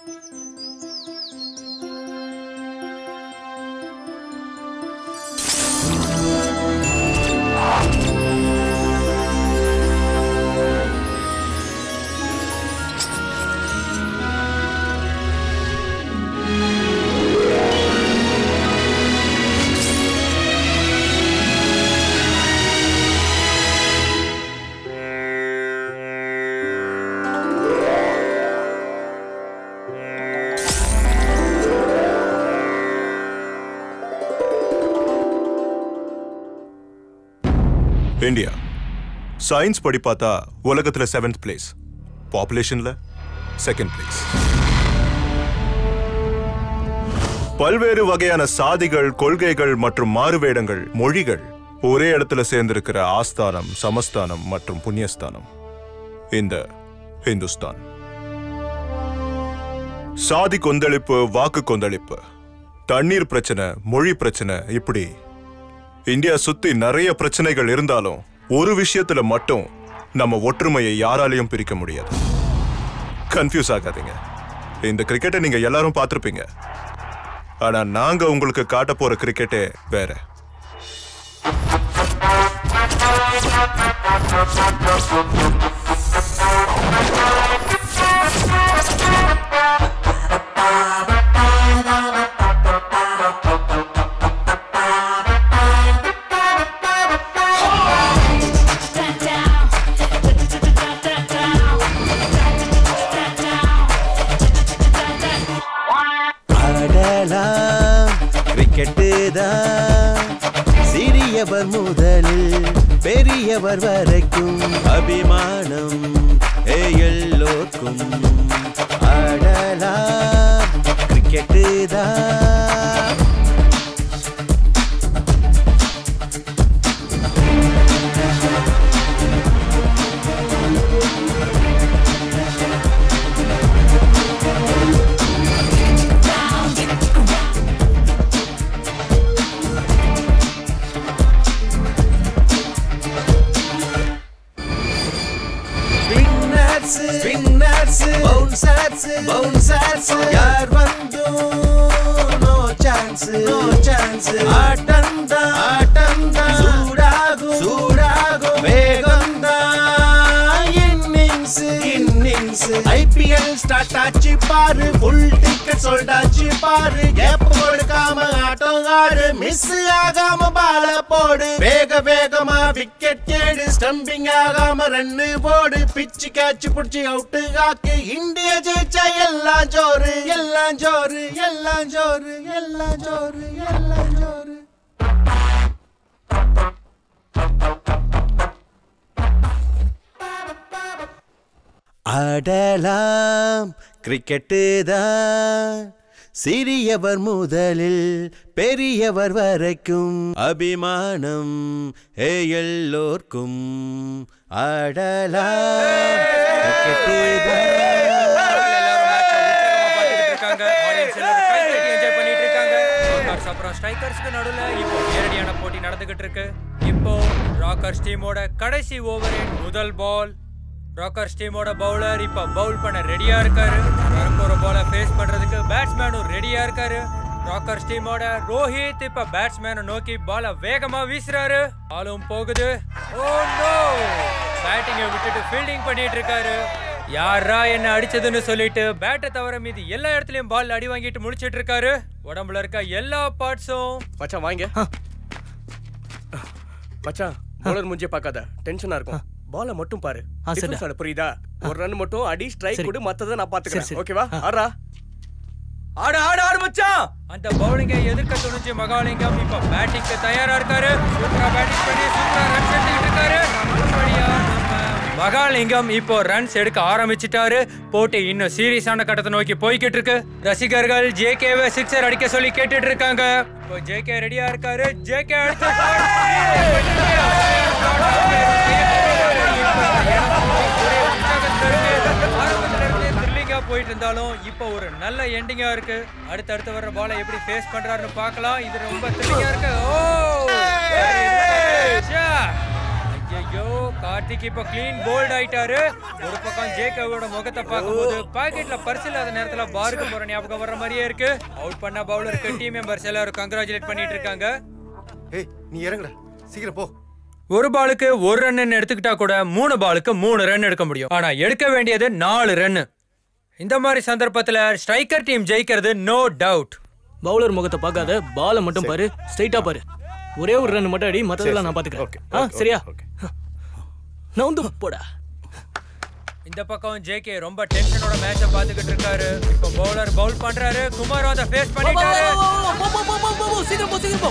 India science படி பார்த்தா உலகத்துல செவன்த் பிளேஸ் பாப்புலேஷன்ல செகண்ட் பிளேஸ் பல்வேறு வகையான சாதிகள் கொள்கைகள் மற்றும் மாறுவேடங்கள் மொழிகள் ஒரே இடத்துல சேர்ந்திருக்கிற ஆஸ்தானம் சமஸ்தானம் மற்றும் புண்ணியஸ்தானம் இந்த இந்துஸ்தான் சாதி கொந்தளிப்பு வாக்கு கொந்தளிப்பு தண்ணீர் பிரச்சனை மொழி பிரச்சனை இப்படி இந்தியா சுத்தி நிறைய பிரச்சனைகள் இருந்தாலும் ஒரு விஷயத்துல மட்டும் நம்ம ஒற்றுமையை யாராலையும் பிரிக்க முடியாது கன்ஃபியூஸ் ஆகாதீங்க இந்த கிரிக்கெட்டை நீங்க எல்லாரும் பார்த்திருப்பீங்க ஆனா நாங்க உங்களுக்கு காட்ட போற கிரிக்கெட்டே வேற ஆடலாம் கிரிக்கெட்டு தான் சிறியவர் முதலில் பெரியவர் வரைக்கும் அபிமானம் ஏ எல்லோர்க்கும் ஆடலாம் கிரிக்கெட்டு தான் ஸ்பின்னர்ஸ் ஸ்பின்னர்ஸ் பவுன்சர்ஸ் பவுன்சர்ஸ் யார் வந்தும் நோ சான்ஸ் நோ சான்ஸ் ஆட்டந்தா ஆட்டந்தா சூடாகும் சூடாகும் வேகந்தா இன்னிங்ஸ் இன்னிங்ஸ் ஐபிஎல் ஸ்டார்ட் ஆச்சு பாரு ஃபுல் டிக்கெட் சொல்டாச்சு பாரு கேப் கொடுக்காம ஆட்டம் ஆடு மிஸ் ஆகாம பால போடு வேக வேகமா விக்கெட் கேடு ஸ்டம்பிங் ஆகாம ரன்னு போடு பிச்சு கேட்ச் புடிச்சு அவுட்டு ஆக்கு இந்தியா ஜெயிச்சா எல்லாம் ஜோரு எல்லாம் ஜோரு எல்லாம் ஜோரு எல்லாம் ஜோரு எல்லாம் ஜோரு ஆடலாம் கிரிக்கெட்டு தான் சிறியவர் முதலில் பெரியவர் வரைக்கும் அபிமானம் ஏ எல்லோர்க்கும் ஆடலாம் கிரிக்கெட்டு இருக்காங்க ஆடியன்ஸ் எல்லாரும் கை தட்டி என்ஜாய் பண்ணிட்டு இருக்காங்க ராக்கர்ஸ் அப்புறம் ஸ்ட்ரைக்கர்ஸ்க்கு நடுவுல இப்போ நேரடியான போட்டி நடந்துகிட்டு இருக்கு இப்போ ராக்கர்ஸ் டீமோட கடைசி ஓவரின் முதல் பால் ராக்கர்ஸ் டீமோட பவுலர் இப்போ பவுல் பண்ண ரெடியா இருக்காரு வரப்போற பாலை ஃபேஸ் பண்றதுக்கு பேட்ஸ்மேனும் ரெடியா இருக்காரு ராக்கர்ஸ் டீமோட ரோஹித் இப்ப பேட்ஸ்மேனை நோக்கி பால வேகமா வீசுறாரு பாலும் போகுது ஓ நோ பேட்டிங்கை விட்டுட்டு ஃபீல்டிங் பண்ணிட்டு இருக்காரு யாரா என்ன அடிச்சதுன்னு சொல்லிட்டு பேட்டை தவிர மீதி எல்லா இடத்துலயும் பால் அடி வாங்கிட்டு முடிச்சிட்டு இருக்காரு உடம்புல இருக்க எல்லா பார்ட்ஸும் மச்சான் வாங்க மச்சான் பவுலர் மூஞ்சிய பார்க்காத டென்ஷனா இருக்கும் பால மட்டும் பாரு ஆ, சரிடா. Difference ஆடு, புரியுதா ஒரு ரன் மட்டும் அடி ஸ்ட்ரைக் சரி. கொடு மத்தத நான் சரி, பாத்துக்கிறேன் சரி. ஓகேவா ஆடா ஆடு ஆடு ஆடு மச்சான் அந்த பவுலிங்கை எதிர்க்க துணிஞ்சு மகாலிங்கம் இப்ப பேட்டிங்க்கு தயாரா இருக்காரு சூப்பரா பேட்டிங் பண்ணி சூப்பரா ரன்ஸ் எடுத்துக்கிட்டு இருக்காரு அப்படியா நம்ம மகாலிங்கம் இப்போ ரன்ஸ் எடுக்க ஆரம்பிச்சிட்டாரு போட்டி இன்னும் சீரியஸான கட்டத்தை நோக்கி போய்கிட்டு இருக்கு ரசிகர்கள் ஜேகேவை சிக்ஸர் அடிக்க சொல்லி கேட்டுட்டு இருக்காங்க இப்போ ஜேகே ரெடியா இருக்காரு ஜேகே த்ரில்லிங்கா போயிட்டு இருந்தாலும் இப்போ ஒரு நல்ல எண்டிங்கா இருக்கு அடுத்தடுத்து வர்ற பாலை எப்படி ஃபேஸ் பண்றாருன்னு பார்க்கலாம் இது ரொம்ப த்ரில்லிங்கா இருக்கு ஓ ச்சே. ஐயோ கார்த்திக் இப்ப க்ளீன் போல்ட் ஆயிட்டாரு ஒரு பக்கம் ஜேகேவோட முகத்தை பார்க்கும்போது பாக்கெட்ல பர்ஸ் இல்லாத நேரத்துல பாருக்கு போற ஞாபகம் வர்ற மாதிரியே இருக்கு அவுட் பண்ண பவுலருக்கு டீம் மெம்பர்ஸ் எல்லாரும் கங்க்ராச்சுலேட் பண்ணிட்டு இருக்காங்க ஏய் நீ இறங்குடா சீக்கிரம் போ ஒரு பாலுக்கு ஒரு ரன் எடுத்துக்கிட்டா கூட மூணு பாலுக்கு மூணு ரன் எடுக்க முடியும் ஆனா எடுக்க வேண்டியது நாலு ரன் இந்த மாதிரி சந்தர்ப்பத்துல ஸ்ட்ரைக்கர் டீம் ஜெயிக்கிறது நோ டவுட் பவுலர் முகத்தை பார்க்காத பாலை மட்டும் பாரு ஸ்ட்ரைட்டா பாரு ஒரே ஒரு ரன் மட்டும் அடி மத்ததெல்லாம் நான் பாத்துக்கிறேன் ஆ சரியா நவுந்து போடா இந்த பக்கம் ஜேகே ரொம்ப டென்ஷனோட மேட்ச பாத்துக்கிட்டு இருக்காரு இப்போ பவுலர் பவுல் பண்றாரு குமார் அதை ஃபேஸ் பண்ணிட்டாரு சீக்கிரம் போ சீக்கிரம் போ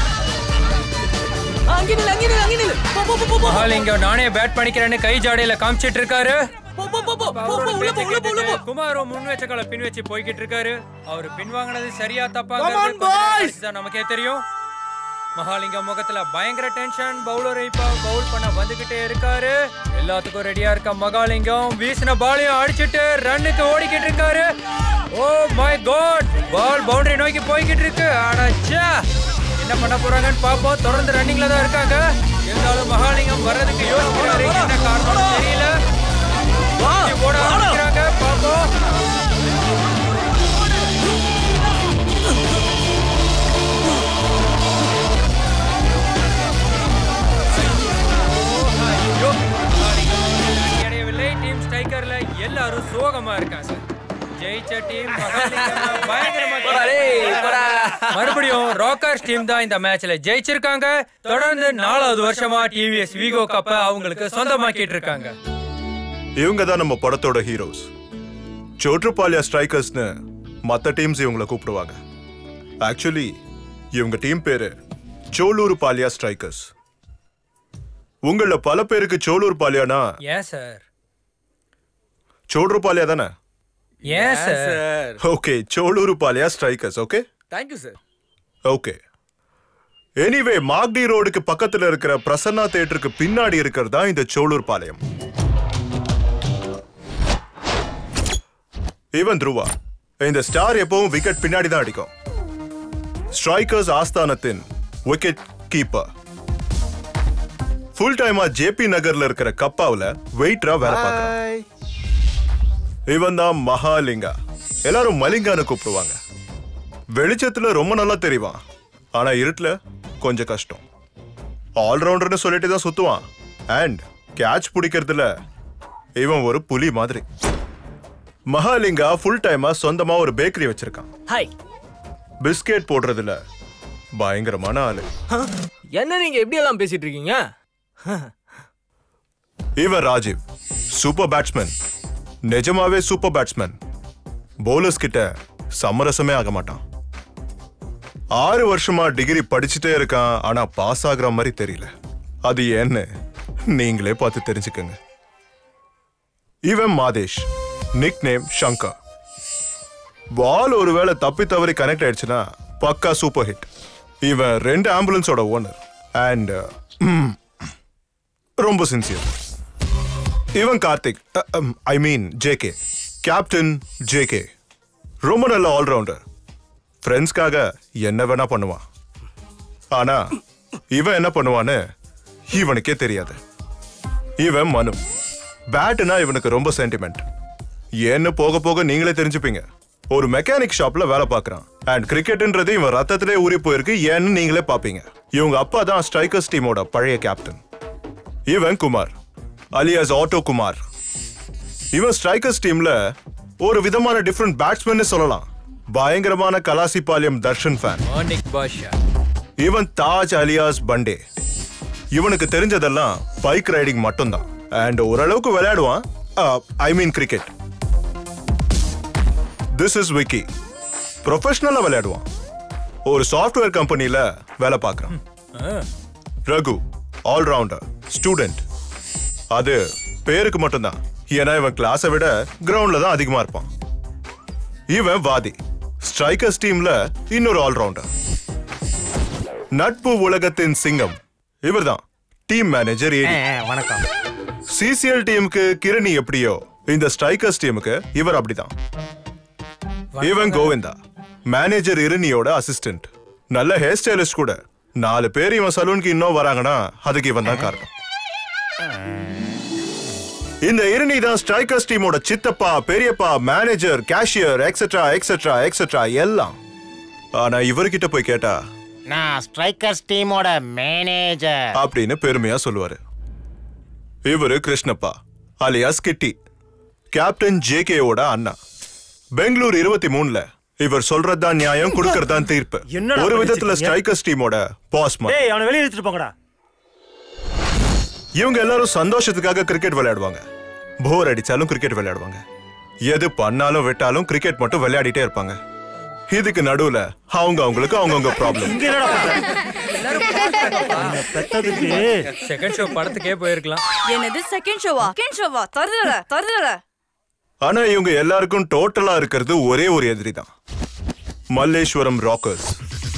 ஆ, அங்கே நில்லு அங்கே நில்லு அங்கே நில்லு போ போ போ போ போ மஹால் இங்க நானே பேட் பண்ணிக்கிறேன்னு கை ஜாடையில காமிச்சிட்டு இருக்காரு போ போ போ போ போ அவரோட போ உள்ள பேச்சை போ உள்ள போ உள்ள போ கேட்டுட்டு குமாரும் முன் வச்ச கால பின் வச்சு போய்கிட்டு இருக்காரு அவர் பின் வாங்கினது சரியா Come on, தப்பாங்கிறது boys! தான் நமக்கே தெரியும் மகாலிங்கம் முகத்துல பயங்கர டென்ஷன் பவுலர் இப்ப பவுல் பண்ண வந்துகிட்டே இருக்காரு எல்லாத்துக்கும் ரெடியா இருக்க மகாலிங்கம் வீசின பாலையும் அடிச்சிட்டு ரன்னுக்கு ஓடிக்கிட்டு இருக்காரு oh my God ball boundary நோக்கி போய்கிட்டு இருக்கு அடச்சா என்ன பண்ண போறாங்கன்னு பாப்போம் தொடர்ந்து ரன்னிங்ல தான் இருக்காங்க இருந்தாலும் மகாலிங்கம் வர்றதுக்கு யோசிக்கிறாரு என்ன காரணம் தெரியல ஓட ஆரம்பிக்கிறாங்க பாப்போம் ஐயோ, மகாலிங்கம் அவர்கள் அடையவில்லை டீம் ஸ்ட்ரைக்கர்ல எல்லாரும் சோகமா இருக்காங்க ஜெயிச்ச டீம் மறுபடியும் ராக்கர்ஸ் டீம் தான் இந்த மேட்ச்ல ஜெயிச்சிருக்காங்க தொடர்ந்து நாலாவது வருஷமா டிவிஎஸ் விகோ கப்ப அவங்களுக்கு சொந்தமாக்கிட்டு இருக்காங்க இவங்க தான் நம்ம படத்தோட ஹீரோஸ் சோற்றுப்பாலியா ஸ்ட்ரைக்கர்ஸ்னு மற்ற டீம்ஸ் இவங்களை கூப்பிடுவாங்க ஆக்சுவலி இவங்க டீம் பேரு சோலூர் பாலியா ஸ்ட்ரைக்கர்ஸ் உங்கள பல பேருக்கு சோலூர் பாலியானா ஏன் சார் சோழூர் பாலியா தானே ஏன் sir sir okay Solur Palya strikers okay thank you sir okay anyway Magadi ரோடுக்கு பக்கத்துல இருக்கிற பிரசன்னா தியேட்டருக்கு பின்னாடி இருக்கிறது தான் இந்த சோளூர் பாளையம் இவன் துருவா இந்த ஸ்டார் எப்பவும் விக்கெட் பின்னாடி தான் அடிக்கும் ஸ்ட்ரைக்கர்ஸ் ஆஸ்தானத்தின் விக்கெட் கீப்பர் ஃபுல் டைமா ஜேபி நகர்ல இருக்கிற கப்பாவுல வெயிட்டரா வேலை பார்க்கறான் ஹாய் இவன் தான் மகாலிங்கா எல்லாரும் மலிங்கான்னு கூப்பிடுவாங்க வெளிச்சத்துல ரொம்ப நல்லா தெரிவான் ஆனா இருட்டுல கொஞ்சம் கஷ்டம் ஆல்ரவுண்டர்னு சொல்லிட்டு தான் சுத்துவான் அண்ட் கேட்ச் பிடிக்கிறதுல இவன் ஒரு புலி மாதிரி மகாலிங்கா ஃபுல் டைமா சொந்தமா ஒரு பேக்கரி வச்சிருக்கான் ஹாய் பிஸ்கெட் போடுறதுல பயங்கரமான ஆளு என்ன நீங்க எப்படி எல்லாம் பேசிட்டு இருக்கீங்க இவன் ராஜீவ் சூப்பர் பேட்ஸ்மேன் நிஜமாவே சூப்பர் பேட்ஸ்மேன் பவுலர்ஸ் கிட்ட சமரசமே ஆக மாட்டான் ஆறு வருஷமா டிகிரி படிச்சுட்டே இருக்கான் ஆனா பாஸ் ஆகுற மாதிரி தெரியல அது ஏன்னு நீங்களே பார்த்து தெரிஞ்சுக்கங்க இவன் Madesh nick name Shankar ball ஒருவேளை தப்பி தவறி கனெக்ட் ஆயிடுச்சுன்னா பக்கா சூப்பர் ஹிட் இவன் ரெண்டு ஆம்புலன்ஸோட ஓனர் அண்ட் ரொம்ப சின்சியர் இவன் Karthik I mean JK captain JK ரொம்ப நல்ல ஆல்ரவுண்டர் ஃப்ரெண்ட்ஸ்க்காக என்ன வேணா பண்ணுவான் ஆனா இவன் என்ன பண்ணுவான்னு இவனுக்கே தெரியாது இவன் மனு பேட்டுனா இவனுக்கு ரொம்ப சென்டிமெண்ட் ஏன்னு போக போக நீங்களே தெரிஞ்சுப்பீங்க ஒரு மெக்கானிக் ஷாப்ல வேலை பார்க்கறான் அண்ட் கிரிக்கெட்ன்றது இவன் ரத்தத்திலே ஊறி போயிருக்கு ஏன்னு நீங்களே பாப்பீங்க இவங்க அப்பா தான் ஸ்ட்ரைக்கர்ஸ் டீமோட பழைய கேப்டன் இவன் குமார் அலியாஸ் ஆட்டோ குமார் இவன் ஸ்ட்ரைக்கர்ஸ் டீம்ல ஒரு விதமான டிஃப்ரெண்ட் பேட்ஸ்மேன் சொல்லலாம் பயங்கரமான கலாசிபாளையம் தர்ஷன் ஃபேன் மார்னிக் பாஷா இவன் தாஜ் அலியாஸ் பண்டே இவனுக்கு தெரிஞ்சதெல்லாம் பைக் ரைடிங் மட்டும்தான் அண்ட் ஓரளவுக்கு விளையாடுவான் I mean cricket this is Vicky ப்ரொஃபஷனலா விளையாடுவான் ஒரு சாஃப்ட்வேர் கம்பெனில வேலை பார்க்கறான் ரகு ஆல்ரவுண்டர் ஸ்டூடெண்ட் அது பேருக்கு மட்டும்தான் ஏன்னா இவன் கிளாஸை விட கிரவுண்ட்ல தான் அதிகமா இருப்பான் இவன் வாதி ஸ்ட்ரைக்கர்ஸ் டீம்ல இன்னொரு ஆல்ரவுண்டர் நட்பு உலகத்தின் சிங்கம் இவர்தான் டீம் மேனேஜர் ஏடி வணக்கம் சிசிஎல் டீமுக்கு கிரணி எப்படியோ இந்த ஸ்ட்ரைக்கர்ஸ் டீமுக்கு இவர் அப்படிதான் இவன் கோவிந்தா மேனேஜர் இரணியோட அசிஸ்டன்ட் நல்ல ஹேர் ஸ்டைலிஸ்ட் கூட நாலு பேர் இவன் சலூனுக்கு இன்னும் வராங்கன்னா அதுக்கு இவன் தான் காரணம் இந்த இரணி தான் ஸ்ட்ரைக்கர்ஸ் டீமோட சித்தப்பா பெரியப்பா manager cashier etcetera etcetera etcetera எல்லாம் ஆனா இவர்கிட்ட போய் கேட்டா நான் ஸ்ட்ரைக்கர்ஸ் டீமோட மேனேஜர் அப்படின்னு பெருமையா சொல்லுவாரு இவரு கிருஷ்ணப்பா அலியாஸ் கிட்டி கேப்டன் ஜேகேவோட அண்ணா பெங்களூர் இருபத்தி மூணுல இவர் சொல்றதுதான் நியாயம் கொடுக்கறதுதான் தீர்ப்பு என்னடா ஒரு விதத்துல படிச்சிருக்கீங்க? ஸ்ட்ரைக்கர்ஸ் டீமோட பாஸ் டேய் அவனை வெளியே எடுத்துட்டு போங்கடா இவங்க எல்லாரும் சந்தோஷத்துக்காக கிரிக்கெட் விளையாடுவாங்க போர் அடிச்சாலும் கிரிக்கெட் விளையாடுவாங்க எது பண்ணாலும் விட்டாலும் கிரிக்கெட் மட்டும் விளையாடிட்டே இருப்பாங்க இதுக்கு நடுவுல அவங்க அவங்களுக்கு அவங்கவுங்க ப்ராப்ளம் இங்க என்னடா பண்ற பெத்ததுக்கு செகண்ட் ஷோ படத்துக்கே போயிருக்கலாம் என்னது செகண்ட் ஷோவா செகண்ட் ஷோவா தருதல தருதல ஆனா இவங்க எல்லாருக்கும் டோட்டலா இருக்கிறது ஒரே ஒரு எதிரி தான் மல்லேஸ்வரம் ராக்கர்ஸ்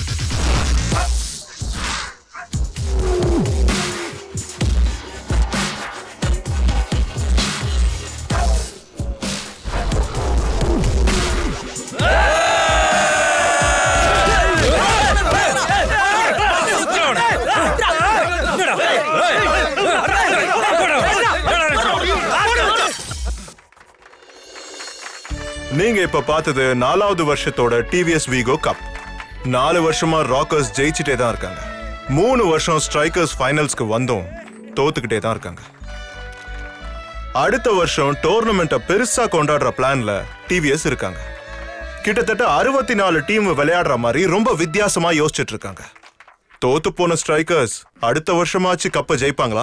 நீங்க இப்ப பார்த்தது நாலாவது வருஷத்தோட டிவிஎஸ் வீகோ கப் நாலு வருஷமா ராக்கர்ஸ் ஜெயிச்சுட்டே தான் இருக்காங்க மூணு வருஷம் ஸ்ட்ரைக்கர்ஸ் ஃபைனல்ஸ்க்கு வந்தும் தோத்துக்கிட்டே தான் இருக்காங்க அடுத்த வருஷம் டோர்னமெண்ட்டை பெருசா கொண்டாடுற பிளான்ல டிவிஎஸ் இருக்காங்க கிட்டத்தட்ட அறுபத்தி நாலு டீம் விளையாடுற மாதிரி ரொம்ப வித்தியாசமா யோசிச்சுட்டு இருக்காங்க தோத்து போன ஸ்ட்ரைக்கர்ஸ் அடுத்த வருஷமாச்சு கப்பை ஜெயிப்பாங்களா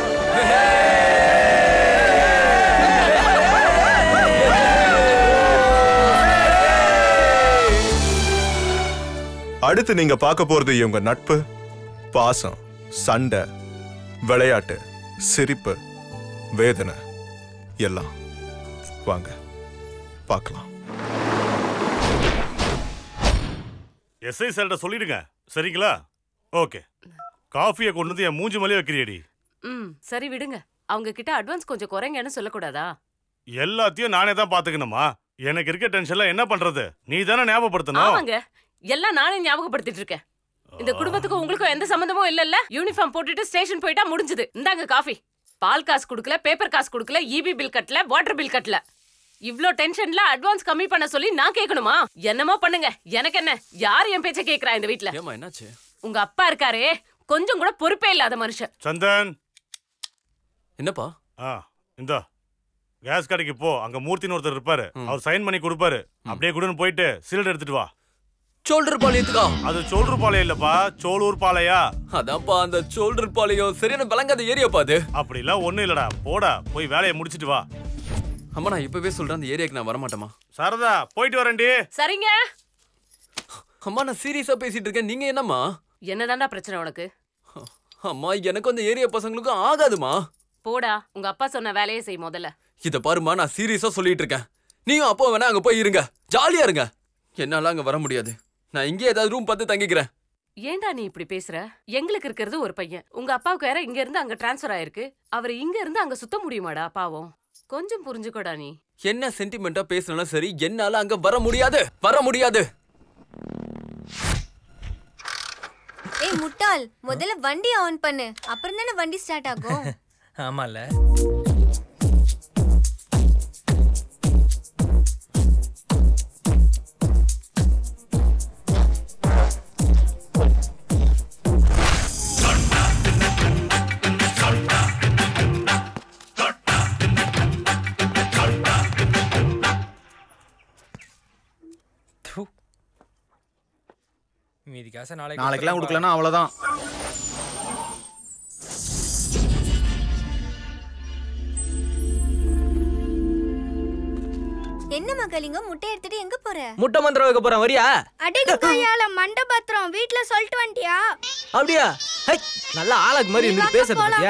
அடுத்து நீங்க பார்க்க போறது இவங்க நட்பு பாசம் சண்டை விளையாட்டு சிரிப்பு வேதனை எல்லாம் வாங்க பார்க்கலாம் எஸ்ஐ சார்கிட்ட சொல்லிடுங்க சரிங்களா ஓகே காஃபியை கொண்டு வந்து என் மூஞ்சி மேலே வைக்கிறியடி ம் சரி விடுங்க அவங்க கிட்ட அட்வான்ஸ் கொஞ்சம் குறைங்கன்னு சொல்லக்கூடாதா எல்லாத்தையும் நானே தான் பாத்துக்கணுமா எனக்கு இருக்க டென்ஷன்ல என்ன பண்றது நீ தானே ஞாபகப்படுத்தணும் ஆமாங்க எல்லாம் நானே ஞாபகப்படுத்திட்டு இருக்கேன் இந்த குடும்பத்துக்கும் உங்களுக்கும் எந்த சம்மந்தமும் இல்லல்ல யூனிஃபார்ம் போட்டுட்டு ஸ்டேஷன் போயிட்டா முடிஞ்சது இந்தாங்க காஃபி பால் காசு கொடுக்கல பேப்பர் காசு கொடுக்கல இபி பில் கட்டல வாட்டர் பில் கட்டல இவ்ளோ டென்ஷன்ல அட்வான்ஸ் கம்மி பண்ண சொல்லி நான் கேட்கணுமா என்னமோ பண்ணுங்க எனக்கு என்ன யார் என் பேச்ச கேக்குறா இந்த வீட்ல ஏமா என்னாச்சு உங்க அப்பா இருக்காரே கொஞ்சம் கூட பொறுப்பே இல்லாத மனுஷன் சந்தன் என்னப்பா ஆ இந்தா கேஸ் கடைக்கு போ அங்க மூர்த்தின்னு ஒருத்தர் இருப்பாரு அவர் சைன் பண்ணி கொடுப்பாரு அப்படியே குடுன்னு போயிட்டு சிலிண்டர் எடுத்துட்டு வா சோல்டர் பாளையத்துக்கா அது சோல்டர் பாளையம் இல்லப்பா சோலூர் பாளையா அதான்ப்பா அந்த சோல்டர் பாளையம் சரியான விளங்காத ஏரியாப்பா அது அப்படிலாம் ஒண்ணும் இல்லடா போடா போய் வேலையை முடிச்சிட்டு வா அம்மா நான் இப்பவே சொல்றேன் அந்த ஏரியாக்கு நான் வரமாட்டேமா சரதா போயிட்டு வரேன்டி சரிங்க அம்மா நான் சீரியஸா பேசிட்டு இருக்கேன் நீங்க என்னம்மா என்னதான்டா பிரச்சனை உனக்கு அம்மா எனக்கு அந்த ஏரியா பசங்களுக்கும் ஆகாதுமா போடா உங்க அப்பா சொன்ன வேலையை செய் முதல்ல இத பாருமா நான் சீரியஸா சொல்லிட்டு இருக்கேன் நீயும் அப்போ வேணா அங்க போய் இருங்க ஜாலியா இருங்க என்னால அங்க வர முடியாது நான் இங்கே ஏதாவது ரூம் பார்த்து தங்கிக்கிறேன் ஏன்டா நீ இப்படி பேசுற எங்களுக்கு இருக்கிறது ஒரு பையன் உங்க அப்பாவுக்கு வேற இங்க இருந்து அங்க டிரான்ஸ்ஃபர் ஆயிருக்கு அவர் இங்க இருந்து அங்க சுத்த முடியுமாடா பாவம் கொஞ்சம் புரிஞ்சுக்கோடா நீ என்ன சென்டிமெண்டா பேசினாலும் சரி என்னால அங்க வர முடியாது வர முடியாது ஏய் முட்டாள் முதல்ல வண்டி ஆன் பண்ணு அப்புறம் தானே வண்டி ஸ்டார்ட் ஆகும் ஆமால மீதி காசை நாளைக்கு நாளைக்கெல்லாம் கொடுக்கலன்னா அவ்வளவுதான் என்ன மகளிங்க முட்டை எடுத்துட்டு எங்க போற முட்டை மந்திரம் வைக்க போறேன் வரியா அடிக்கு கையால மண்டபத்திரம் வீட்ல சொல்லிட்டு வந்துட்டியா அப்படியா ஹை, நல்ல ஆளாக்கு மாதிரி இருந்து பேசுறது பாத்தியா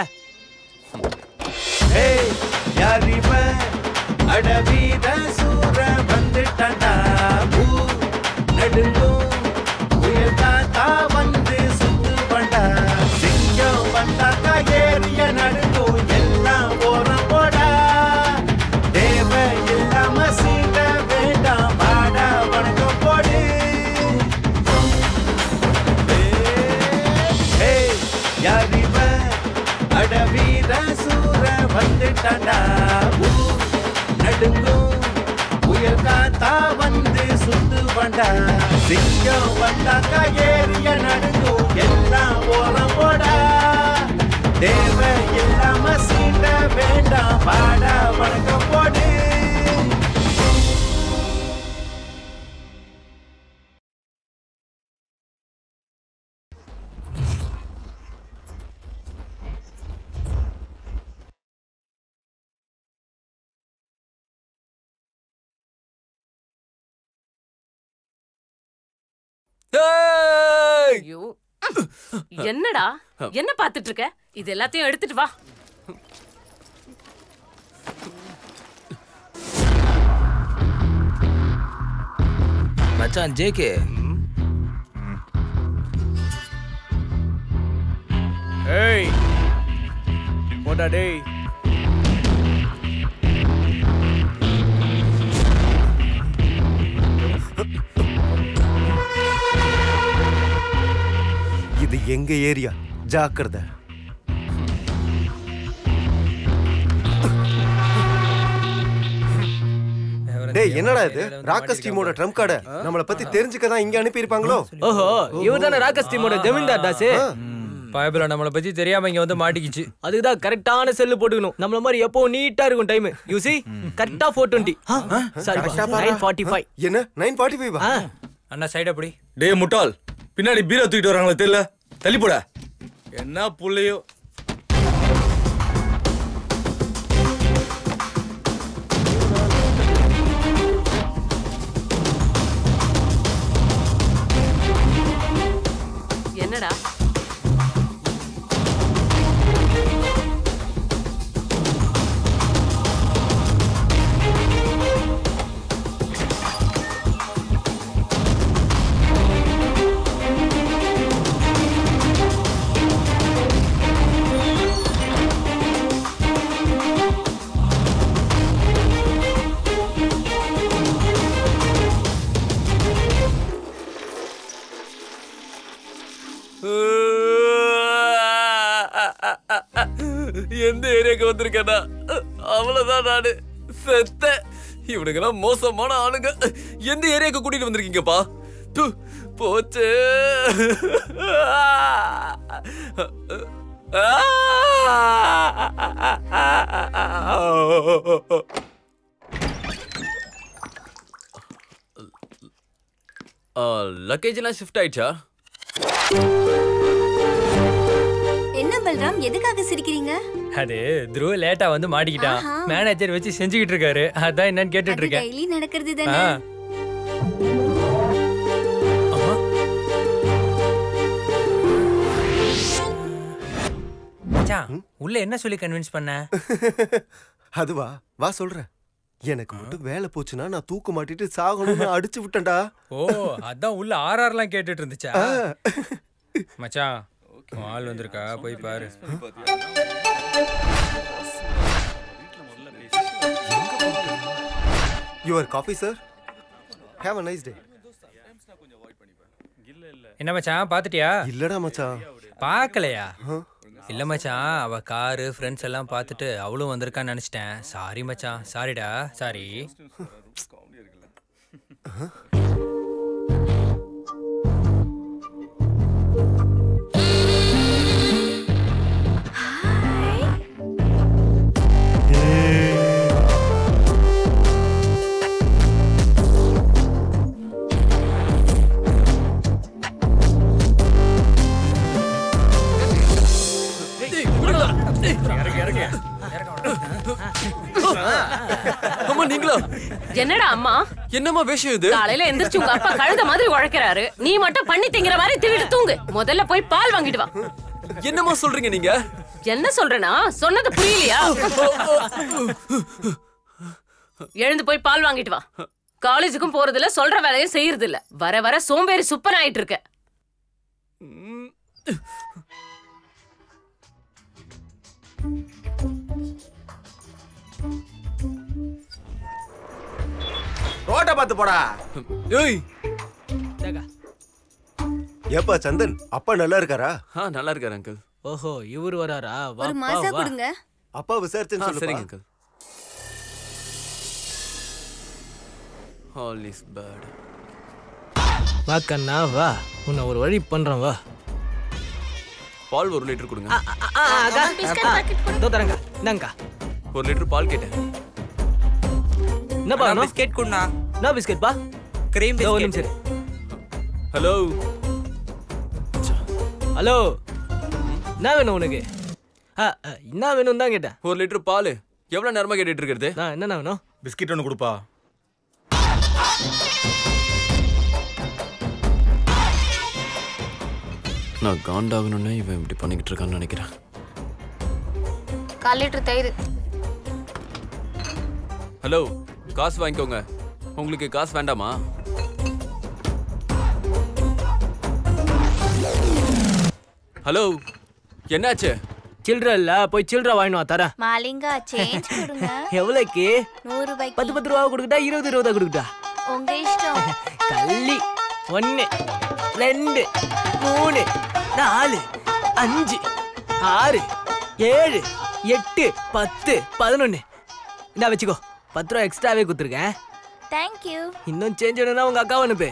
யாரிவ அடவீர சூர வந்துட்டா பூ நெடுங்கும் புயல் காத்தா வந்து சுத்து பண்டா சிங்கம் வந்தாக்கா ஏறிய நடுங்கும் எல்லாம் ஓரம் போடா தேவ இல்லாம சீட வேண்டாம் வாடா வணக்கம் போடு ஏய், ஏய், யாரிவ அடவீர சூர ஊர் நடுங்கும் புயல் காத்தா வந்து சுத்து வண்டா சிங்கம் வந்தாக்கா ஏரிய நடுங்கும் எல்லாம் ஓரம் போடா தேவை இல்லாம சீண்ட வேண்டாம் பாடா வணக்கம் போடு ஐயோ என்னடா என்ன பாத்துட்டு இருக்க இது எல்லாத்தையும் எடுத்துட்டு வா மச்சான் ஜேகே ஏய் போடா டேய் இது எங்க ஏரியா ஜாக்கிரதை டேய் என்னடா இது ராக்கஸ் டீமோட ட்ரம் கார்டை நம்மள பத்தி தெரிஞ்சுக்க தான் இங்க அனுப்பி இருப்பாங்களோ ஓஹோ இவர் தானே ராகஸ் டீமோட ஜமீன்தார் தாசு பயபில நம்மளை பத்தி தெரியாம இங்க வந்து மாட்டிக்கிச்சு அதுதான் கரெக்டான செல்லு போட்டுக்கணும் நம்மள மாதிரி எப்பவும் நீட்டா இருக்கும் டைம் யூ சி கரெக்டா four twenty sorry nine forty five என்ன நைன் ஃபார்ட்டி ஃபைவ் அண்ணா சைடு அப்படி டேய் முட்டாள் பின்னாடி பீரோ தூக்கிட்டு வராங்களா தெரியல தள்ளி போட என்ன புள்ளையோ என்னடா எந்த ஏரியாக்கு வந்திருக்கேன்னா அவ்வளவுதான் நானு செத்த இவனுங்கெல்லாம் மோசமான ஆளுங்க எந்த ஏரியாக்கு கூட்டிட்டு வந்திருக்கீங்கப்பா து, போச்சு லக்கேஜ் எல்லாம் ஷிஃப்ட் ஆயிடுச்சா என்ன பல்ராம் எதுக்காக சிரிக்கிறீங்க அது துருவ லேட்டா வந்து மாட்டிக்கிட்டான் ஆஹா. மேனேஜர் வச்சு செஞ்சுக்கிட்டு இருக்காரு அதான் என்னன்னு கேட்டுட்டு இருக்கேன் டெய்லி நடக்கிறது ஆ. தானே மச்சான் உள்ள என்ன சொல்லி கன்வின்ஸ் பண்ண அதுவா வா சொல்றேன் எனக்கு மட்டும் வேலை போச்சுன்னா நான் தூக்க மாட்டிட்டு சாகணும்னு அடிச்சு விட்டேன்டா ஓ அதான் உள்ள ஆர்ஆர்லாம் கேட்டுட்டு இருந்துச்சா மச்சான் உன் ஆள் வந்திருக்கா போய் பாரு your coffee sir have a nice day என்ன மச்சான் பாத்துட்டியா இல்லடா மச்சான் பார்க்கலையா இல்ல மச்சான் அவ காரு ஃப்ரெண்ட்ஸ் எல்லாம் பார்த்துட்டு அவளும் வந்திருக்கான்னு நினைச்சிட்டேன் சாரி மச்சான் சாரிடா சாரி அம்மா நீங்களா என்னடா அம்மா என்னம்மா வேஷம் இது காலையில எந்திரிச்சு உங்க அப்பா கழுத மாதிரி உழைக்கிறாரு நீ மட்டும் பண்ணி திங்கிற மாதிரி திருட்டு தூங்கு முதல்ல போய் பால் வாங்கிட்டு வா என்னம்மா சொல்றீங்க நீங்க என்ன சொல்றேனா சொன்னது புரியலையா எழுந்து போய் பால் வாங்கிட்டு வா காலேஜுக்கும் போறது இல்ல சொல்ற வேலையும் செய்யறது இல்ல வர வர சோம்பேறி சுப்பன் ஆயிட்டு இருக்க ரோட்டை பார்த்து போடா ஏய் ஏப்பா சந்தன் அப்பா நல்லா இருக்காரா ஆ நல்லா இருக்காரு அங்கிள் ஓஹோ இவர் வராரா வா ஒரு வா, மாசா வா. கொடுங்க அப்பா விசாரிச்சேன்னு ஆ, சொல்லுப்பா சரிங்க அங்கிள் ஆல் இஸ் பேட் வா கண்ணா வா உன்னை ஒரு வழி பண்றேன் வா பால் ஒரு லிட்டர் கொடுங்க இதோ தரேங்க இந்தாங்கக்கா ஒரு லிட்டர் பால் கேட்டேன் என்னப்பா வேணும்? பிஸ்கெட் குண்ணா என்ன பிஸ்கெட் பா கிரீம் இதோ ஒரு பிஸ்கெட் நிமிஷம் இரு. ஹலோ ஹலோ என்ன வேணும் உனக்கு ஆ, ஆ, என்ன வேணும் தான் கேட்டேன் ஒரு லிட்டர் பால் எவ்வளவு நேரமா கேட்டுட்டு இருக்கிறது நான் என்னண்ணா வேணும் பிஸ்கெட் ஒன்று கொடுப்பா நான் காண்டாகணும்னு இவன் இப்படி பண்ணிக்கிட்டு இருக்கான்னு நினைக்கிறேன் கால் லிட்டர் தயிர் ஹலோ காசு வாங்கிக்கோங்க உங்களுக்கு காசு வேண்டாமா ஹலோ என்னாச்சு சில்லற இல்ல போய் சில்லற வாங்கினு வா தரேன் மாலிங்கா சேஞ்ச் கொடுங்க எவ்வளோக்கு நூறு ரூபாய்க்கு பத்து பத்து ரூபா கொடுக்கட்டா இருபது இருபதா கொடுக்கட்டா உங்க இஷ்டம் கள்ளி ஒன்னு ரெண்டு மூணு நாலு அஞ்சு ஆறு ஏழு எட்டு பத்து பதினொன்னு இந்தா வச்சுக்கோ பத்து ரூபா எக்ஸ்ட்ராவே கொடுத்துருக்கேன் தேங்க்யூ இன்னும் சேஞ்ச் வேணும்னா உங்க அக்காவை அனுப்பு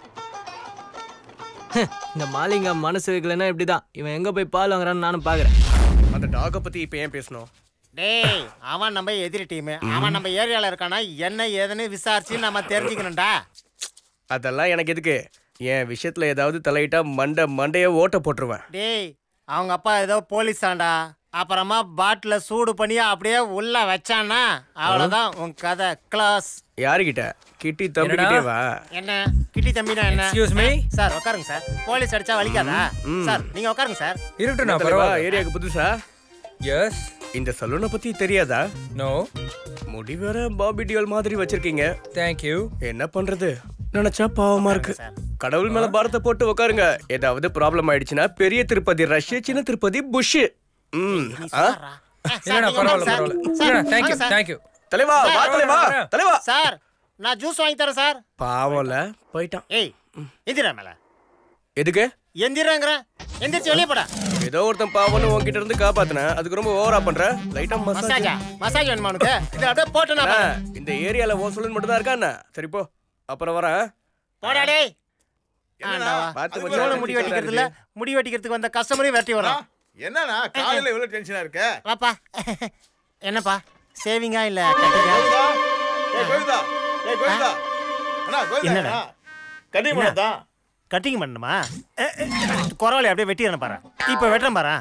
ஹ், இந்த மாலிங்க மனசு வைக்கலன்னா இப்படிதான் இவன் எங்க போய் பால் வாங்குறான்னு நானும் பாக்குறேன் அந்த டாகை பத்தி இப்ப ஏன் பேசணும் டேய் அவன் நம்ம எதிரி டீம் அவன் நம்ம ஏரியால இருக்கானா என்ன ஏதுன்னு விசாரிச்சு நம்ம தெரிஞ்சுக்கணும்டா அதெல்லாம் எனக்கு எதுக்கு என் விஷயத்துல ஏதாவது தலையிட்டா மண்டை மண்டைய ஓட்ட போட்டுருவேன் டேய் அவங்க அப்பா ஏதோ போலீஸ் ஆண்டா அப்புறமா பாட்டில சூடு பண்ணி அப்படியே உள்ள வச்சானா அவ்வளவுதான் உன் கதை கிளாஸ் யாருகிட்ட கிட்டி தம்பிக்கிட்டே வா என்ன கிட்டி தம்பினா என்ன Excuse me? சார் உட்காருங்க சார் போலீஸ் அடிச்சா வலிக்காதா சார் நீங்க உட்காருங்க சார் இருக்கட்டும் நான் தலைவா, பரவாயில்ல ஏரியாக்கு புதுசா எஸ் இந்த சலூனை பத்தி தெரியாதா நோ முடி வேற பாபி டியோல் மாதிரி வச்சிருக்கீங்க தேங்க்யூ என்ன பண்றது நினைச்சா பாவமா இருக்கு கடவுள் மேல பாரத்தை போட்டு உட்காருங்க ஏதாவது ப்ராப்ளம் ஆயிடுச்சுன்னா பெரிய திருப்பதி ரஷ்ய சின்ன திருப்பதி புஷ் ம் ஆ? இல்லைண்ணா பரவாயில்ல பரவாயில்ல தேங்க்யூ தேங்க்யூ தலைவா வா தலைவா தலைவா சார் நான் ஜூஸ் வாங்கி தரேன் சார் பாவம்ல போயிட்டான் ஏய் எந்திரா மேல எதுக்கு எந்திராங்கிறேன் எந்திரிச்சு வெளியே போடா ஏதோ ஒருத்தன் பாவம்னு உன்கிட்ட இருந்து காப்பாத்தினேன் அதுக்கு ரொம்ப ஓவரா பண்ற லைட்டா மசாஜ் மசாஜா மசாஜ் வேணுமா உனக்கு இது அப்படியே போட்டு அண்ணா, இந்த ஏரியால ஓ சொல்லு மட்டும் தான் இருக்கா என்ன சரி போ அப்புறம் வரேன் போடா டேய் ஆண்டவா. பார்த்து இவ்வளவு கொஞ்சம் முடி வெட்டிக்கிறது இல்ல முடி வெட்டிக்கிறதுக்கு வந்த கஸ்டமரையும் வெட்டி வரான் என்னண்ணா காலையில இவ்வளவு டென்ஷனா இருக்க வாப்பா என்னப்பா சேவிங்கா இல்ல ஏய் கோவிந்தா ஏய் கோவிந்தா அண்ணா கோவிந்தா என்னடா? கட்டிங் பண்ணதான் கட்டிங் பண்ணணுமா குறவலை அப்படியே வெட்டிடுறேன் பாரு இப்ப வெட்டுறேன் பாரு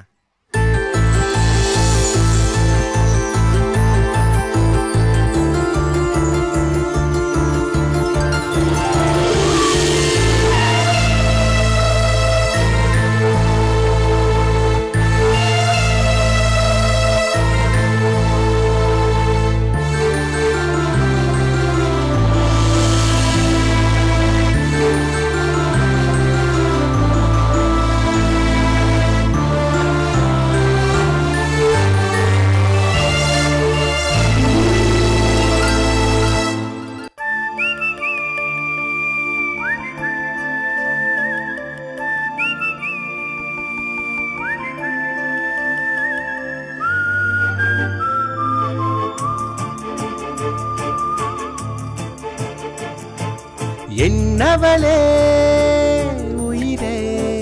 என்னவளே உயிரே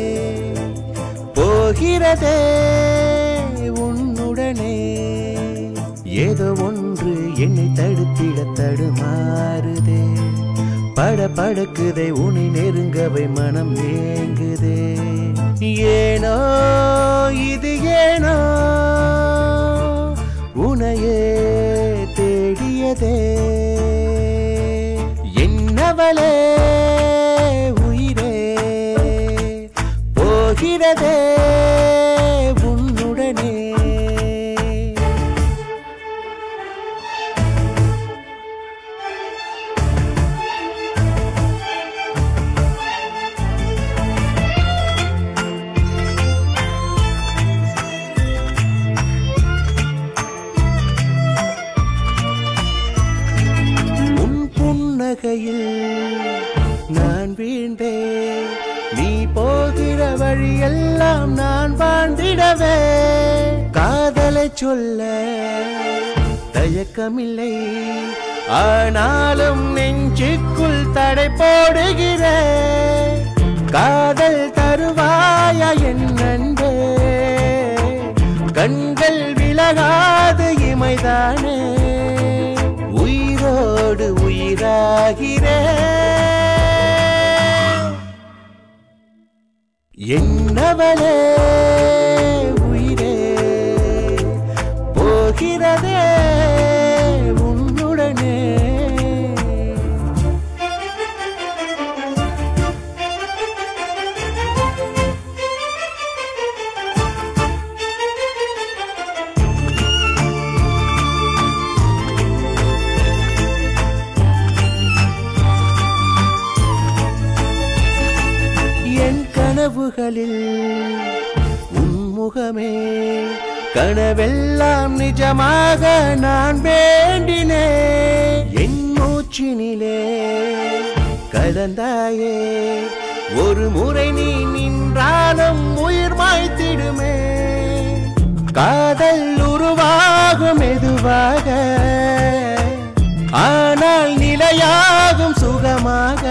போகிறதே உன்னுடனே ஏதோ ஒன்று என்னை தடுத்திட தடுமாறுதே பட படக்குதே உன்னை நெருங்கவை மனம் ஏங்குதே ஏனோ இது ஏனோ உனையே தேடியதே என்னவளே உயிரே போகிறதே உன்னுடனே உன் புன்னகையில் நான் வீழ்ந்தேன் நீ போகிற வழியெல்லாம் நான் வாழ்ந்திடவே காதலை சொல்ல தயக்கமில்லை ஆனாலும் நெஞ்சுக்குள் தடை போடுகிற காதல் தருவாயா என் நண்பே கண்கள் விலகாது இமைதானே உயிரோடு உயிராகிறேன் என்னவளே உயிரே போகிறதே உன்னுடனே என் கனவுகளில் உன்முகமே கனவெல்லாம் நிஜமாக நான் வேண்டினேன் என் மூச்சினிலே கலந்தாயே ஒரு முறை நீ நின்றாலும் உயிர் மாய்த்திடுமே காதல் உருவாகும் மெதுவாக ஆனால் நிலையாகும் சுகமாக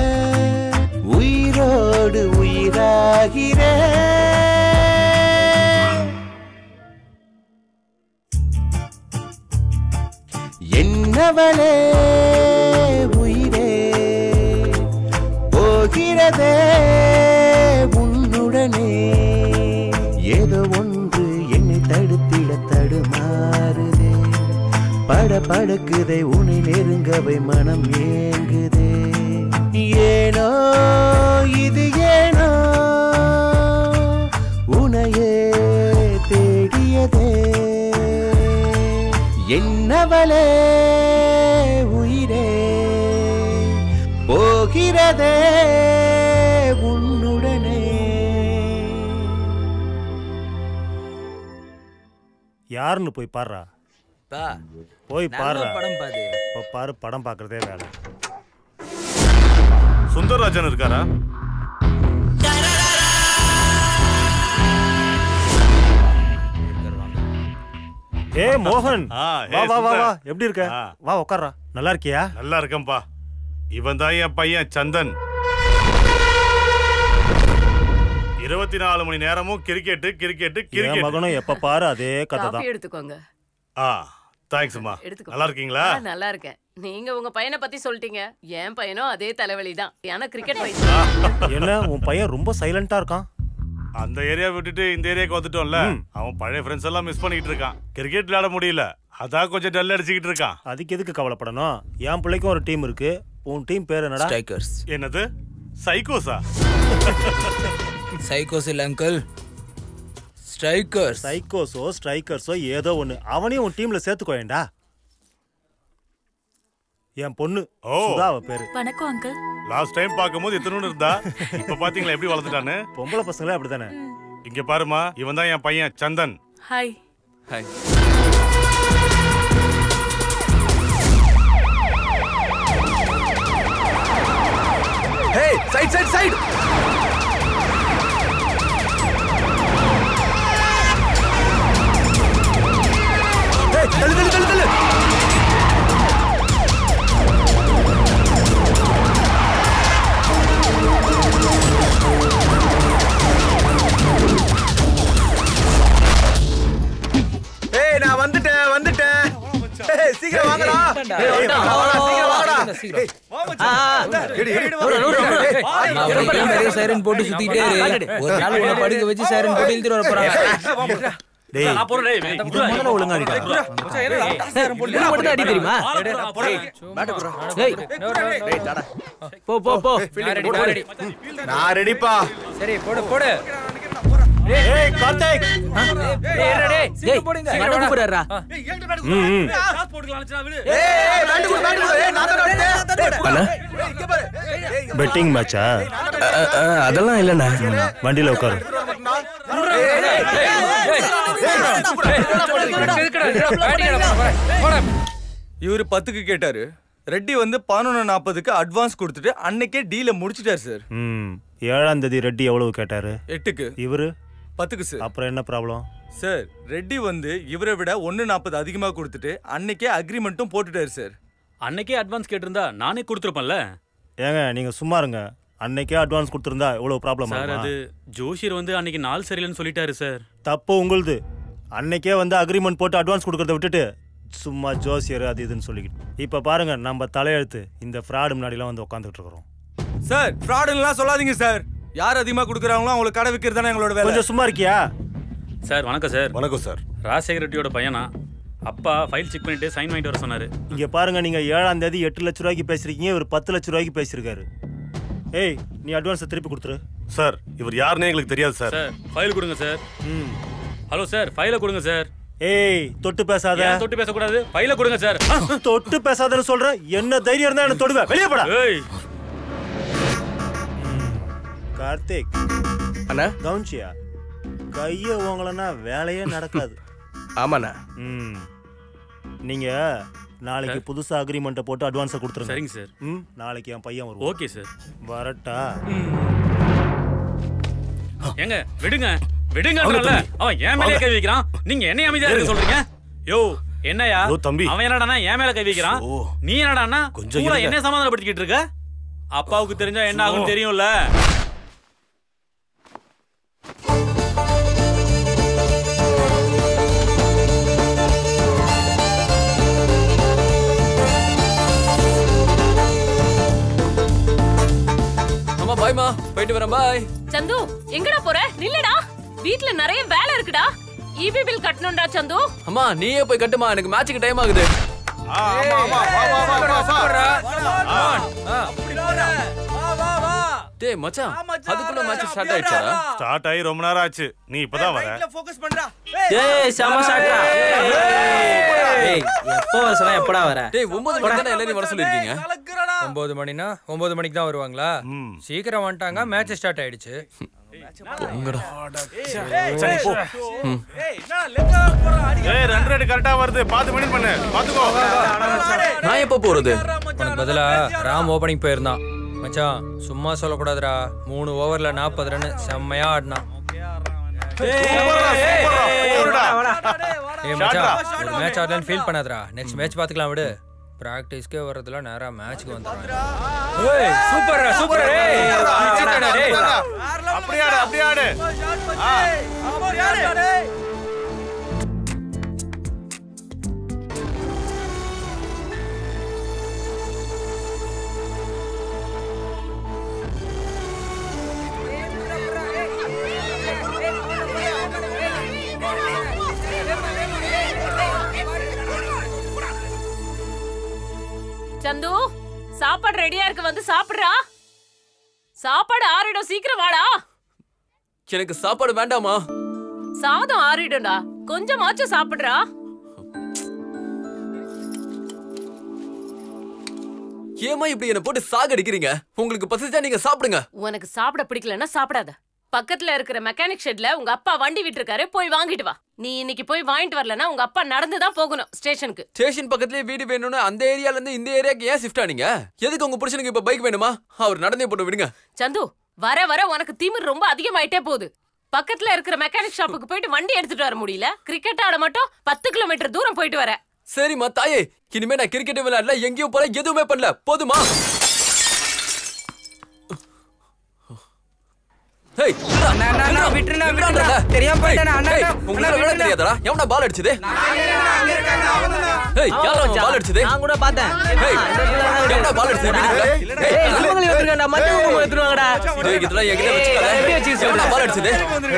உயிரோடு உயிராகிறேன் என்னவளே உயிரே போகிறதே உன்னுடனே ஏதோ ஒன்று என்னை தடுத்திட தடுமாறுதே பட படக்குதே உன்னை நெருங்கவை மனம் ஏங்குதே ஏனோ இது ஏனோ உனையே தேடியதே என்னவளே உயிரே போகிறதே உன்னுடனே யாருன்னு போய் பாடுறா போய் நல்ல பாடுறா படம் பாரு. இப்போ பாரு படம் பார்க்கறதே வேலை சுந்தரராஜன் இருக்காரா ஏ மோகன் ஆ, வா ஏய், வா வா சுந்தர். வா எப்படி இருக்க ஆ. வா உட்கார்றா நல்லா இருக்கியா நல்லா இருக்கேன்பா இவன் தான் என் பையன் சந்தன் இருபத்தி நாலு மணி நேரமும் கிரிக்கெட்டு கிரிக்கெட்டு என் கிரிக்கெட் மகனும் எப்ப பாரு அதே கதை காஃபி தான் எடுத்துக்கோங்க ஆ தேங்க்ஸ்மா எடுத்துக்கோ நல்லா இருக்கீங்களா ஆ, நல்லா இருக்கேன் நீங்க உங்க பையனை பத்தி சொல்லிட்டீங்க என் பையனும் அதே தலைவலி தான் ஏன்னா கிரிக்கெட் பையன் என்ன உன் பையன் ரொம்ப சைலண்டா இருக்கான் அந்த ஏரியா விட்டுட்டு இந்த ஏரியாக்கு வந்துட்டோம்ல அவன் பழைய ஃப்ரெண்ட்ஸ் எல்லாம் மிஸ் பண்ணிட்டு இருக்கான் கிரிக்கெட் விளையாட முடியல அதான் கொஞ்சம் டல் அடிச்சுக்கிட்டு இருக்கான் அதுக்கு எதுக்கு கவலைப்படணும் என் பிள்ளைக்கும் ஒரு டீம் இருக்கு உன் டீம் பேர் என்னடா ஸ்ட்ரைக்கர்ஸ் என்னது சைக்கோஸா சைக்கோஸ் இல்ல அங்கிள் ஸ்ட்ரைக்கர்ஸ் சைக்கோஸோ ஸ்ட்ரைக்கர்ஸோ ஏதோ ஒண்ணு அவனையும் உன் டீம்ல சேர்த்துக்கோயேண்டா என் பொண்ணு ஓ. சுதா அவ பேரு வணக்கம் அங்கிள் லாஸ்ட் டைம் பார்க்கும்போது எத்தனை இருந்தா இப்ப பாத்தீங்களா எப்படி வளர்ந்துட்டான்னு பொம்பளை பசங்களே அப்படித்தானே இங்க பாருமா இவன் தான் என் பையன் Chandan hi hi hey side side side தள்ளு தள்ளு தள்ளு தள்ளு ஏய் நான் வந்துட்டேன் வந்துட்டேன் ஏய், சீக்கிரம் வாங்கடா ஏய், ஏய், வாடா, வாடா, சீக்கிரம் வாங்கடா ஏய், எடு, எடு, ஏய், நான் உனக்கு நிறைய சைரன் போட்டு சுத்திட்டே இரு ஒரு நாள் உன்னை படுக்க வச்சு சைரன் போட்டு இழுத்துட்டு வர போறாங்க டேய், இது முதல்ல ஒழுங்கா அடிடா. இவனை மட்டும் தான் அடி தெரியுமா ஏய், போ போ போ நான் ரெடிப்பா சரி போடு போடு ஏய் கார்த்திக் டேய், மண்டை கூப்பிடுறாரா? ம், ம். பெட்டிங் மேட்சா அதெல்லாம் இல்லண்ணா வண்டியில உட்காரு இவரு பத்துக்கு கேட்டாரு ரெட்டி வந்து பதினொன்று நாற்பதுக்கு அட்வான்ஸ் கொடுத்துட்டு அன்னைக்கே டீலை முடிச்சிட்டாரு சார் ம் ஏழாம் தேதி ரெட்டி எவ்வளவு கேட்டாரு எட்டுக்கு இவரு பத்துக்கு சார் அப்புறம் என்ன ப்ராப்ளம் சார் ரெட்டி வந்து இவரை விட ஒன்று நாற்பது அதிகமாக கொடுத்துட்டு அன்னைக்கே அக்ரிமெண்ட்டும் போட்டுட்டாரு சார் அன்னைக்கே அட்வான்ஸ் கேட்டிருந்தா நானே கொடுத்துருப்பேன்ல ஏங்க நீங்க சும்மா இருங்க அன்னைக்கே அட்வான்ஸ் கொடுத்துருந்தா இவ்வளவு ப்ராப்ளம் சார் அது ஜோஷியர் வந்து அன்னைக்கு நாள் சரியில்லைன்னு சொல்லிட்டாரு சார் தப்பு உங்களுது அன்னைக்கே வந்து அக்ரிமெண்ட் போட்டு அட்வான்ஸ் கொடுக்கறத விட்டுட்டு சும்மா ஜோசியர் அது இதுன்னு சொல்லிக்கிட்டு இப்போ பாருங்க நம்ம தலையெழுத்து இந்த ஃப்ராடு முன்னாடிலாம் வந்து உட்காந்துட்டு இருக்கிறோம் சார் ஃப்ராடுலாம் சொல்லாதீங்க சார் யார் அதிகமா கொடுக்குறாங்களோ அவங்களுக்கு கடை விற்கிறது தானே எங்களோட வேலை கொஞ்சம் சும்மா இருக்கியா சார் வணக்கம் சார் வணக்கம் சார் ராஜசேகர ரெட்டியோட பையனா அப்பா ஃபைல் செக் பண்ணிட்டு சைன் வாங்கிட்டு வர சொன்னாரு இங்க பாருங்க நீங்க ஏழாம் தேதி எட்டு லட்ச ரூபாய்க்கு பேசுறீங்க இவர் பத்து லட்ச ரூபாய்க்கு பேசியிருக்காரு ஏய் நீ அட்வான்ஸை திருப்பி கொடுத்துரு சார் இவர் யாருன்னே எங்களுக்கு தெரியாது சார் சார் ஃபைல் கொடுங்க சார் ஹலோ சார் ஃபைலை கொடுங்க சார் ஏய் தொட்டு பேசாத ஏன் தொட்டு பேசக்கூடாது ஃபைலை கொடுங்க சார் தொட்டு பேசாதன்னு சொல்றேன் என்ன தைரியம் இருந்தா என்ன தொடுவேன் வெளியே போடா ஏய் கார்த்திக் அண்ணா கவுன்சியா கைய ஓங்கலன்னா வேலையே நடக்காது ஆமாண்ணா ம் நீங்க நாளைக்கு புதுசா அக்ரிமெண்ட்டை போட்டு அட்வான்ஸை கொடுத்துருங்க சரிங்க சார் ம் நாளைக்கு என் பையன் வருவான் ஓகே சார் வரட்டா ஏங்க விடுங்க விடுங்கன்றல அவன் என் மேலே கை வைக்கிறான் நீங்க என்ன அமைதியா இருக்க சொல்றீங்க யோ என்னையா யோ, தம்பி. அவன் என்னடானா என் மேல கை வைக்கிறான் நீ என்னடானா கொஞ்சம் கூட இருங்க. என்ன சமாதானப்படுத்திக்கிட்டு இருக்க அப்பாவுக்கு தெரிஞ்சா என்ன ஆகும் தெரியும்ல அம்மா பாய்மா போயிட்டு வரேன் பாய் சந்து எங்கடா போற நில்லுடா வீட்ல நிறைய வேலை இருக்குடா இபி பில் கட்டணும்டா சந்து அம்மா நீயே போய் கட்டுமா எனக்கு மேட்சுக்கு டைம் ஆகுது டேய் மச்சான் அதுக்குள்ள மேட்ச் ஸ்டார்ட் ஆயிடுச்சா ஸ்டார்ட் ஆகி ரொம்ப நேரம் ஆச்சு நீ இப்பதான் வர ஃபோக்கஸ் பண்றா ஏய் செம சாட்ரா ஏய் எப்போ வர சொன்னா எப்படா வர டேய் ஒன்பது மணிக்கு தானே எல்லாரையும் வர சொல்லிருக்கீங்க ஒன்பது மணினா ஒன்பது மணிக்கு தான் வருவாங்களா சீக்கிரம் வந்துட்டாங்க மேட்ச் ஸ்டார்ட் ஆயிடுச்சு போங்கடா சரி, போ. ம். ஏய் ரன் ரேட் கரெக்டா வருது பாத்து மெயின் பண்ணு பாத்துக்கோ நான் எப்போ போறது உனக்கு பதிலா ராம் ஓப்பனிங் போயிருந்தான் மச்சான் சும்மா சொல்லக்கூடாதுடா மூணு ஓவர்ல நாற்பது ரன் செம்மையா ஆடினான் ஏய் மச்சான் ஒரு மேட்ச் ஆடலன்னு ஃபீல் பண்ணாதடா நெக்ஸ்ட் மேட்ச் பாத்துக்கலாம் விடு பிராக்டிஸ்க்கே வர்றதுல நேரா மேட்ச்க்கு வந்துடுறாங்க ஏய் சூப்பர்ரா சூப்பர் ஏய் அடிச்சிட்டடா டேய் அப்படியே ஆடு அப்படியே ஆடு ஆ. சந்து சாப்பாடு ரெடியா இருக்கு வந்து சாப்பிடுறா சாப்பாடு ஆறிடும் சீக்கிரம் வாடா எனக்கு சாப்பாடு வேண்டாமா சாதம் ஆறிடும்டா கொஞ்சமாச்சும் சாப்பிடுறா ஏமா இப்படி என்ன போட்டு சாகடிக்கிறீங்க உங்களுக்கு பசிச்சா நீங்க சாப்பிடுங்க உனக்கு சாப்பிட பிடிக்கலன்னா சாப்பிடாத பக்கத்துல இருக்கிற மெக்கானிக் ஷெட்ல உங்க அப்பா வண்டி விட்டுருக்காரு போய் வாங்கிட்டு வா நீ இன்னைக்கு போய் வாங்கிட்டு வரலன்னா உங்க அப்பா நடந்து தான் போகணும் ஸ்டேஷனுக்கு ஸ்டேஷன் பக்கத்துலயே வீடு வேணும்னு அந்த ஏரியால இருந்து இந்த ஏரியாக்கு ஏன் ஷிஃப்ட் ஆனீங்க எதுக்கு உங்க புருஷனுக்கு இப்ப பைக் வேணுமா அவர் நடந்தே போட்டு விடுங்க சந்து வர வர உனக்கு திமிர் ரொம்ப அதிகமாயிட்டே போகுது பக்கத்துல இருக்கிற மெக்கானிக் ஷாப்புக்கு போயிட்டு வண்டி எடுத்துட்டு வர முடியல கிரிக்கெட் ஆட மட்டும் பத்து கிலோமீட்டர் தூரம் போயிட்டு வர சரிம்மா தாயே இனிமே நான் கிரிக்கெட் விளையாடல எங்கேயும் போல எதுவுமே பண்ணல போதுமா ஹேய், விட்றா, விட்றா, விட்றான்றல. ஹேய், உங்களுக்கு விளையாட தெரியாதடா? எவன்டா ball அடிச்சது? ஹேய், யார்றா அவன் ball அடிச்சது? நான் கூட பார்த்தேன் ஹேய், எவன்டா ball அடிச்சது வீட்டுக்குள்ள? ஹேய், ஏய் இவங்களே வந்துருங்கடா மத்த ஊங்க வந்துருவாங்கடா டேய், இதெல்லாம் என்கிட்ட வச்சுக்காத. எப்படி வச்சுக்க எவன்டா ball அடிச்சது?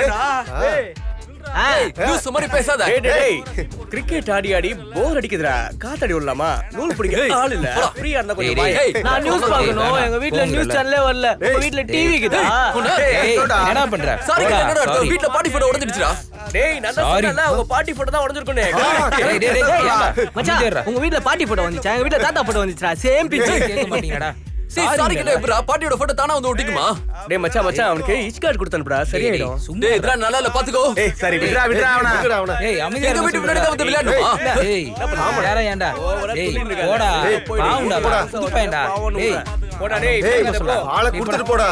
ஏய், லூசு மாதிரி பேசாத. டேய், டேய், டேய். கிரிக்கெட் ஆடி ஆடி போர் அடிக்குதுடா காத்தாடி விடலாமா நூல் பிடிக்க ஏய், ஆள் இல்ல போடா. ஃப்ரீயா இருந்தா கொஞ்சம் டேய், வாயேன். டேய், நான் நியூஸ் பார்க்கணும் எங்க வீட்ல நியூஸ் சேனலே வரல உங்க வீட்ல டிவி இருக்குதா என்ன பண்ற சாரி, என்னடா அர்த்தம்? வீட்ல பாட்டி photo உடைஞ்சிடுச்சுடா. டேய் நான் தான் சொன்னேன்ல உங்க பாட்டி போட்டோ தான் உடைஞ்சிருக்குனே டேய், டேய், டேய், மச்சான் உங்க வீட்ல பாட்டி போட்டோ வந்துச்சா எங்க வீட்ல தாத்தா போட்டோ வந்துச்சுடா சேம் பிக்சர் கேட்க மாட்டீங்கடா சரி, sorry கிட்ட எப்படிடா? பாட்டியோட photo தானா வந்து ஒட்டிக்குமா? டேய் மச்சான் மச்சான் அவனுக்கு இச் கார்டு கொடுத்து அனுப்புடா சரியாயிடும் டேய், இதெல்லாம் நல்லா இல்ல, பாத்துக்கோ. ஏய் சரி விட்றா விட்றா அவன விட்றா அவன ஏய் அமைதியா எங்க வீட்டு முன்னாடி தான் வந்து விளையாடணுமா? ஏய் வேற ஏன்டா ஏய் போடா பாவுண்டா போடா. புது பையன்டா ஏய் போடா டேய் ஏய், போடா, போடா. ஆளை கொடுத்துட்டு போடா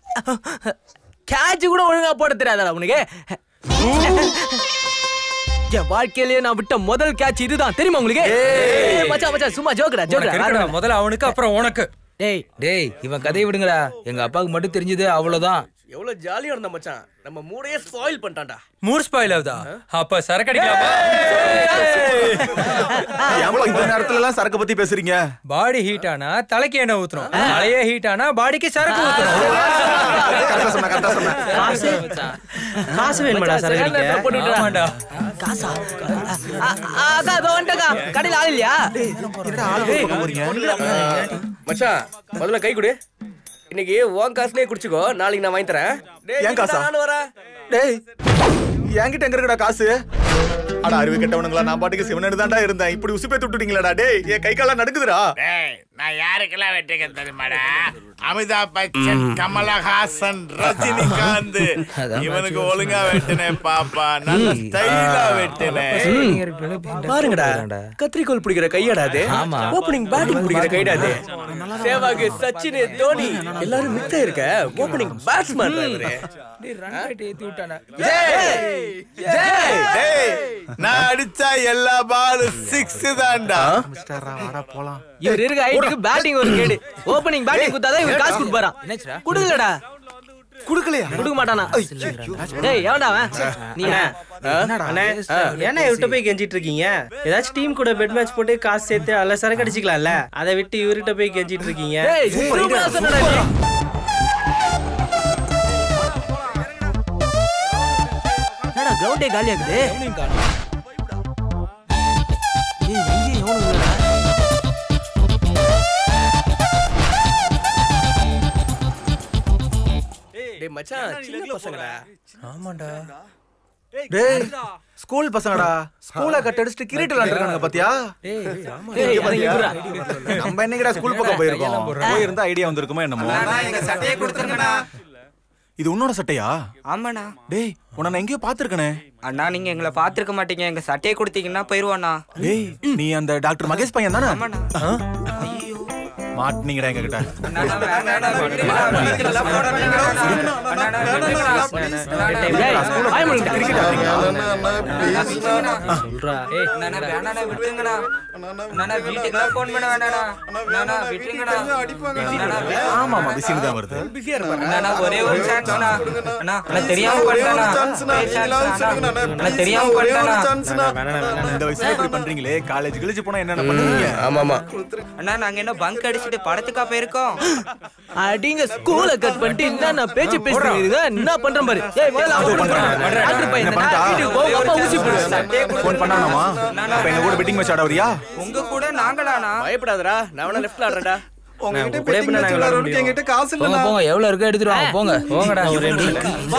கேட்ச் கூட ஒழுங்கா போட தெரியாதடா உனக்கு என் வாழ்க்கையிலேயே நான் விட்ட முதல் கேட்ச் இதுதான் தெரியுமா உங்களுக்கு ஏய், மச்சான் மச்சான் சும்மா ஜோக்கடா உனக்கு இருக்குடா, ஜோக்கடா முதல்ல அவனுக்கு அப்புறம் உனக்கு டேய் டேய் இவன் கதையை விடுங்கடா எங்க அப்பாவுக்கு மட்டும் தெரிஞ்சது அவ்வளவுதான் எவ்வளவு ஜாலியா இருந்த மச்சான் நம்ம மூடையே ஸ்பாயில் பண்ணிட்டான்டா மூர் ஸ்பாயில் ஆகுதா அப்ப சரக்கு அடிக்கலாமா ஏன்பா இந்த நேரத்துல எல்லாம் சரக்கு பத்தி பேசுறீங்க பாடி ஹீட் ஆனா தலைக்கு எண்ணெய் ஊத்துறோம் தலையே ஹீட் ஆனா பாடிக்கு சரக்கு ஊத்துறோம் கரெக்டா சொன்ன கரெக்டா சொன்ன காசு காசு வேணுமாடா சரக்கு அடிக்க ஆமாண்டா காசா அ- அ- அக்கா இதோ வந்துட்டக்கா கடையில ஆள் இல்லையா மச்சான் முதல்ல கை கொடு இன்னைக்கு உன் காசுலயே குடிச்சுக்கோ நாளைக்கு நான் வாங்கி தரேன் டேய், ஏன் காசா? நானும் வரேன் டேய் என்கிட்ட எங்க இருக்குடா காசு அட அறிவு கெட்டவனுங்களா நான் பாட்டுக்கு சிவனடு தான்டா இருந்தேன் இப்படி உசுப்பேத்து விட்டுட்டீங்களாடா டேய் என் கை காலம் நடுக்குதுடா டேய் நான் யாருக்கெல்லாம் வெட்டிக்க தெரியுமாடா அமிதாப் பச்சன் கமலஹாசன் ரஜினிகாந்த் இவனுக்கு ஒழுங்கா வெட்டினேன் பாப்பா நல்ல ஸ்டைலா வெட்டினேன் பாருங்கடா கத்திரிக்கோல் பிடிக்கிற கையாடா அது ஆமா. ஓப்பனிங் பேட்டிங் பிடிக்கிற கைடா அது சேவாக் சச்சின் தோனி எல்லாரும் மித்த இருக்க ஓப்பனிங் பேட்ஸ்மேன் இவரு டேய் நான் அடிச்சா எல்லா பாலும் சிக்ஸ் தான்டா போலாம் இவர் இருக்க ஹைட்டுக்கு பேட்டிங் ஒரு கேடு ஓப்பனிங் பேட்டிங் குத்தாதான் இவர் காசு கொடுப்பாராம் குடுக்கலடா குடுக்கலையா கொடுக்க மாட்டானா டேய் எவன்டா அவன் நீ அண்ணே ஏன்னா இவர்கிட்ட போய் கெஞ்சிட்டு இருக்கீங்க ஏதாச்சும் டீம் கூட பெட் மேட்ச் போட்டு காசு சேர்த்து அதில் சரக்கு அடிச்சுக்கலாம்ல அதை விட்டு இவர்கிட்ட போய் கெஞ்சிட்டு இருக்கீங்க டேய் சூப்பரா சொன்னடா நீ என்னடா கிரவுண்டே காலியா இருக்குது ஏய் எங்கேயும் எவனும் இல்லடா டேய் மச்சான் சின்ன பசங்கடா ஆமாண்டா டேய் ஸ்கூல் பசங்கடா ஸ்கூல கட் அடிச்சுட்டு கிரீட் விளையாண்டுருக்கானுங்க பாத்தியா டேய் இங்க பாத்தியா? அதை இங்க நம்ம என்னங்கடா ஸ்கூல் பக்கம் போயிருக்கோம் போயிருந்தா ஐடியா வந்திருக்குமோ என்னமோ சட்டையை கொடுத்துருங்கண்ணா இது உன்னோட சட்டையா ஆமாண்ணா டேய் உன்னை நான் எங்கேயோ பாத்துருக்கனே அண்ணா நீங்க எங்களை பாத்துருக்க மாட்டீங்க எங்க சட்டையை கொடுத்தீங்கன்னா போயிருவோண்ணா டேய் நீ அந்த டாக்டர் மகேஷ் பையன் தானே மாட்டினீங்கடா எங்க கிட்ட டேய் வாய மூடுங்கடா. சொல்றா ஆமா ஆமா பிஸின்னு தான் வருது பிஸியா இருப்பாரு ஒரே ஒரு சான்ஸ் அண்ணா அண்ணா தெரியாம பண்ணேண்ணா தெரியாம பண்ணேண்ணா இந்த வயசுல இப்படி பண்றீங்களே காலேஜ் கிழிச்சு போனா என்னென்ன பண்ணுவீங்க ஆமா ஆமா அண்ணா நாங்க என்ன பங்க் அடிச்சுட்டு படத்துக்கா போயிருக்கோம் அடிங்க ஸ்கூல கட் பண்ணிட்டு என்ன நான் பேச்சு பேசுறீங்க என்ன பண்றேன் பாரு ஏய் முதல்ல அவன் பண்றான் டாக்டர் பையன் என்ன பண்ணிட்டா? வீட்டுக்கு போ உங்க அப்பா ஊசி போடுவாரு ஃபோன் பண்ணானாமா அப்ப எங்க கூட பெட்டிங் மேட்ச் ஆட வரியா உங்க கூட நாங்களாண்ணா பயப்படாதடா நான் வேணா லெஃப்ட்ல ஆடுறேன்டா உங்ககிட்ட கூட எப்படி நாங்க விளையாட முடியும்? என்கிட்ட காசு போங்க போங்க எவ்வளவு இருக்கோ எடுத்துட்டு வாங்க போங்க போங்கடா ஒரு ரெண்டு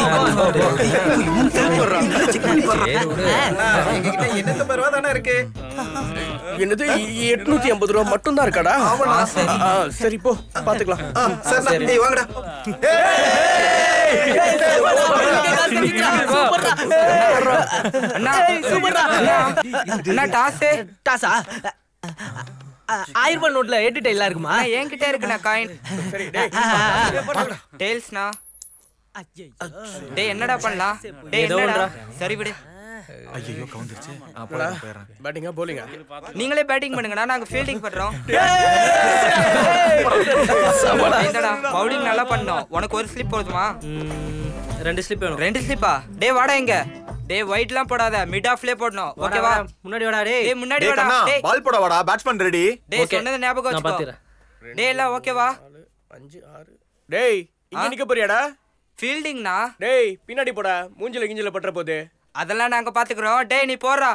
எண்ணூத்தி ரூபா தானே இருக்கு என்னது எட்நூத்தி ஐம்பது ரூபா மட்டும் தான் இருக்காடா ஆ, சரி போ பாத்துக்கலாம் சரி டேய் வாங்கடா அண்ணா அண்ணா டாஸு டாஸா ஆயிரம் ரூபாய் நோட்ல எட்டு எல்லாம் இருக்குமா அண்ணா என்கிட்ட இருக்குண்ணா காயின் டேல்ஸ்ண்ணா டேய் என்னடா பண்ணலாம் டேய் ஏதோ என்னடா ஒன்றா. சரி விடு ஐயோ கவுந்துருச்சு அப்புறம் போயிடுறேன் பேட்டிங்கா போலிங்க நீங்களே பேட்டிங் பண்ணுங்கண்ணா நாங்க ஃபீல்டிங் பண்றோம் என்னடா பவுலிங் நல்லா பண்ணோம் உனக்கு ஒரு ஸ்லிப் போதுமா ரெண்டு ஸ்லிப் வேணும் ரெண்டு ஸ்லிப்பா டேய் வாடா இங்க டேய் ஒயிட்லாம் போடாத மிட் ஆஃப்லயே போடணும் ஓகேவா முன்னாடி வாடா டேய் டேய் முன்னாடி டேய் வாடா கண்ணா டேய் பால் போட வாடா பேட்ஸ்மேன் ரெடி டேய் Okay. சொன்னது ஞாபகம் நான் வச்சுக்கோ பாத்துறேன் டேய் எல்லாம் ஓகேவா அஞ்சு ஆறு டேய் இங்க ஆ? நிக்க போறியாடா ஃபீல்டிங்னா டேய் பின்னாடி போடா மூஞ்சில கிஞ்சில பற்ற போகுது அதெல்லாம் நாங்க பாத்துக்கிறோம் டேய் நீ போறா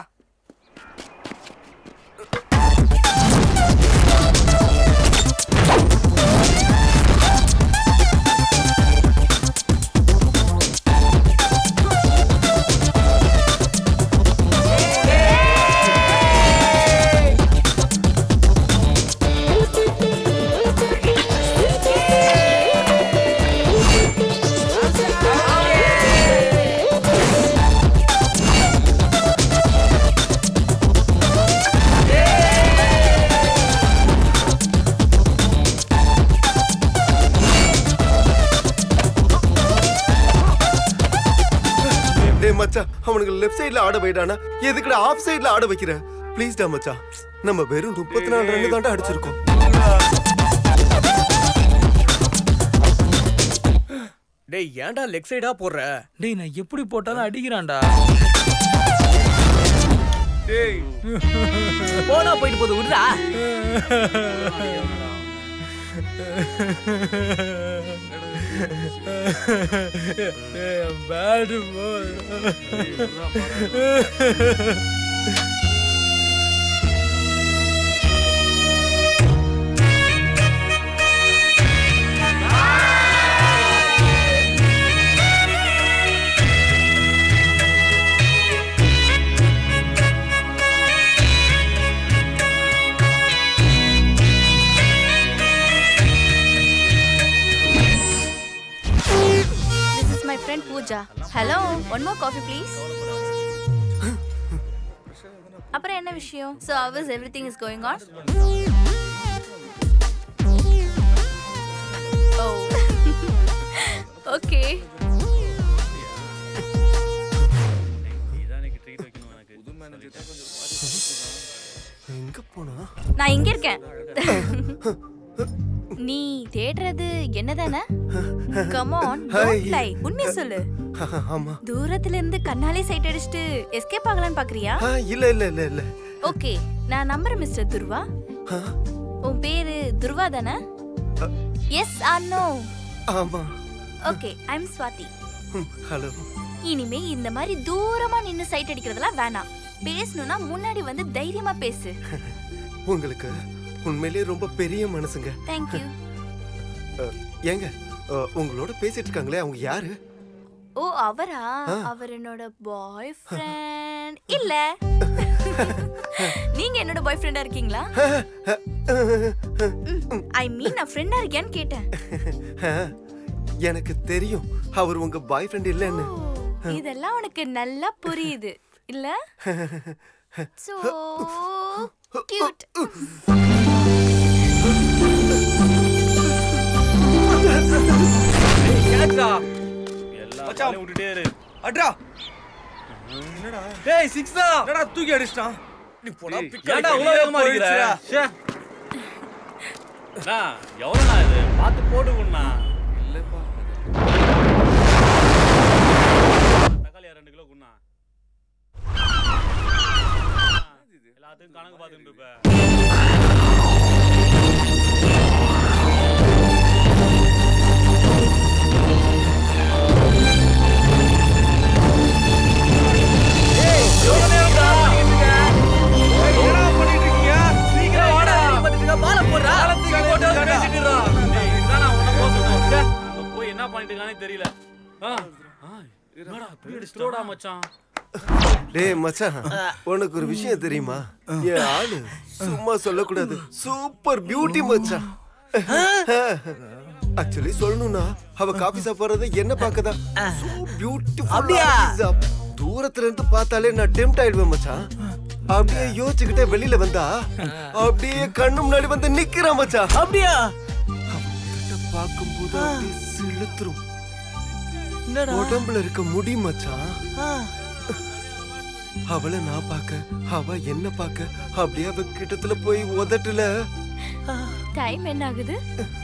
மச்சான் அவனுக்கு லெஃப்ட் சைடுல ஆட வைடானா எதுக்குடா ஆஃப் சைடுல ஆட வைக்கிற ப்ளீஸ் டா மச்சான் நம்ம வெறும் முப்பத்தி நாலு ரன் தாண்டா அடிச்சிருக்கோம் டேய் ஏன்டா லெக் சைடா போடுற டேய் நான் எப்படி போட்டாலும் அடிக்கிறான்டா டேய் போனா போயிட்டு போது விடுறா பேடு This is my friend Pooja. Hello, one more coffee please. அப்புறம் என்ன விஷயம் So how is everything is going on? Oh. okay. எங்க போனா நான் இங்க இருக்கேன் நீ தேடுறது என்னதானே கம் ஆன் டோன்ட் லை உண்மையை சொல்லு ஆமா தூரத்துல இருந்து கண்ணாலே சைட் அடிச்சிட்டு எஸ்கேப் ஆகலாம்னு பாக்குறியா ஆ, இல்ல இல்ல இல்ல இல்ல ஓகே நான் நம்புறேன் மிஸ்டர் துருவா உன் பேரு துருவா தானே எஸ் ஆர் நோ ஆமா okay I am Swathi hello இனிமே இந்த மாதிரி தூரமா நின்னு சைட் அடிக்கிறதெல்லாம் வேணாம் பேசணும்னா முன்னாடி வந்து தைரியமா பேசு உங்களுக்கு உண்மையிலேயே ரொம்ப பெரிய மனசுங்க தேங்க் யூ அ, ஏங்க அ, உங்களோட பேசிட்டு இருக்காங்களே அவங்க யாரு ஓ அவரா அவர் என்னோட பாய் ஃப்ரெண்ட் இல்ல நீங்க என்னோட பாய் ஃப்ரெண்டா இருக்கீங்களா ஐ மீன் நான் ஃப்ரெண்டா இருக்கியான்னு கேட்டேன் எனக்கு தெரியும் அவர் உங்க பாய் ஃப்ரெண்ட் இல்லைன்னு இதெல்லாம் உனக்கு நல்லா புரியுது இல்ல சோ கியூட் மச்சான் விட்டுட்டே இரு அட்ரா என்னடா டேய் சிக்ஸ் தான் என்னடா தூக்கி அடிச்சிட்டான் நீ போடா ஏன்டா இவ்வளவு வேகமா அடிக்கிற ச்சே எவ்வளோண்ணா இது பார்த்து போட்டு கொண்டா தக்காளியா ரெண்டு கிலோ குண்ணா எல்லாத்துக்கும் கணக்கு பார்த்துட்டு இருப்ப போய் என்ன பண்ணிட்டு இருக்கானே தெரியல ஆ, ஆ, என்னடா அப்படி அடிச்சிட்டோடா மச்சான் டேய் மச்சான் உனக்கு ஒரு விஷயம் தெரியுமா என் ஆளு சும்மா சொல்லக்கூடாது சூப்பர் பியூட்டி மச்சான் ஆக்சுவலி சொல்லணும்னா அவ காபி சாப்பிடுறது என்ன பார்க்கதா அப்படியா? தூரத்துல இருந்து பார்த்தாலே நான் டெம்ட் ஆயிடுவேன் மச்சான் அப்படியே யோசிச்சுக்கிட்டே வெளியில வந்தா அப்படியே கண்ணு முன்னாடி வந்து நிக்கிறான் மச்சான் அப்படியா பார்க்கும்போது அப்படியே சிலுத்துரும் உடம்புல இருக்க முடி மச்சான் அவளை நான் பார்க்க அவ என்ன பார்க்க அப்படியே அவ கிட்டத்துல போய் உதட்டுல டைம் என்ன ஆகுது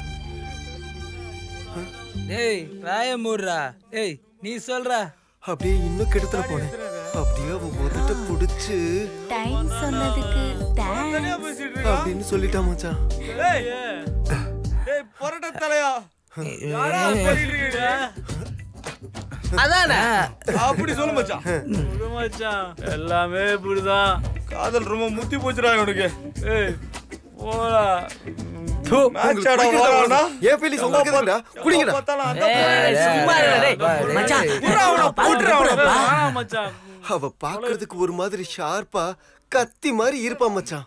டேய் ராய மூடுறா டேய் நீ சொல்றா அப்படியே இன்னும் கிட்டத்துல போனேன் அப்படியே அவ உதட்ட புடிச்சு டைம் சொன்னதுக்கு தேங்க்ஸ் அப்படின்னு சொல்லிட்டான் மச்சான் டேய் டேய் பொரட்ட தலையா யாரா சொல்லிட்டு இருக்கீங்க அதானே அப்படி சொல்லு மச்சான் விடு மச்சான் எல்லாமே இப்படிதான் காதல் ரொம்ப முத்தி போச்சுடா இவனுக்கு ஏய் போடா தூ, மேட்ச் உங்களுக்கு ஆட பிடிக்கலடா வரானா? உனக்கு? ஏன் ஃபீலிஸ் உங்களுக்கு எதுக்குடா குடிங்கடா ஏய், சும்மா இருடா, டேய். மச்சான், நான் பார்த்துட்டு போறேன்ப்பா. ஆ, மச்சான் அவ பாக்குறதுக்கு ஒரு மாதிரி ஷார்ப்பா கத்தி மாதிரி இருப்பா மச்சான்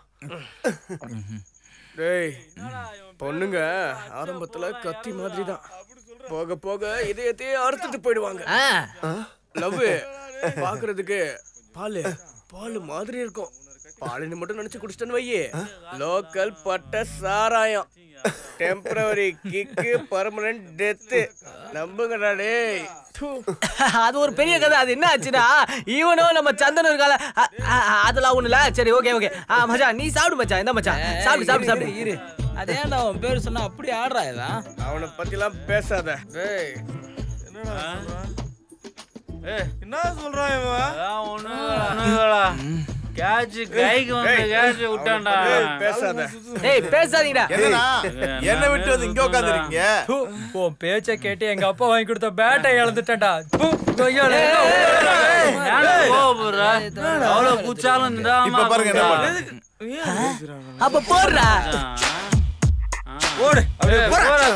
டேய் பொண்ணுங்க ஆரம்பத்துல கத்தி மாதிரி தான் போக போக இதயத்தையே அறுத்துட்டு போயிடுவாங்க லவ் பாக்குறதுக்கு பால் பால் மாதிரி இருக்கும் பாலுன்னு மட்டும் நினைச்சு குடிச்சிட்டேன்னு வையே லோக்கல் பட்ட சாராயம் டெம்பரவரி கிக்கு பர்மனன்ட் டெத்து நம்புங்கடா டேய் அது ஒரு பெரிய கதை அது என்ன ஆச்சுன்னா இவனும் நம்ம சந்தனும் இருக்கால அ- அ- அதெல்லாம் ஒண்ணு இல்ல சரி ஓகே ஓகே மச்சான் நீ சாப்பிடு மச்சான் இந்த மச்சான் சாப்பிடு சாப்பிடு சாப்பிடு இரு அதே அவன் பேர் சொன்னா அப்படி ஆடுறா இவன் அவனை பத்திலாம் பேசாத டேய் என்ன சொல்றான் இவன் கேட்ச் கைக்கு வந்து கேட்ச் விட்டான்டா பேசாத ஏய் பேசாதீங்கடா என்னடா? என்ன விட்டு வந்து இங்க உட்காந்துருக்கீங்க தூ, உன் பேச்ச கேட்டு எங்க அப்பா வாங்கி கொடுத்த பேட்டை இழந்துட்டேன்டா தூ, கொய்யால. ஏன்டா கோவப்படுற? அவ்வளவு குச்சாலும் நிதானமா இப்ப பாருங்க என்ன பண்ணுடா. அப்ப போடுறா ஓடு அப்படியே ஏய், போடா. போடா.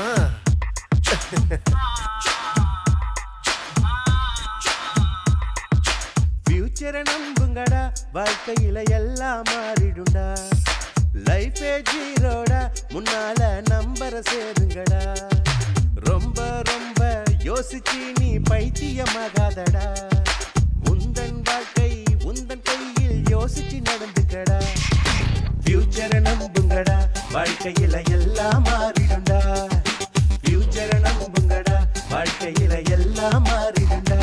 ஃபியூச்சரை நம்புங்கடா வாழ்க்கையில எல்லாம் மாறிடும்டா லைஃபே ஜீரோடா முன்னால நம்பர சேருங்கடா ரொம்ப ரொம்ப யோசிச்சு நீ பைத்தியமாகாதடா உந்தன் வாழ்க்கை உந்தன் கையில் யோசிச்சு நடந்துக்கடா ஃபியூச்சரை நம்புங்கடா வாழ்க்கையில எல்லாம் மாறிடும்டா ஃபியூச்சரை நம்புங்கடா வாழ்க்கையில எல்லாம் மாறிடும்டா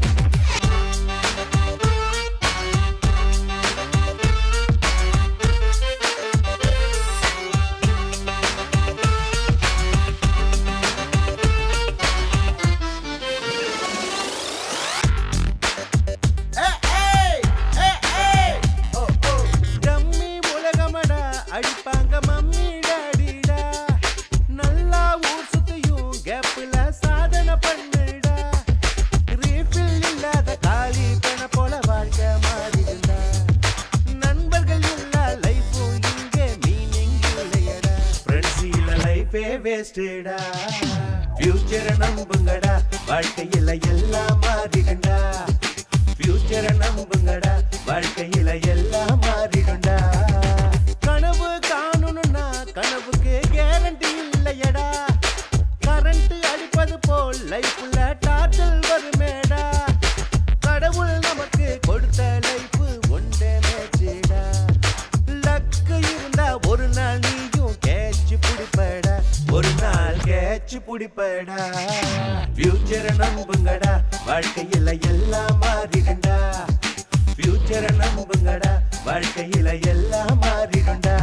டம்மி உலகமடா அடிப்பாங்க மம்மி டாடிடா நல்லா ஊர் சுத்தியும் கேப்ல சாதனை பண்ணுடா ரீஃபில் இல்லாத காலி பெண போல வாழ்க்கை மாறிடுடா நண்பர்கள் இல்ல லைஃபும் இங்கே மீனிங் இல்லையடா ஃப்ரெண்ட்ஸ் இல்ல லைஃபே வேஸ்டடா ஃபியூச்சரை நம்புங்கடா வாழ்க்கையில எல்லாம் மாறிடுண்டா ஃபியூச்சரை நம்புங்கடா வாழ்க்கையில எல்லாம் மாறிடுண்டா கனவு காணணும்னா கனவுக்கு கேரண்டி இல்லையடா கரண்ட் அடிப்பது போல் லைஃப்ல டார்ச்சல் வருமேடா கடவுள் நமக்கு கொடுத்த லைஃப் ஒன்றே மேட்சிடா லக்கு இருந்தா ஒரு நாள் நீயும் கேட்ச் பிடிப்படா ஒரு நாள் கேட்ச் பிடிப்படா ஃபியூச்சரை நம்புங்கடா வாழ்க்கையில எல்லாம் மாறிடுண்டா ஃபியூச்சரை நம்புங்கடா வாழ்க்கையில எல்லாம் மாறிடுண்டா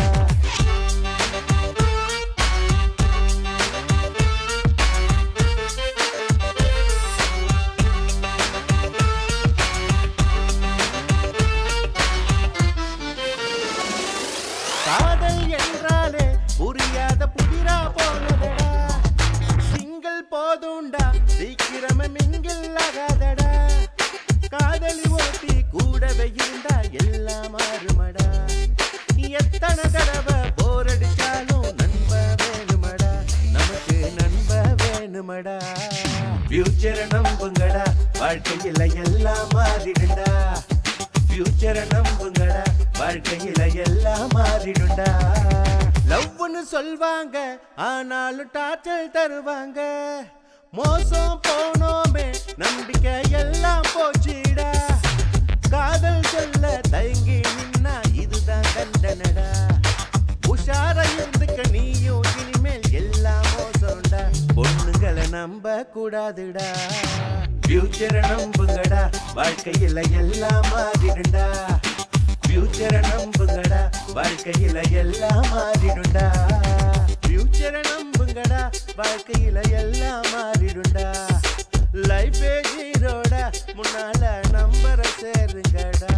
காதல் என்றாலே புரியாத புதிரா போனதடா சிங்கிள் போதுண்டா சீக்கிரமே மிங்கில் ஆகாதடா காதலி ஓட்டி கூடவே இருந்தா எல்லாம் மாறுமடா எத்தனை தடவை போர் அடிச்சாலும் நண்ப வேணுமடா நமக்கு நண்ப வேணுமடா ஃபியூச்சரை நம்புங்கடா வாழ்க்கையில எல்லாம் மாறிடுண்டா ஃபியூச்சரை நம்புங்கடா வாழ்க்கையில எல்லாம் மாறிடுண்டா லவ்னு சொல்வாங்க ஆனாலும் டார்ச்சல் தருவாங்க மோசம் போனோமே நம்பிக்கை எல்லாம் போச்சுடா காதல் சொல்ல தயங்கி நின்னா இதுதான் கண்டனடா உஷாரா இருந்துக்க நீயும் இனிமேல் எல்லாம் மோசம்டா பொண்ணுங்களை நம்ப கூடாதுடா ஃபியூச்சரை நம்புங்கடா வாழ்க்கையில எல்லாம் மாறிடுண்டா ஃபியூச்சரை நம்புங்கடா வாழ்க்கையில எல்லாம் மாறிடுண்டா ஃபியூச்சரை நம்புங்கடா வாழ்க்கையில எல்லாம் மாறிடுண்டா லைஃபே ஜீரோடா முன்னால நம்பர சேருங்கடா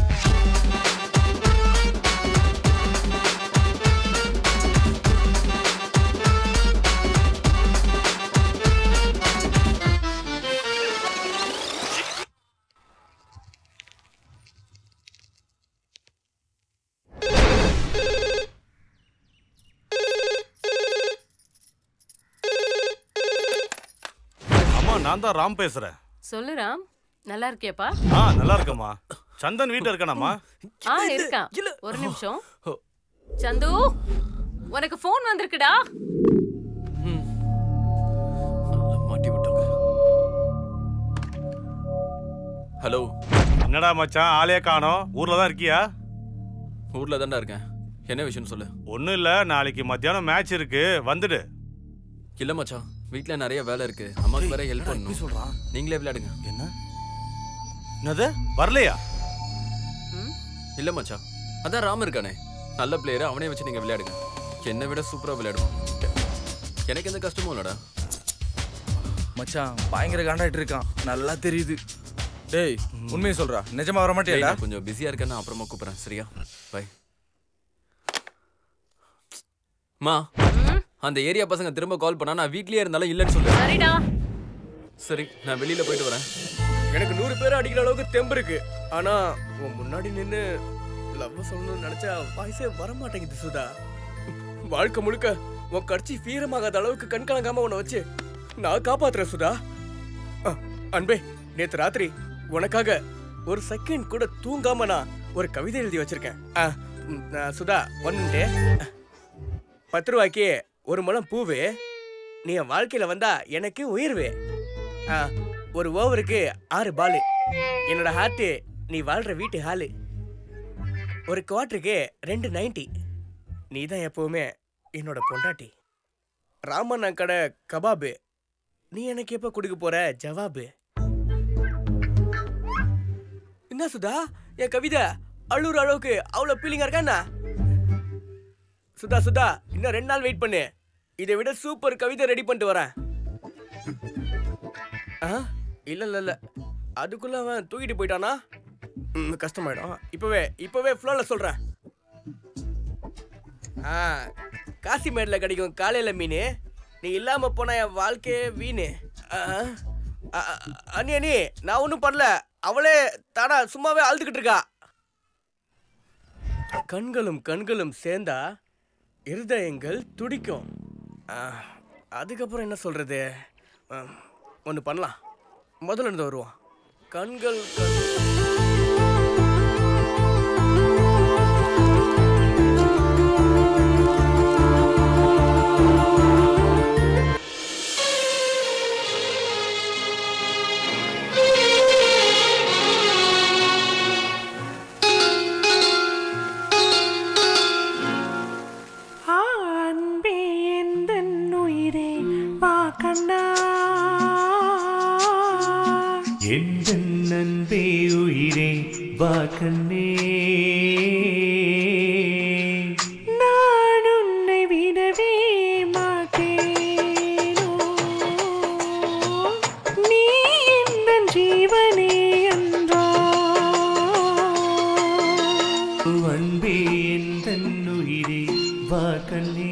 அம்மா நான் தான் ராம் பேசுறேன் சொல்லு ராம் நல்லா இருக்கியாப்பா ஆ நல்லா இருக்கம்மா சந்தன் வீட்டுல இருக்கானாம்மா ஆ இருக்கான் ஒரு நிமிஷம் சந்து உனக்கு ஃபோன் வந்திருக்குடா ஹலோ என்னடா மச்சான் ஆளே காணோம் ஊர்ல தான் இருக்கியா ஊர்ல தான்டா இருக்கேன் என்ன விஷயம் சொல்லு ஒண்ணும் இல்ல நாளைக்கு மத்தியானம் மேட்ச் இருக்கு வந்துடு இல்ல மச்சான் வீட்ல நிறைய வேலை இருக்கு அம்மாக்கு வேற ஹெல்ப் பண்ணணும் சொல்றான் நீங்களே விளையாடுங்க என்ன என்னது வரலையா இல்ல மச்சான் அதான் ராம் இருக்கானே நல்ல பிளேயர் அவனே வச்சு நீங்க விளையாடுங்க என்னை விட சூப்பரா விளையாடுவான் எனக்கு எந்த கஷ்டமும் இல்லடா மச்சான் பயங்கர காண்டாயிட்டு இருக்கான் நல்லா தெரியுது டேய் உண்மையை சொல்றா நிஜமா வர டேய், மாட்டியா நான் கொஞ்சம் பிஸியா இருக்கேன் நான் அப்புறமா கூப்பிடுறேன் சரியா பை மா அந்த ஏரியா பசங்க திரும்ப கால் பண்ணா நான் வீட்லயே இருந்தாலும் இல்லைன்னு சொல்லுவேன் சரிடா சரி நான் வெளியில போயிட்டு வரேன் எனக்கு நூறு பேர் அடிக்கிற அளவுக்கு தெம்பு இருக்கு ஆனா உன் முன்னாடி நின்னு லவ் சொல்லணும்னு நினைச்சா வாய்ஸே வர மாட்டேங்குது சுதா வாழ்க்கை முழுக்க உன் கட்சி வீரமாகாத அளவுக்கு கண் கலங்காம உன்னை வச்சு நான் காப்பாத்துறேன் சுதா அ, அன்பே நேத்து ராத்திரி உனக்காக ஒரு செகண்ட் கூட தூங்காம நான் ஒரு கவிதை எழுதி வச்சிருக்கேன் அ, ம், நான் சுதா ஒன்னுட்டே பத்து ரூபாய்க்கு ஒரு முழம் பூவு நீ என் வாழ்க்கையில வந்தா எனக்கு உயர்வு ஆ, ஒரு ஓவருக்கு ஆறு பாலு என்னோட ஹார்ட் நீ வாழ்ற வீட்டு ஹாலு ஒரு குவார்ட்டருக்கு ரெண்டு நைன்டி நீ தான் எப்பவுமே என்னோட பொண்டாட்டி ராமண்ணா கடை கபாபு நீ எனக்கு எப்ப கொடுக்க போற ஜவாபு என்ன சுதா என் கவிதை அழுற அளவுக்கு அவ்வளவு ஃபீலிங்கா இருக்கா என்ன சுதா சுதா இன்னும் ரெண்டு நாள் வெயிட் பண்ணு இதை விட சூப்பர் கவிதை ரெடி பண்ணிட்டு வரேன் ஆ இல்ல இல்ல இல்ல அதுக்குள்ள அவன் தூக்கிட்டு போயிட்டானா ம், கஷ்டமாயிடும் இப்பவே இப்பவே ஃப்ளோல சொல்றேன் ஆ காசிமேட்ல கிடைக்கும் காலையில மீன் நீ இல்லாம போன என் வாழ்க்கையே வீணு ஆ, ஆ, ஆ, அண்ணி அண்ணி நான் ஒன்றும் பண்ணல அவளே தானா சும்மாவே அழுதுகிட்டு இருக்கா கண்களும் கண்களும் சேர்ந்தா இருதயங்கள் துடிக்கும் ஆ, அதுக்கப்புறம் என்ன சொல்றது ஒன்று பண்ணலாம் முதல்ல இருந்து வருவோம் கண்கள் கண் அன்பே எந்தன் உயிரே வா கண்ணா எந்த நன்பே உயிரே வா கண்ணே நான் உன்னை விடவே மாட்டேனோ நீ எந்தன் ஜீவனே என்றோ அன்பே எந்த உயிரே வா கண்ணே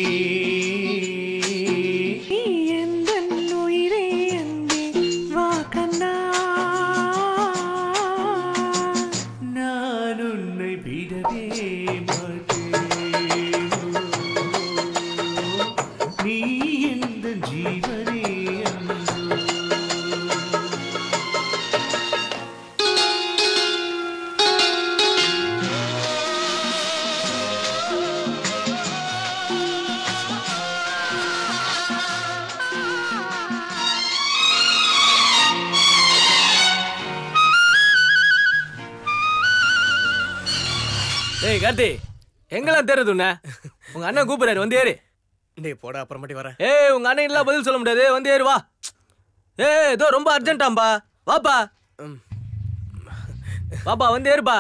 நீ எந்தன் உயிரே அன்பே வா கண்ணா நான் உன்னை விடவே மாட்டேனோ நீ எந்த ஜீவனே அன்போ. டேய் கார்த்தி எங்கெல்லாம் தேடுறது உன்ன உங்க அண்ணன் கூப்பிடுறாரு வந்து ஏறு டேய் போடா அப்புறமாட்டி வரேன் ஏய் உங்க அண்ணன் எல்லாம் பதில் சொல்ல முடியாது வந்து ஏறு வா ஏய் ஏதோ ரொம்ப அர்ஜென்ட்டாம்பா வாப்பா வாப்பா வந்து ஏறுப்பா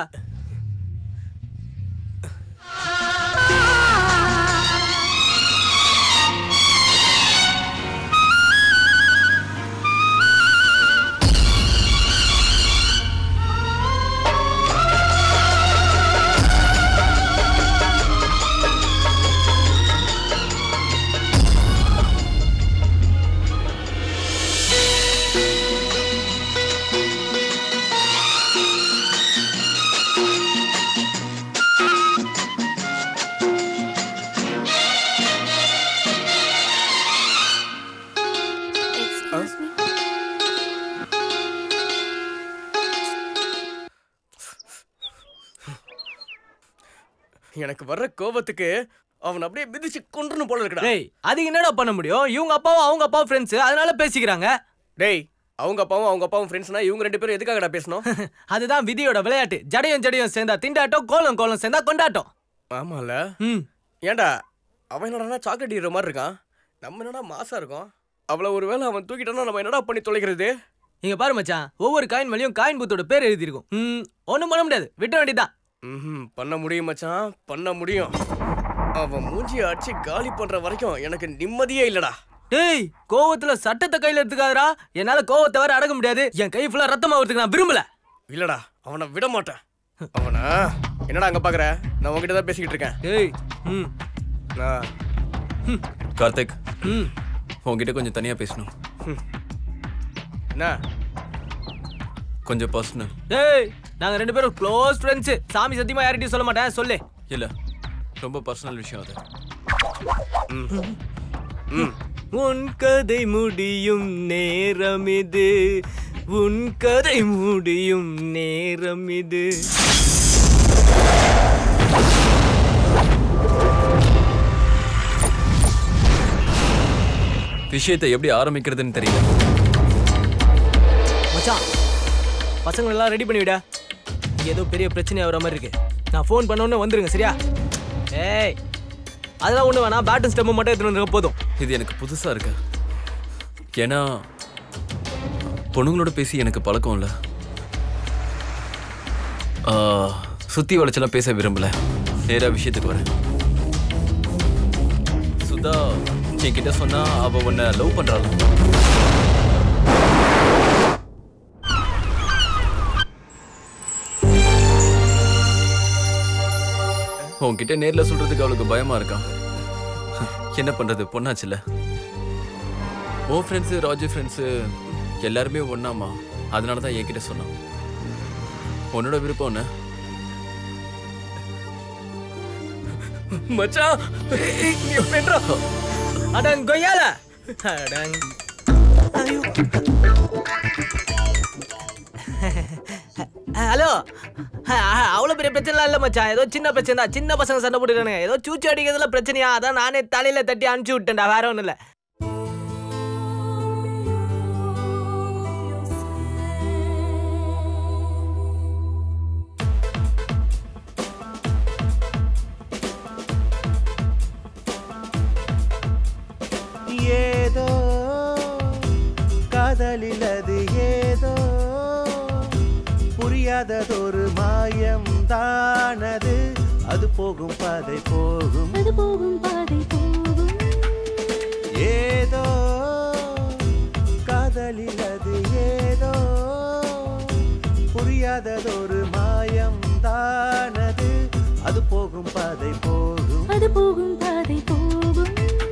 எனக்கு வர்ற கோபத்துக்கு அவன் அப்படியே மிதிச்சு கொண்டுன்னு போல இருக்கடா டேய் அது என்னடா பண்ண முடியும் இவங்க அப்பாவும் அவங்க அப்பாவும் ஃப்ரெண்ட்ஸ் அதனால பேசிக்கிறாங்க டேய் அவங்க அப்பாவும் அவங்க அப்பாவும் ஃப்ரெண்ட்ஸ்னா இவங்க ரெண்டு பேரும் எதுக்காகடா பேசணும் அதுதான் விதியோட விளையாட்டு ஜடையும் ஜடையும் சேர்ந்தா திண்டாட்டம் கோலம் கோலம் சேர்ந்தா கொண்டாட்டம் ஆமால ஏன்டா அவன் என்னடா சாக்லேட் ஹீரோ மாதிரி இருக்கான் நம்ம என்னடா மாசா இருக்கோம் அவள ஒருவேளை அவன் தூக்கிட்டானா நம்ம என்னடா பண்ணி தொலைக்கிறது இங்க பாரு மச்சான் ஒவ்வொரு காயின் மேலயும் காயின் பூத்தோட பேர் எழுதியிருக்கும் ம் ஒண்ணும் பண்ண முடியாது விட்ட வேண்டியதான் ம்ஹும், பண்ண முடியும் மச்சான் பண்ண முடியும் அவன் மூஞ்சி அடிச்சு காலி பண்ற வரைக்கும் எனக்கு நிம்மதியே இல்லடா டேய் கோவத்துல சட்டத்தை கையில எடுத்துக்காதடா என்னால கோவத்தை வர அடக்க முடியாது என் கை ஃபுல்லா ரத்தமா வரதுக்கு நான் விரும்பல இல்லடா அவனை விட மாட்டேன் அவனா என்னடா அங்க பாக்குற நான் உன்கிட்ட தான் பேசிக்கிட்டு இருக்கேன் டேய் ம் நான் கார்த்திக் ம் உன்கிட்ட கொஞ்சம் தனியா பேசணும் என்ன கொஞ்சம் பர்சனல் டேய் நாங்க ரெண்டு பேரும் க்ளோஸ் ஃப்ரெண்ட்ஸ் சாமி சத்தியமா யார்கிட்டயும் சொல்ல மாட்டேன் சொல்லு இல்ல ரொம்ப பர்சனல் விஷயம் அது உன் கதை முடியும் நேரம் இது உன் கதை முடியும் நேரம் இது விஷயத்தை எப்படி ஆரம்பிக்கிறதுன்னு தெரியல மச்சான் பசங்க எல்லாம் ரெடி பண்ணிவிட ஏதோ பெரிய பிரச்சனை ஆகிற மாதிரி இருக்கு நான் ஃபோன் பண்ண உடனே வந்துருங்க சரியா ஏய் அதெல்லாம் ஒண்ணு வேணாம் பேட்டும் ஸ்டெம்பு மட்டும் எடுத்துட்டு வந்துருங்க போதும் இது எனக்கு புதுசா இருக்கு ஏன்னா பொண்ணுங்களோட பேசி எனக்கு பழக்கம் இல்லை ஆ, சுத்தி வளைச்செல்லாம் பேச விரும்பல நேரா விஷயத்துக்கு வரேன் சுதா என்கிட்ட சொன்னா அவ உன்னை லவ் பண்றாள் உன்கிட்ட நேர்ல சொல்றதுக்கு அவளுக்கு பயமா இருக்கா என்ன பண்றது பொண்ணாச்சுல உன் ஃப்ரெண்ட்ஸு ராஜு ஃப்ரெண்ட்ஸு எல்லாருமே ஒண்ணாமா அதனால தான் என்கிட்ட சொன்னான் உன்னோட விருப்பம் என்ன மச்சான் நீ பெண்றா அடங் கொய்யால அடங் ஐயோ ஹலோ அவ்வளோ பெரிய பிரச்சனைலாம் இல்லை மச்சான் ஏதோ சின்ன பிரச்சனை தான் சின்ன பசங்க சண்டை போட்டுருக்கானுங்க ஏதோ சூச்சி அடிக்கிறதுல பிரச்சனையா அதான் நானே தலையில தட்டி அனுப்பிச்சு விட்டேன்டா வேற ஒன்றும் இல்லை ஏதோ காதலில் அது ஏதோ புரியாததொரு மாயம் தானது அது போகும் பாதை போகும் அது போகும் பாதை போகும் ஏதோ காதலில் அது ஏதோ புரியாததொரு மாயம் தானது அது போகும் பாதை போகும் அது போகும் பாதை போகும்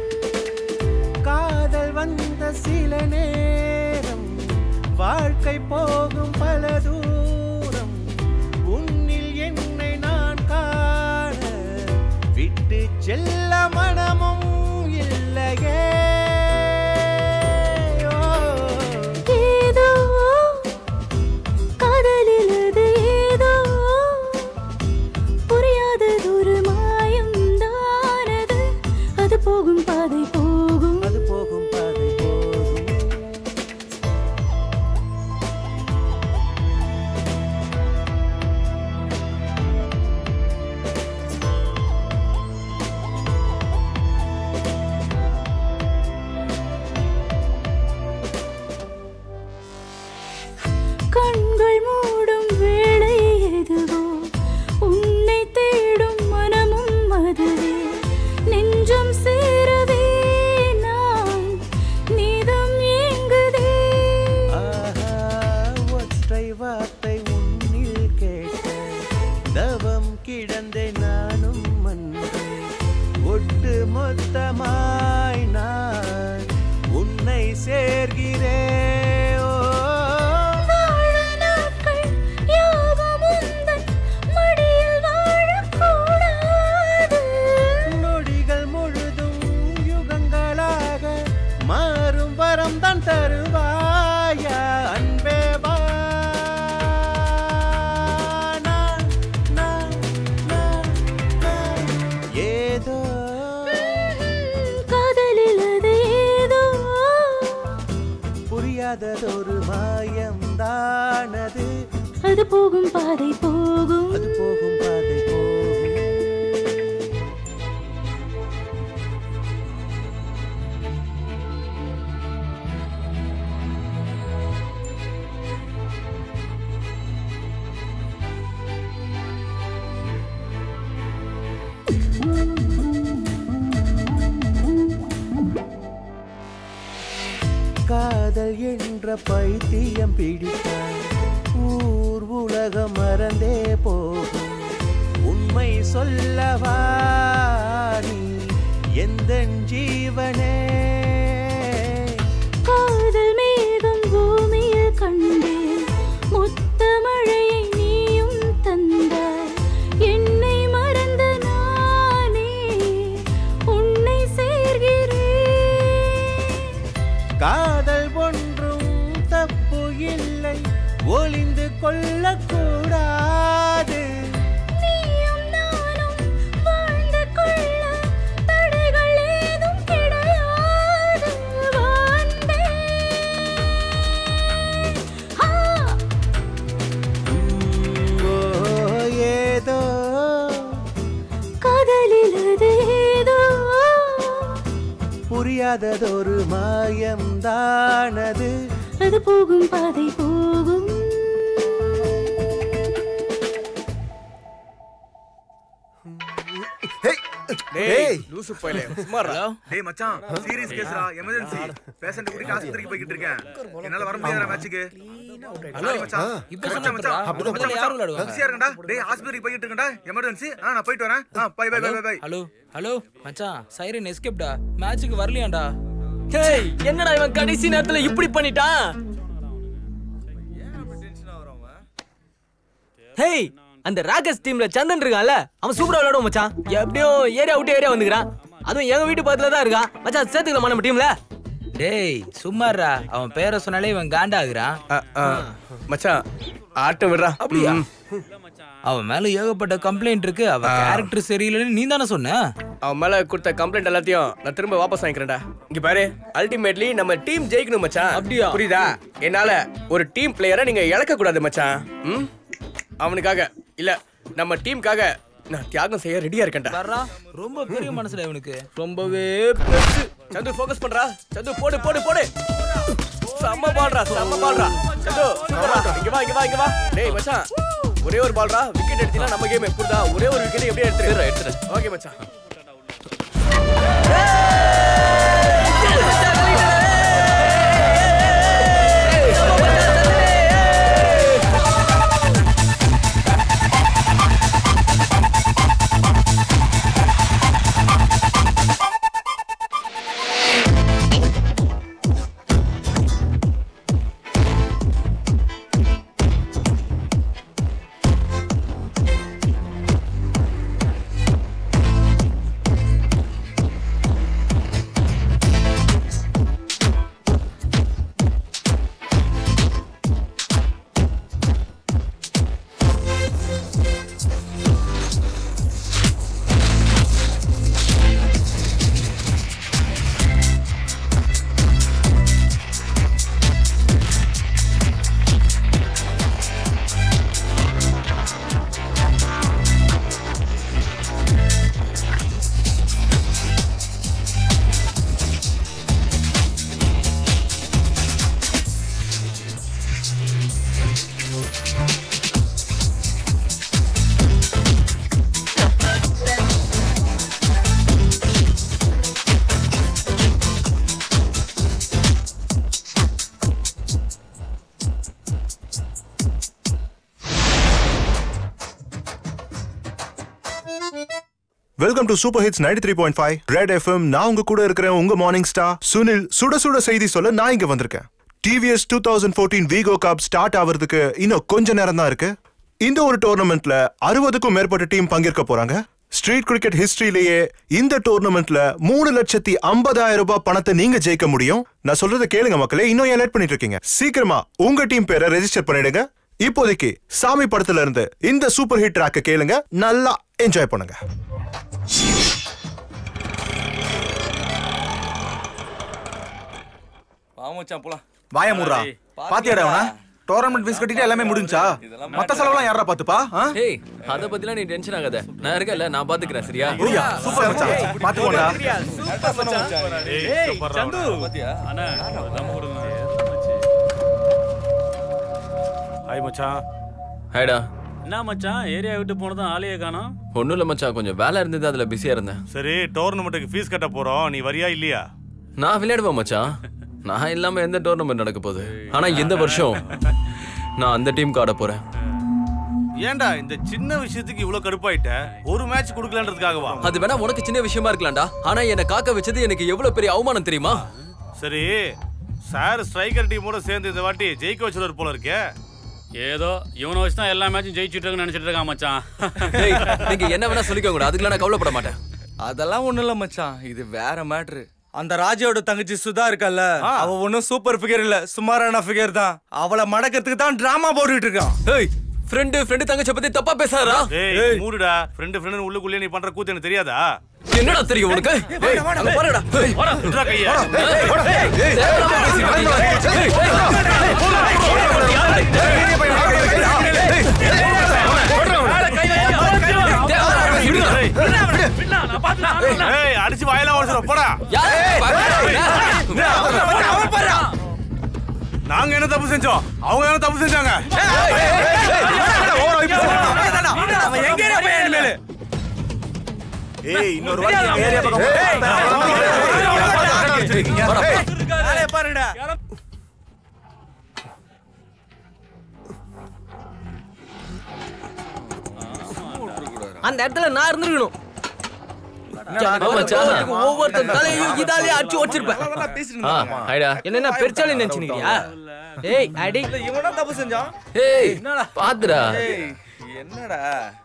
காதல் வந்த சில நேரம் வாழ்க்கை போகும் பல தூரம் உன்னில் என்னை நான் காண விட்டு செல்ல மனமும் இல்லையே ஏதோ காதலில் அது ஏதோ புரியாததொரு மாயம் தானது அது போகும் பாதை போகும் அது போகும் பாதை போகும் கண்கள் மூடும் வேளை எதுவோ உன்னை தேடும் மனமும் அதுவே நெஞ்சம் சேரவே நான் நீதம் ஏங்குதே ஆஹா, ஒற்றை வார்த்தை உன்னில் கேட்ட தவம் கிடந்தே நானும் அன்றே ஒட்டு மொத்தமாய் நான் உன்னை சேர்கிறேன் ஓ. வாழ நாட்கள் யாவும் உந்தன் மடியில் வாழக்கூடாது நொடிகள் முழுதும் யுகங்களாக மாறும் வரம் தான் தருவாயா அன்பே வா நான், நான், நான், நான். ஏதோ காதலில் அது ஏதோ புரியாததொரு மாயம் தானது அது போகும் பாதை போகும் அது போகும் பாதை போகும் காதல் என்ற பைத்தியம் பிடித்தால் ஊர் உலகம் மறந்தே போகும் உண்மை சொல்லவா நீ எந்த ஜீவனே காதல் மேகம் பூமியில் கண்டேன் முத்த மழையை நீயும் தந்தாய் என்னை மறந்த நானே உன்னை சேர்கிறேன் காதல் ஒன்றும் தப்பு இல்லை ஒளிந்து கொள்ளக்கூடாது நீயும் நானும் வாழ்ந்து கொள்ள தடைகள் ஏதும் கிடையாது அன்பே. ஆ ஓ, ஏதோ காதலில் அது ஏதோ புரியாததொரு மாயம்தானது அது போகும் பாதை போகும் டேய் லூசு பையலே சும்மாடா டேய் மச்சான் சீரியஸ் கேஸ்ரா எமர்ஜென்சி பேஷண்ட் கூட்டிட்டு ஆஸ்பத்திரிக்கு போய்கிட்டு இருக்கேன் என்னால வர முடியாத மேட்ச்சுக்கு ஹலோ, மச்சான் இப்ப மச்சான், சொன்னா மச்சான் அப்படிதான் மச்சான், யார் விளையாடுவாங்க? பிஸியா இருக்கேன்டா டேய் ஆஸ்பத்திரிக்கு போய்கிட்டு இருக்கேன்டா எமர்ஜென்சி ஆ நான் போயிட்டு வரேன் ஆ bye bye bye bye bye hello hello மச்சான் சைரன் எஸ்கேப்டா மேட்சுக்கு வரலையாண்டா டேய் என்னடா இவன் கடைசி நேரத்துல இப்படி பண்ணிட்டான் ஹேய் அந்த ராகஸ் டீம்ல சந்தன் இருக்கான்ல அவன் சூப்பரா விளையாடுவான் மச்சான் எப்படியும் ஏரியா விட்டு ஏரியா வந்துக்கிறான் அதுவும் எங்க வீட்டு பக்கத்துல தான் இருக்கான் மச்சான் சேர்த்துக்கலாமா நம்ம டீம்ல டேய் சும்மாறா அவன் பேரை சொன்னாலே இவன் காண்டாகுறான் மச்சான் ஆட்டம் விடுறா அப்படியா ம். அவன் மேல ஏகப்பட்ட கம்ப்ளைண்ட் இருக்கு அவன் கேரக்டர் சரியில்லைன்னு நீ தானே சொன்ன அவன் மேல கொடுத்த கம்ப்ளைண்ட் எல்லாத்தையும் நான் திரும்ப வாபஸ் வாங்கிக்கிறேன்டா இங்க பாரு அல்டிமேட்லி நம்ம டீம் ஜெயிக்கணும் மச்சான் அப்படியா? புரியுதா என்னால ஒரு டீம் பிளேயரை நீங்க இழக்க கூடாது மச்சான் ம் அவனுக்காக இல்ல நம்ம டீமுக்காக நான் தியாகம் செய்ய ரெடியா இருக்கேன்டா வர்றா ரொம்ப பெரிய மனசுல இவனுக்கு ரொம்பவே பெருசு சந்து ஃபோக்கஸ் பண்றா சந்து போடு போடு போடு செம்ம பால்ரா செம்ம பால்ரா சந்து சூப்பரா இங்க வா இங்க வா இங்க வா டேய் மச்சான் ஒரே ஒரு பால்ரா விக்கெட் எடுத்தீனா நம்ம கேம் புரியுதா ஒரே ஒரு விக்கெட் எப்படியே எடுத்துரு எடுத்துரு ஓகே மச்சான் welcome to super hits ninety three point five red FM நான் உங்க கூட இருக்கிறேன் உங்க மார்னிங் ஸ்டார் சுனில் சுட சுட செய்தி சொல்ல நான் இங்க வந்திருக்கேன் TVS two thousand fourteen Wego cup start ஆகிறதுக்கு இன்னும் கொஞ்ச நேரம் தான் இருக்கு இந்த ஒரு டோர்னமெண்ட்ல அறுபதுக்கும் மேற்பட்ட டீம் பங்கேற்க போறாங்க ஸ்ட்ரீட் கிரிக்கெட் ஹிஸ்டரியிலேயே இந்த டோர்னமெண்ட்ல மூணு லட்சத்தி ஐம்பதாயிரம் ரூபாய் பணத்தை நீங்க ஜெயிக்க முடியும் நான் சொல்றதை கேளுங்க மக்களே இன்னும் ஏன் லேட் பண்ணிட்டு இருக்கீங்க சீக்கிரமா உங்க டீம் பேரை ரெஜிஸ்டர் பண்ணிடுங்க இப்போதைக்கு சாமி படத்துல இருந்து இந்த சூப்பர் ஹிட் ட்ராக்க கேளுங்க நல்லா என்ஜாய் பண்ணுங்க வாமச்சான் போலாம் வாய மூடுறா பாத்தியாடா அவன டோர்னமெண்ட் ஃபீஸ் கட்டிட்டு எல்லாமே முடிஞ்சா மத்த செலவெல்லாம் யாரா பாத்துப்பா ஏய் அத பத்திலாம் நீ டென்ஷன் ஆகாத நான் இருக்கேன்ல நான் பாத்துக்கிறேன் சரியா புரியா சூப்பர் மச்சான் பாத்துக்கோடா ஏய் சந்து அண்ணா நம்ம கொடுங்க ஹாய் மச்சான் ஹாய்டா என்ன மச்சான் ஏரியா விட்டு போனதும் ஆளையே காணோம் ஒன்றும் இல்லை மச்சான் கொஞ்சம் வேலை இருந்தது அதில் பிஸியாக இருந்தேன் சரி டோர்னமெண்ட்டுக்கு ஃபீஸ் கட்ட போறோம் நீ வரியா இல்லையா நான் விளையாடுவேன் மச்சான் நான் இல்லாம எந்த டோர்னமெண்ட் நடக்க போகுது ஆனா இந்த வருஷம் நான் அந்த டீமுக்கு ஆட போறேன் ஏன்டா இந்த சின்ன விஷயத்துக்கு இவ்ளோ கடுப்பாயிட்ட ஒரு மேட்ச் கொடுக்கலன்றதுக்காகவா அது வேணா உனக்கு சின்ன விஷயமா இருக்கலாம்டா ஆனா என்னை காக்க வச்சது எனக்கு எவ்வளவு பெரிய அவமானம் தெரியுமா சரி சார் ஸ்ட்ரைக்கர் டீமோட சேர்ந்து இந்த வாட்டி ஜெயிக்க வச்சுருவார் போல இருக்கே ஏதோ இவனை வச்சு தான் எல்லா மேட்சும் ஜெயிச்சுட்டு இருக்குன்னு நினைச்சிட்டு இருக்கான் மச்சான் டேய், நீங்க என்ன வேணா சொல்லிக்கோங்க கூட அதுக்கெல்லாம் நான் கவலைப்பட மாட்டேன் அதெல்லாம் ஒண்ணும் இல்ல மச்சான் இது வேற மேட்ரு அந்த ராஜாவோட தங்கச்சி சுதா இருக்கல்ல அவ ஒன்னும் சூப்பர் ஃபிகர் இல்ல சுமாரான ஃபிகர் தான் அவளை மடக்கிறதுக்கு தான் டிராமா போட்டுட்டு இருக்கான் ஏய் ஃப்ரெண்டு ஃப்ரெண்டு தங்கச்சி பத்தி தப்பா பேசாதடா ஏய் மூடுடா ஃப்ரெண்டு ஃப்ரெண்டு உள்ளுக்குள்ளே நீ பண்ற கூத்து எனக்கு தெரியாதா என்னடா தெரியும் உனக்கு ஏய், அங்க பாருடா ஏய், வாடா, விட்றா கையை. ஏய், ஏய், ஏய், தேவையில்லாம பேசிட்டு இருக்கீங்க. ஏய், ஏய் அடிச்சு வாயில உடைச்சிரும் போடா நாங்க என்ன தப்பு செஞ்சோம் அவங்க என்ன தப்பு செஞ்சாங்க அவன் எங்க பையன் இனிமேலு ஏய் இன்னொரு வாட்டி ஏரியா வேலையை பாருடா அந்த இடத்துல நான் இருந்திருக்கணும் மச்சான். ஒவ்வொருத்தன் தலையும் இதாலே அடிச்சு வச்சிருப்பேன் ஆ, ஹாய்டா. என்ன பெருச்சாலி நினைச்சுக்கிறியா ஏய் அடி இவனா தப்பு செஞ்சான் ஏய் பாத்துடா ஏய், என்னடா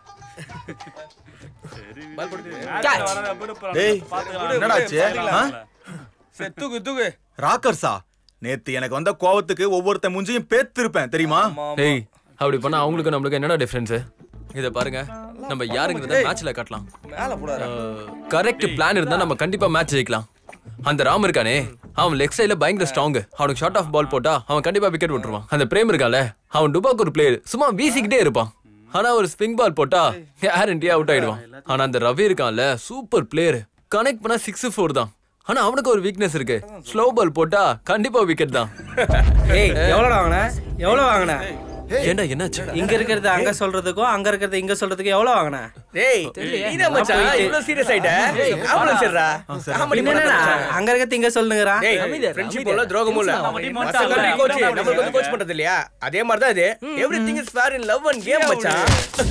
டேய் என்னடாச்சு ஆ? சரி தூக்கு தூக்கு ராக்கர்ஸா நேத்து எனக்கு வந்த கோவத்துக்கு ஒவ்வொருத்த மூஞ்சியும் பேத்திருப்பேன் தெரியுமா ஏய் அப்படி பண்ணா அவங்களுக்கு நம்மளுக்கு என்னடா டிஃபரன்ஸ் இத பாருங்க நம்ம யாருங்கிறத மேட்ச்ல காட்டலாம் மேல போடாத கரெக்ட் பிளான் இருந்தா நம்ம கண்டிப்பா மேட்ச் ஜெயிக்கலாம் அந்த ராம் இருக்கானே அவன் லெக் சைடுல பயங்கர ஸ்ட்ராங் அவனுக்கு ஷார்ட் ஆஃப் பால் போட்டா அவன் கண்டிப்பா விக்கெட் விட்டுருவான் அந்த பிரேம் இருக்கான்ல அவன் டுபாக்கு ஒரு பிளேயர் சும்மா வீசிக்கிட்டே இருப்பான் ஆனா ஒரு ஸ்பிங் பால் போட்டா கேரண்டியா அவுட் ஆயிடுவான் ஆனா அந்த ரவி இருக்கான்ல சூப்பர் பிளேயர் கனெக்ட் பண்ணா சிக்ஸ் ஃபோர் தான் ஆனா அவனுக்கு ஒரு வீக்னஸ் இருக்கு ஸ்லோ பால் போட்டா கண்டிப்பா விக்கெட் தான் ஏய் எவ்வளோடா வாங்கின எவ்வளோ வாங்கின ஏண்டா என்னாச்சு இங்க இருக்கிறது அங்க சொல்றதுக்கும் அங்க இருக்கிறது இங்க சொல்றதுக்கும் எவ்வளவு வாங்கின டேய் நீதான் மச்சான் இவ்வளவு சீரியஸ் ஆயிட்ட ஆம்புலன்ஸ் சரிடா காமெடி என்னடா அங்க இருக்கிறது இங்க சொல்லுங்கறான் டேய் ஃப்ரெண்ட்ஷிப் இல்ல துரோகமும் இல்ல மத்த கண்ட்ரி கோச் நம்மளுக்கு வந்து கோச் பண்றது இல்லையா அதே மாதிரி தான் இது everything is fair in love and game மச்சான்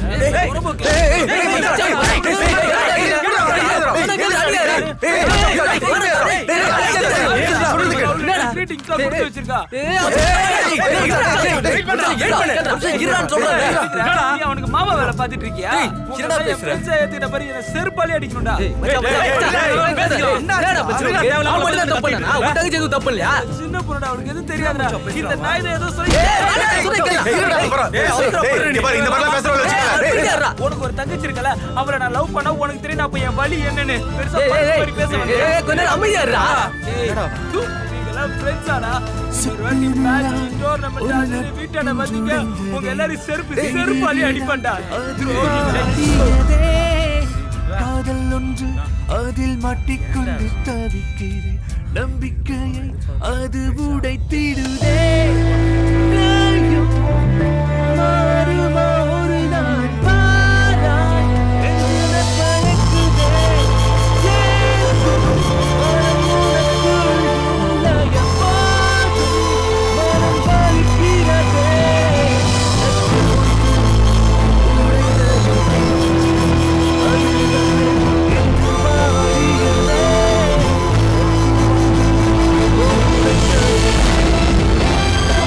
அவனுக்கு மாமா வேலை பாத்துட்டு இருக்கியா ஏய், என்னடா பேசுற? ஏத்துக்கிட்ட பாரு என்ன செருப்பாலே அடிக்கணும்டா சின்ன பொண்ணுடா அவனுக்கு எதுவும் தெரியாதுடா இந்த நாய் தான் ஏதோ சொல்லி உனக்கு ஒரு தங்கச்சி இருக்கல அவளை நான் லவ் பண்ண உனக்கு தெரியும் அப்ப என் வலி என்னன்னு பெருசா ஏய், ஏய், மாதிரி பேச ஏய், ஏய், கொஞ்ச நேரம் அமைதியா இருடா. நீங்களாம் ஃப்ரெண்ட்ஸாடா ஒரு வாட்டி மேட்ச் டோர்னமெண்ட் ஆச்சு வீட்டாண்ட வந்தீங்க உங்க எல்லாரும் செருப்பு செருப்பாலே அடிப்பண்டா காதல் ஒன்று அதில் மாட்டிக்கொண்டு தவிக்கிறேன் நம்பிக்கையை அது உடைத்திடுதே நியாயம் மாறுமா ஒரு நாள் பாராய் என பறக்குதே ஏங்கும் மனம் உனக்குள் லயமாகும் மனம் பறிக்கிறதே மாறியதே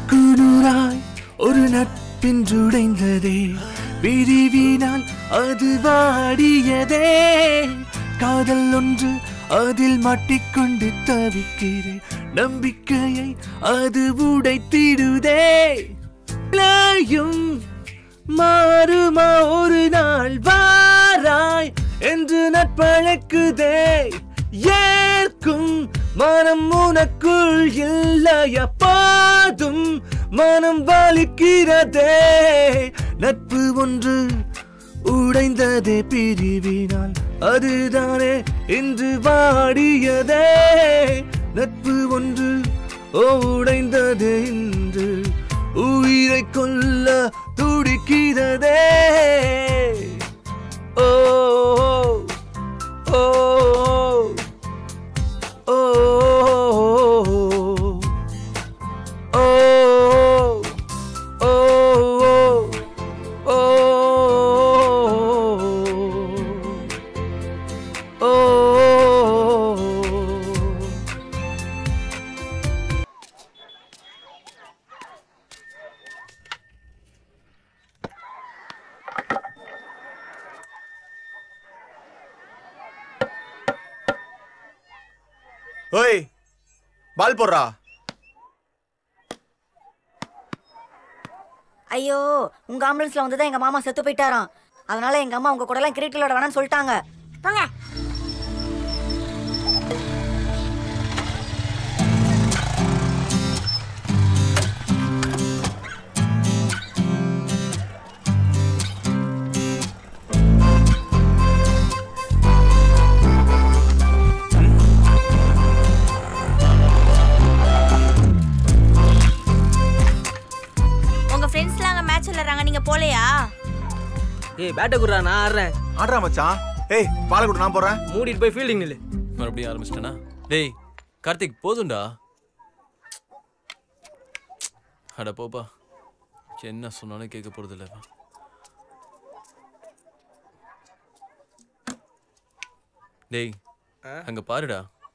நூறுக்கு நூறாய் ஒரு நட்பின்றுடைந்ததே பிரிவினால் அது வாடியதே காதல் ஒன்று அதில் மாட்டிக்கொண்டு தவிக்கிறேன் நம்பிக்கையை அது உடைத்திடுதே லாயும் மாறுமா ஒரு நாள் வாராய் என்று நட்பழக்குதே ஏற்கும் மனம் உனக்குள் இல்லையா பாதும் மனம் வலிக்கிறதே நட்பு ஒன்று உடைந்ததே பிரிவினால் அதுதானே இன்று வாடியதே நட்பு ஒன்று உடைந்ததே இன்று உயிரை கொல்ல துடிக்கிறதே ஓ ஓ ஓ ஓ ஓ ஓய் பால் போடுறா ஐயோ உங்க ஆம்புலன்ஸ்ல வந்து தான் எங்க மாமா செத்து போயிட்டாராம் அதனால எங்க அம்மா உங்க கூட எல்லாம் கிரிக்கெட் விளையாட வேணாம்னு சொல்லிட்டாங்க போங்க உங்க ஃப்ரெண்ட்ஸ்லாம் அங்க மேட்ச் விளையாடுறாங்க நீங்க போலையா ஏய் பேட்டை குடுறா நான் ஆடுறேன் ஆடுறா மச்சான் ஏய் பால் கொடு நான் போறேன் மூடிட்டு போய் ஃபீல்டிங் நில்லு மறுபடியும் ஆரம்பிச்சிட்டேனா டேய் கார்த்திக் போதும்டா அட போப்பா என்ன சொன்னாலும் கேட்க போறது இல்ல டேய் அங்க பாருடா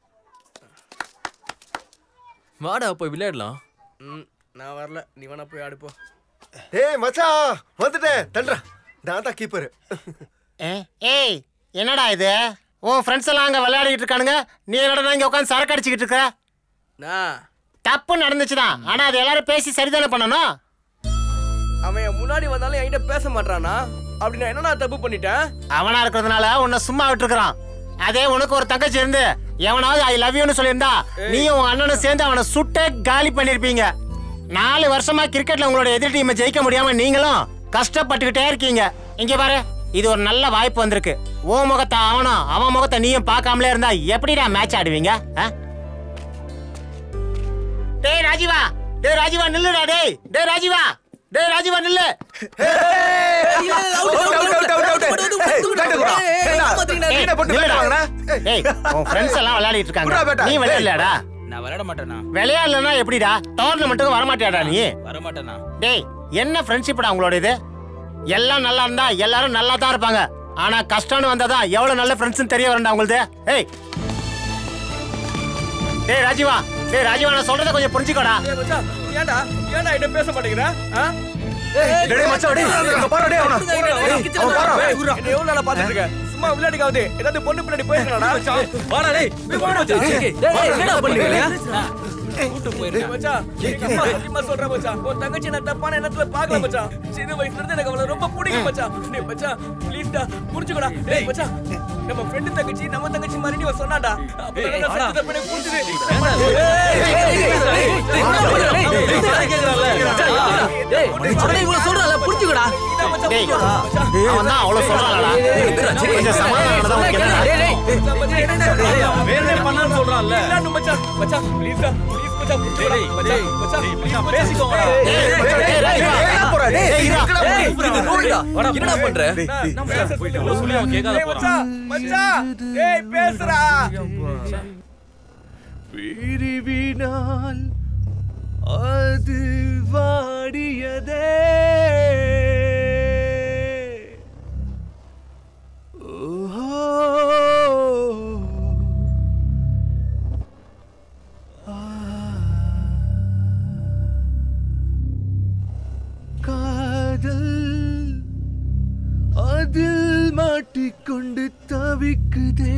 வாடா போய் விளையாடலாம் ம் நான் வரல நீ வேணா போய் ஆடு போ ஏய் மச்சான் வந்துட்டேன் தள்ளுறா நான் தான் கீப்பர் ஏய் என்னடா இது உன் ஃப்ரெண்ட்ஸ் எல்லாம் அங்க விளையாடிட்டு இருக்கானுங்க நீ என்னடா இங்க உட்காந்து சரக்கு அடிச்சுக்கிட்டு இருக்க நான் தப்பு நடந்துச்சுதான் ஆனா அது எல்லாரும் பேசி சரிதானே பண்ணணும் அவன் என் முன்னாடி வந்தாலும் என்கிட்ட பேச மாட்டானா அப்படி நான் என்ன தப்பு பண்ணிட்டேன் அவனா இருக்கிறதுனால உன்னை சும்மா விட்டுருக்கான் அதே உனக்கு ஒரு தங்கச்சி இருந்து எவனாவது ஐ லவ் யூன்னு சொல்லியிருந்தா நீயும் உன் அண்ணனும் சேர்ந்து அவனை சுட்டே காலி பண்ணிருப்பீங்க நாலு வருஷமா கிரிக்கெட்ல உங்களோட எதிர் டீமை ஜெயிக்க முடியாம நீங்களும் கஷ்டப்பட்டுக்கிட்டே இருக்கீங்க இங்க பாரு இது ஒரு நல்ல வாய்ப்பு வந்திருக்கு உன் முகத்தை அவனும் அவன் முகத்தை நீயும் பார்க்காமலே இருந்தா எப்படிடா மேட்ச் ஆடுவீங்க ஆ? டேய் ராஜீவா டேய் ராஜீவா நில்லுடா டேய் டேய் ராஜீவா டேய் ராஜீவா நில்லு ஏய், நில்லுடா. ஏய், உன் friends எல்லாம் விளையாடிட்டு இருக்காங்க. நீ விளையாடலடா? நான் விளையாட மாட்டேனா விளையாடலன்னா எப்படிடா டோர்னமெண்ட்டுக்கு வரமாட்டியாடா நீ வர மாட்டேனா டேய் என்ன ஃப்ரெண்ட்ஷிப்டா உங்களோட இது எல்லாம் நல்லா இருந்தா எல்லாரும் நல்லா தான் இருப்பாங்க ஆனா கஷ்டம்னு வந்தாதான் எவ்வளவு நல்ல ஃப்ரெண்ட்ஸ்னு தெரிய வரண்டா உங்களுது ஏய் டேய் ராஜீவா டேய் ராஜீவா நான் சொல்றத கொஞ்சம் புரிஞ்சுக்கோடா ஏய் மச்சான் ஏன்டா ஏன்டா என்கிட்ட பேச மாட்டேங்கிற ஆ? டேய், டேய், மச்சான், டேய், அங்க பாரு, டேய், அவன. ஏய், ஏய், அவன் பாரு. ஏய், என்னை எவ்வளவு நாளா பாத்துட்டு இருக்க? சும்மா விளையாடிக்காவது ஏதாவது பொண்ணு பின்னாடி போயிருக்கலாம்டா வாடா டேய் போய் வாடா டேய் டேய் என்னடா பண்றீங்க கூட்டு போயிருக்கேன் மச்சான் எங்க அம்மா சத்தியமா சொல்றேன் மச்சான் உன் தங்கச்சி நான் தப்பான எண்ணத்துல பார்க்கல மச்சான் சின்ன வயசுல இருந்து எனக்கு அவளை ரொம்ப பிடிக்கும் மச்சான் டேய் மச்சான் ப்ளீஸ்டா புரிஞ்சுக்கடா டேய் மச்சான் நம்ம ஃப்ரெண்டு தங்கச்சி நம்ம தங்கச்சி மாதிரி நீ சொன்னாடா அப்பதான் நான் செத்து தப்பனே புரிஞ்சுது டேய் அவனே இவ்வளவு சொல்றான்ல புரிஞ்சுக்கடா டேய் அவன் தான் அவ்வளவு சொல்றான்டா கொஞ்சம் சமாதானம் தான் உனக்கு என்ன வேறே பண்ணான்னு சொல்றான்ல இல்ல மச்சான் மச்சான் ப்ளீஸ்டா ப்ளீஸ் மச்சான் புரிஞ்சுக்கடா மச்சான் மச்சான் ப்ளீஸ் பேசிக்கோங்கடா என்னடா பண்ற சொல்லி அவன் கேட்காத போறான் மச்சான் மச்சான் டேய் பேசுடா பிரிவினால் அது வாடியதே ஓஹோ அதில் மாட்டிக்கொண்டு தவிக்குதே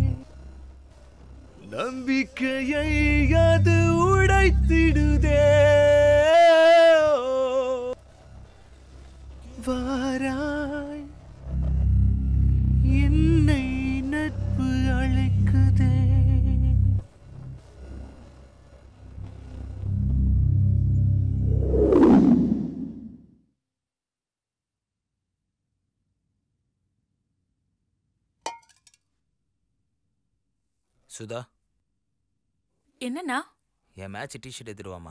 நம்பிக்கையை அது உடைத்திடுதே வாராய் என்னை நட்பு அழைக்குதே சுதா என்னண்ணா என் மேட்ச் டிஷர்ட் எடுத்துருவாமா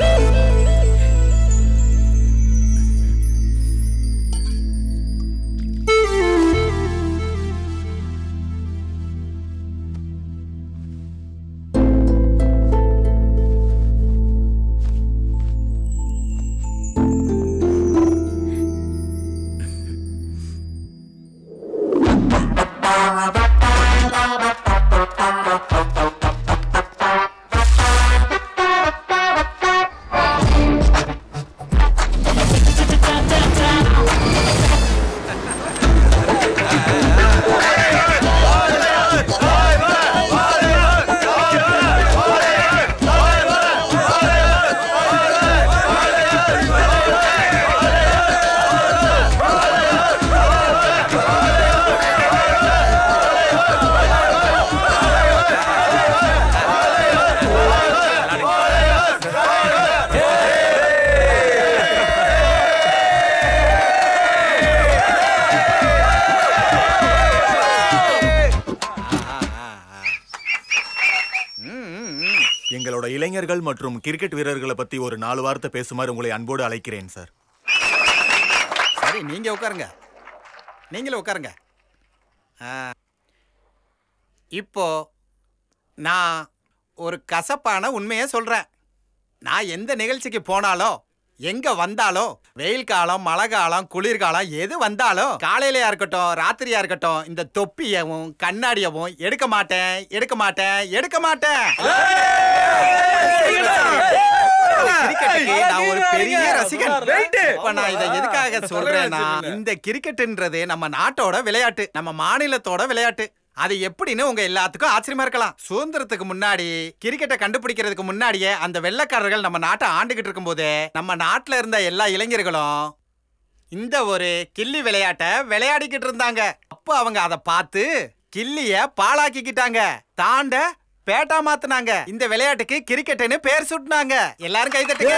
எங்களோட இளைஞர்கள் மற்றும் கிரிக்கெட் வீரர்களை பத்தி ஒரு நாலு வார்த்தை பேசுமாறு உங்களை அன்போடு அழைக்கிறேன் சார் சரி நீங்க உட்காருங்க நீங்களும் உட்காருங்க ஆ, இப்போ நான் ஒரு கசப்பான உண்மையை சொல்றேன் நான் எந்த நிகழ்ச்சிக்கு போனாலும் எங்க வந்தாலும் வெயில் காலம் மழை காலம் குளிர்காலம் எது வந்தாலும் காலையிலயா இருக்கட்டும் ராத்திரியா இருக்கட்டும் இந்த தொப்பியவும் கண்ணாடியவும் எடுக்க மாட்டேன் எடுக்க மாட்டேன் எடுக்க மாட்டேன் கிரிக்கெட்டுக்கு நான் ஒரு பெரிய ரசிகன் இப்ப நான் இதை எதுக்காக சொல்றேன்னா இந்த கிரிக்கெட்ன்றது நம்ம நாட்டோட விளையாட்டு நம்ம மாநிலத்தோட விளையாட்டு அது எப்படின்னு உங்க எல்லாத்துக்கும் ஆச்சரியமா இருக்கலாம் சுதந்திரத்துக்கு முன்னாடி கிரிக்கெட்டை கண்டுபிடிக்கிறதுக்கு முன்னாடியே அந்த வெள்ளைக்காரர்கள் நம்ம நாட்டை ஆண்டுகிட்டு இருக்கும்போது நம்ம நாட்டுல இருந்த எல்லா இளைஞர்களும் இந்த ஒரு கில்லி விளையாட்டை விளையாடிக்கிட்டு இருந்தாங்க அப்போ அவங்க அதை பார்த்து கில்லிய பாழாக்கிக்கிட்டாங்க தாண்ட பேட்டா மாத்துனாங்க இந்த விளையாட்டுக்கு கிரிக்கெட்னு பேர் சுட்டுனாங்க எல்லாரும் கை தட்டுங்க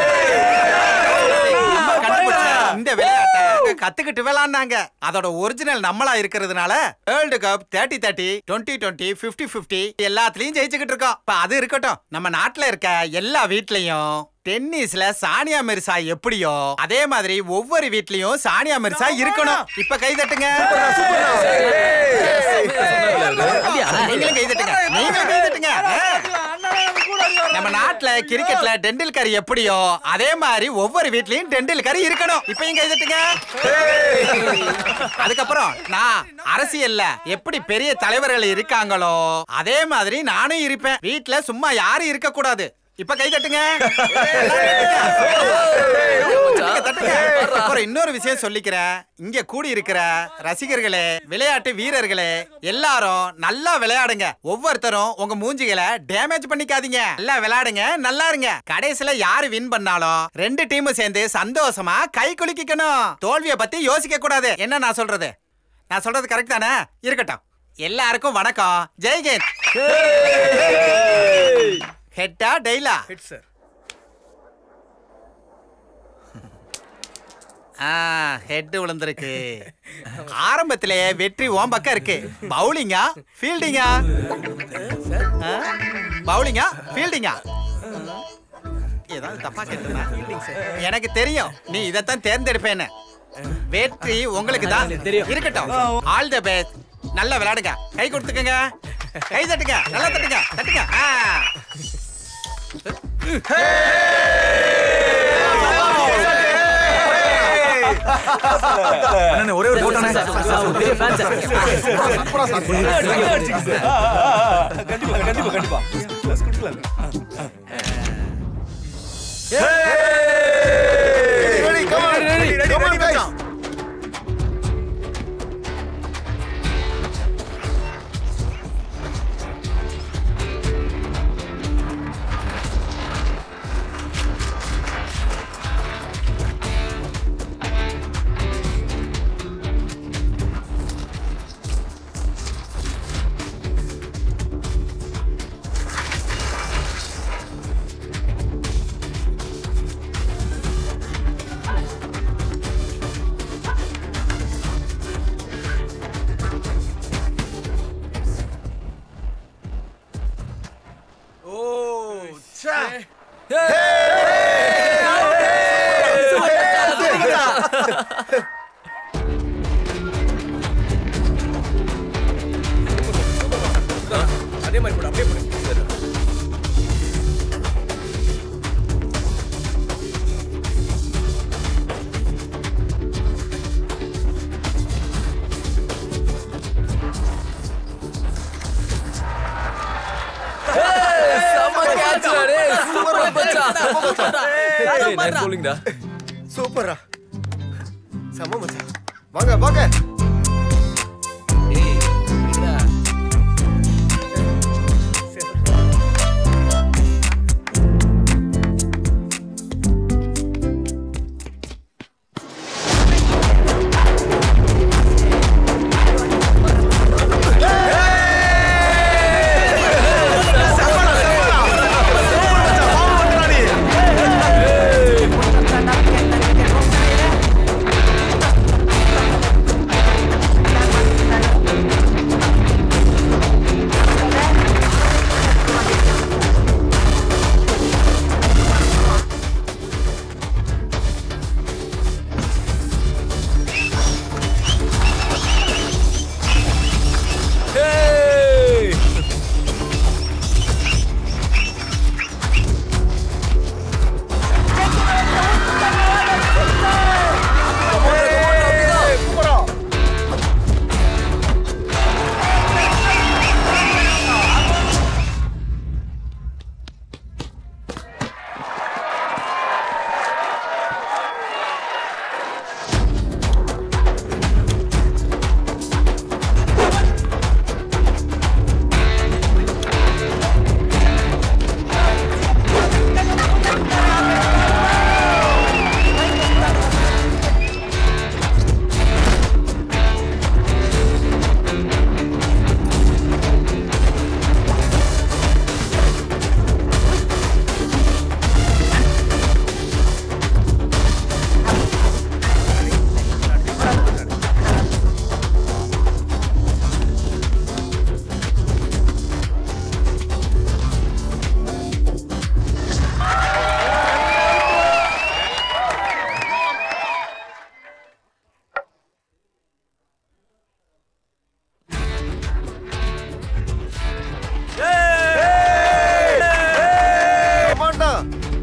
நம்ம கண்டுபிடிச்ச இந்த விளையாட்டை கத்துக்கிட்டு விளையாண்டாங்க அதோட ஒரிஜினல் நம்மளா இருக்கிறதுனால world cup thirty thirty twenty twenty fifty fifty எல்லாத்துலயும் ஜெயிச்சுக்கிட்டு இருக்கோம் இப்ப அது இருக்கட்டும் நம்ம நாட்டுல இருக்க எல்லா வீட்லயும் டென்னிஸ்ல சானியா மிர்சா எப்படியோ அதே மாதிரி ஒவ்வொரு வீட்லயும் சானியா மிர்சா இருக்கணும் இப்ப கை தட்டுங்க நீங்களும் கை தட்டுங்க நீங்களும் கை தட்டுங்க நம்ம நாட்டுல கிரிக்கெட்ல டெண்டுல்கர் எப்படியோ அதே மாதிரி ஒவ்வொரு வீட்லயும் டெண்டுல்கர் இருக்கணும் இப்பயும் கை தட்டுங்க அதுக்கப்புறம் நான் அரசியல்ல எப்படி பெரிய தலைவர்கள் இருக்காங்களோ அதே மாதிரி நானும் இருப்பேன் வீட்ல சும்மா யாரும் இருக்க கூடாது இப்ப கை தட்டுங்க தட்டுங்க, தட்டுங்க. அப்புறம் இன்னொரு விஷயம் சொல்லிக்கிறேன் இங்க கூடி இருக்கிற ரசிகர்களே விளையாட்டு வீரர்களே எல்லாரும் நல்லா விளையாடுங்க ஒவ்வொருத்தரும் உங்க மூஞ்சிகளை டேமேஜ் பண்ணிக்காதீங்க நல்லா விளையாடுங்க நல்லா இருங்க கடைசில யாரு வின் பண்ணாலும் ரெண்டு டீமும் சேர்ந்து சந்தோஷமா கை குலுக்கிக்கணும் தோல்வியை பத்தி யோசிக்க கூடாது என்ன நான் சொல்றது நான் சொல்றது கரெக்ட் தானே இருக்கட்டும் எல்லாருக்கும் வணக்கம் ஜெய்ஹிந்த் ஹெட்டா டெய்லா ஹெட் சார் ஆ ஹெட் விழுந்திருக்கு ஆரம்பத்திலே வெற்றி ஓம் பக்கம் இருக்கு பவுலிங்கா ஃபீல்டிங்கா பவுலிங்கா ஃபீல்டிங்கா ஏதாவது தப்பா கேட்டனா எனக்கு தெரியும் நீ இதைத்தான் தேர்ந்தெடுப்பேன்னு வெற்றி உங்களுக்கு தான் இருக்கட்டும் ஆல் தி பெஸ்ட் நல்லா விளையாடுங்க கை கொடுத்துக்கங்க கை தட்டுங்க நல்லா தட்டுங்க தட்டுங்க ஆ. அண்ணே, ஒரே ஒரு போட்டோ கண்டிப்பா கண்டிப்பா கண்டிப்பா அதே மாதிரி போடு அப்படியே போடு சரி சூப்பரா செம மச்சான் வாங்க வாங்க கமாண்டா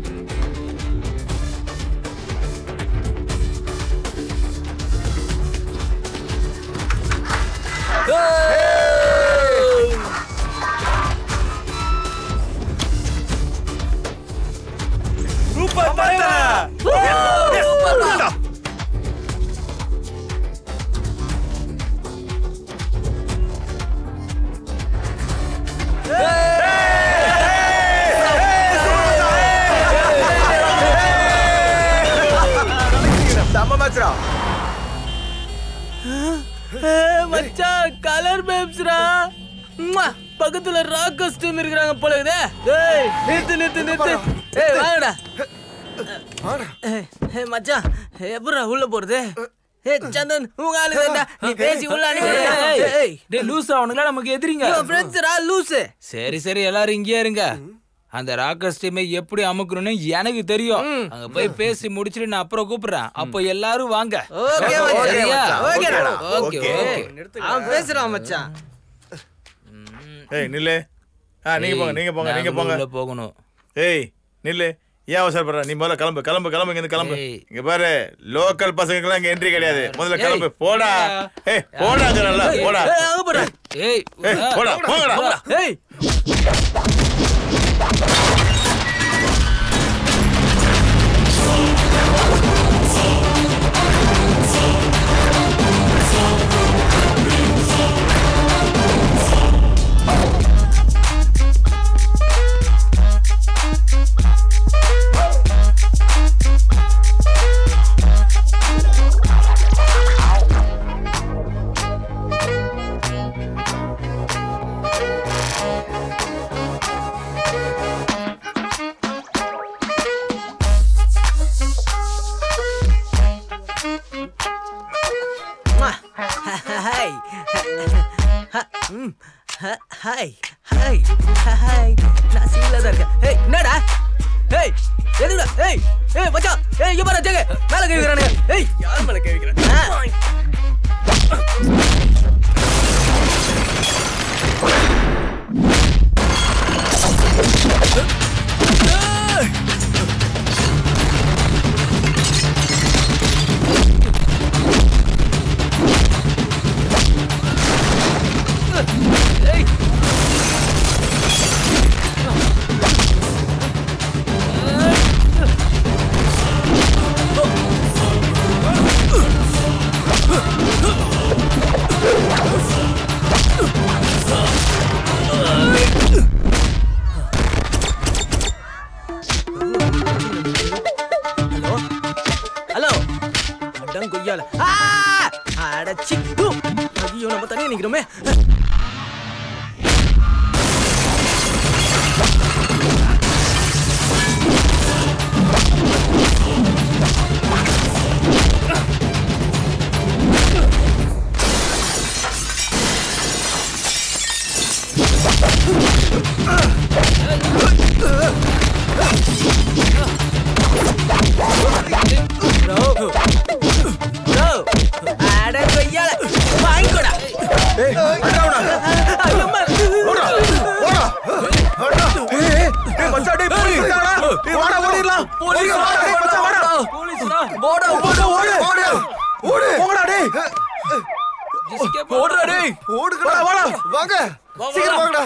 சூப்பர் தலைவா செம மேட்ச்ரா மச்சான் கலர் பேப்ஸ்ரா பக்கத்துல ராக் கஸ்டியூம் இருக்கிறாங்க போல இருக்குதே டேய் நிறுத்து நிறுத்து நிறுத்து ஏய் வாங்கடா ஏய், ஏய் மச்சான் எப்படிடா உள்ள போறது ஏய் சந்தன் உங்க ஆளு தான்டா. நீ பேசி உள்ள அனுப்பி டேய் லூஸ் அவனுங்களா நமக்கு எதிரிங்க ஃப்ரெண்ட்ஸ்ரா லூசு சரி சரி எல்லாரும் இங்கேயே இருங்க அந்த ராக்கர்ஸ் டீமை எப்படி அமுக்கணும்னு எனக்கு தெரியும் அங்க போய் பேசி முடிச்சிட்டு நான் அப்புறம் கூப்பிடுறேன் அப்போ எல்லாரும் வாங்க ஓகே மச்சான் சரியா? ஓகேடா ஓகே ஓகே அவன் பேசுறான் மச்சான் ஏய் நில்லு ஆ நீங்க போங்க நீங்க போங்க நீங்க போங்க உள்ள போகணும் ஏய் நில்லு ஏன் அவசரப்படுற நீ முதல்ல கிளம்பு கிளம்பு கிளம்பு இங்க கிளம்பு இங்க பாரு லோக்கல் பசங்களுக்குலாம் இங்க என்ட்ரி கிடையாது முதல்ல கிளம்பு போடா ஏய் போடா அங்க நல்லா போடா ஏய், அங்க போடா ஏய் ஏய் போடா போங்கடா ஏய் ஹாய் ஹாய் ஹாய் ஹாய் நான் சிங்கிளா தான் இருக்கேன் ஏய் என்னடா ஏய் எதுடா ஏய் ஏய் மச்சான் ஏய் இங்க பாரு ஜெக மேல கை வைக்கறானுங்க ஏய் யார் மேல கை வைக்கிறேன் ஹலோ அடம் கொய்யால ஆ அடச்சி ஐயோ நம்ம தனியா நிக்கிறோமே ப்ரோ அட கொய்யால வாங்கிக்கோடா ஐயம்மா போலீஸ் போலீஸ்டா போடா ஓடு ஓடு ஓடு போடா டேய் ஓடுடா டேய் ஓடுங்கடா வாடா வாங்க சீக்கிரம் வாங்கடா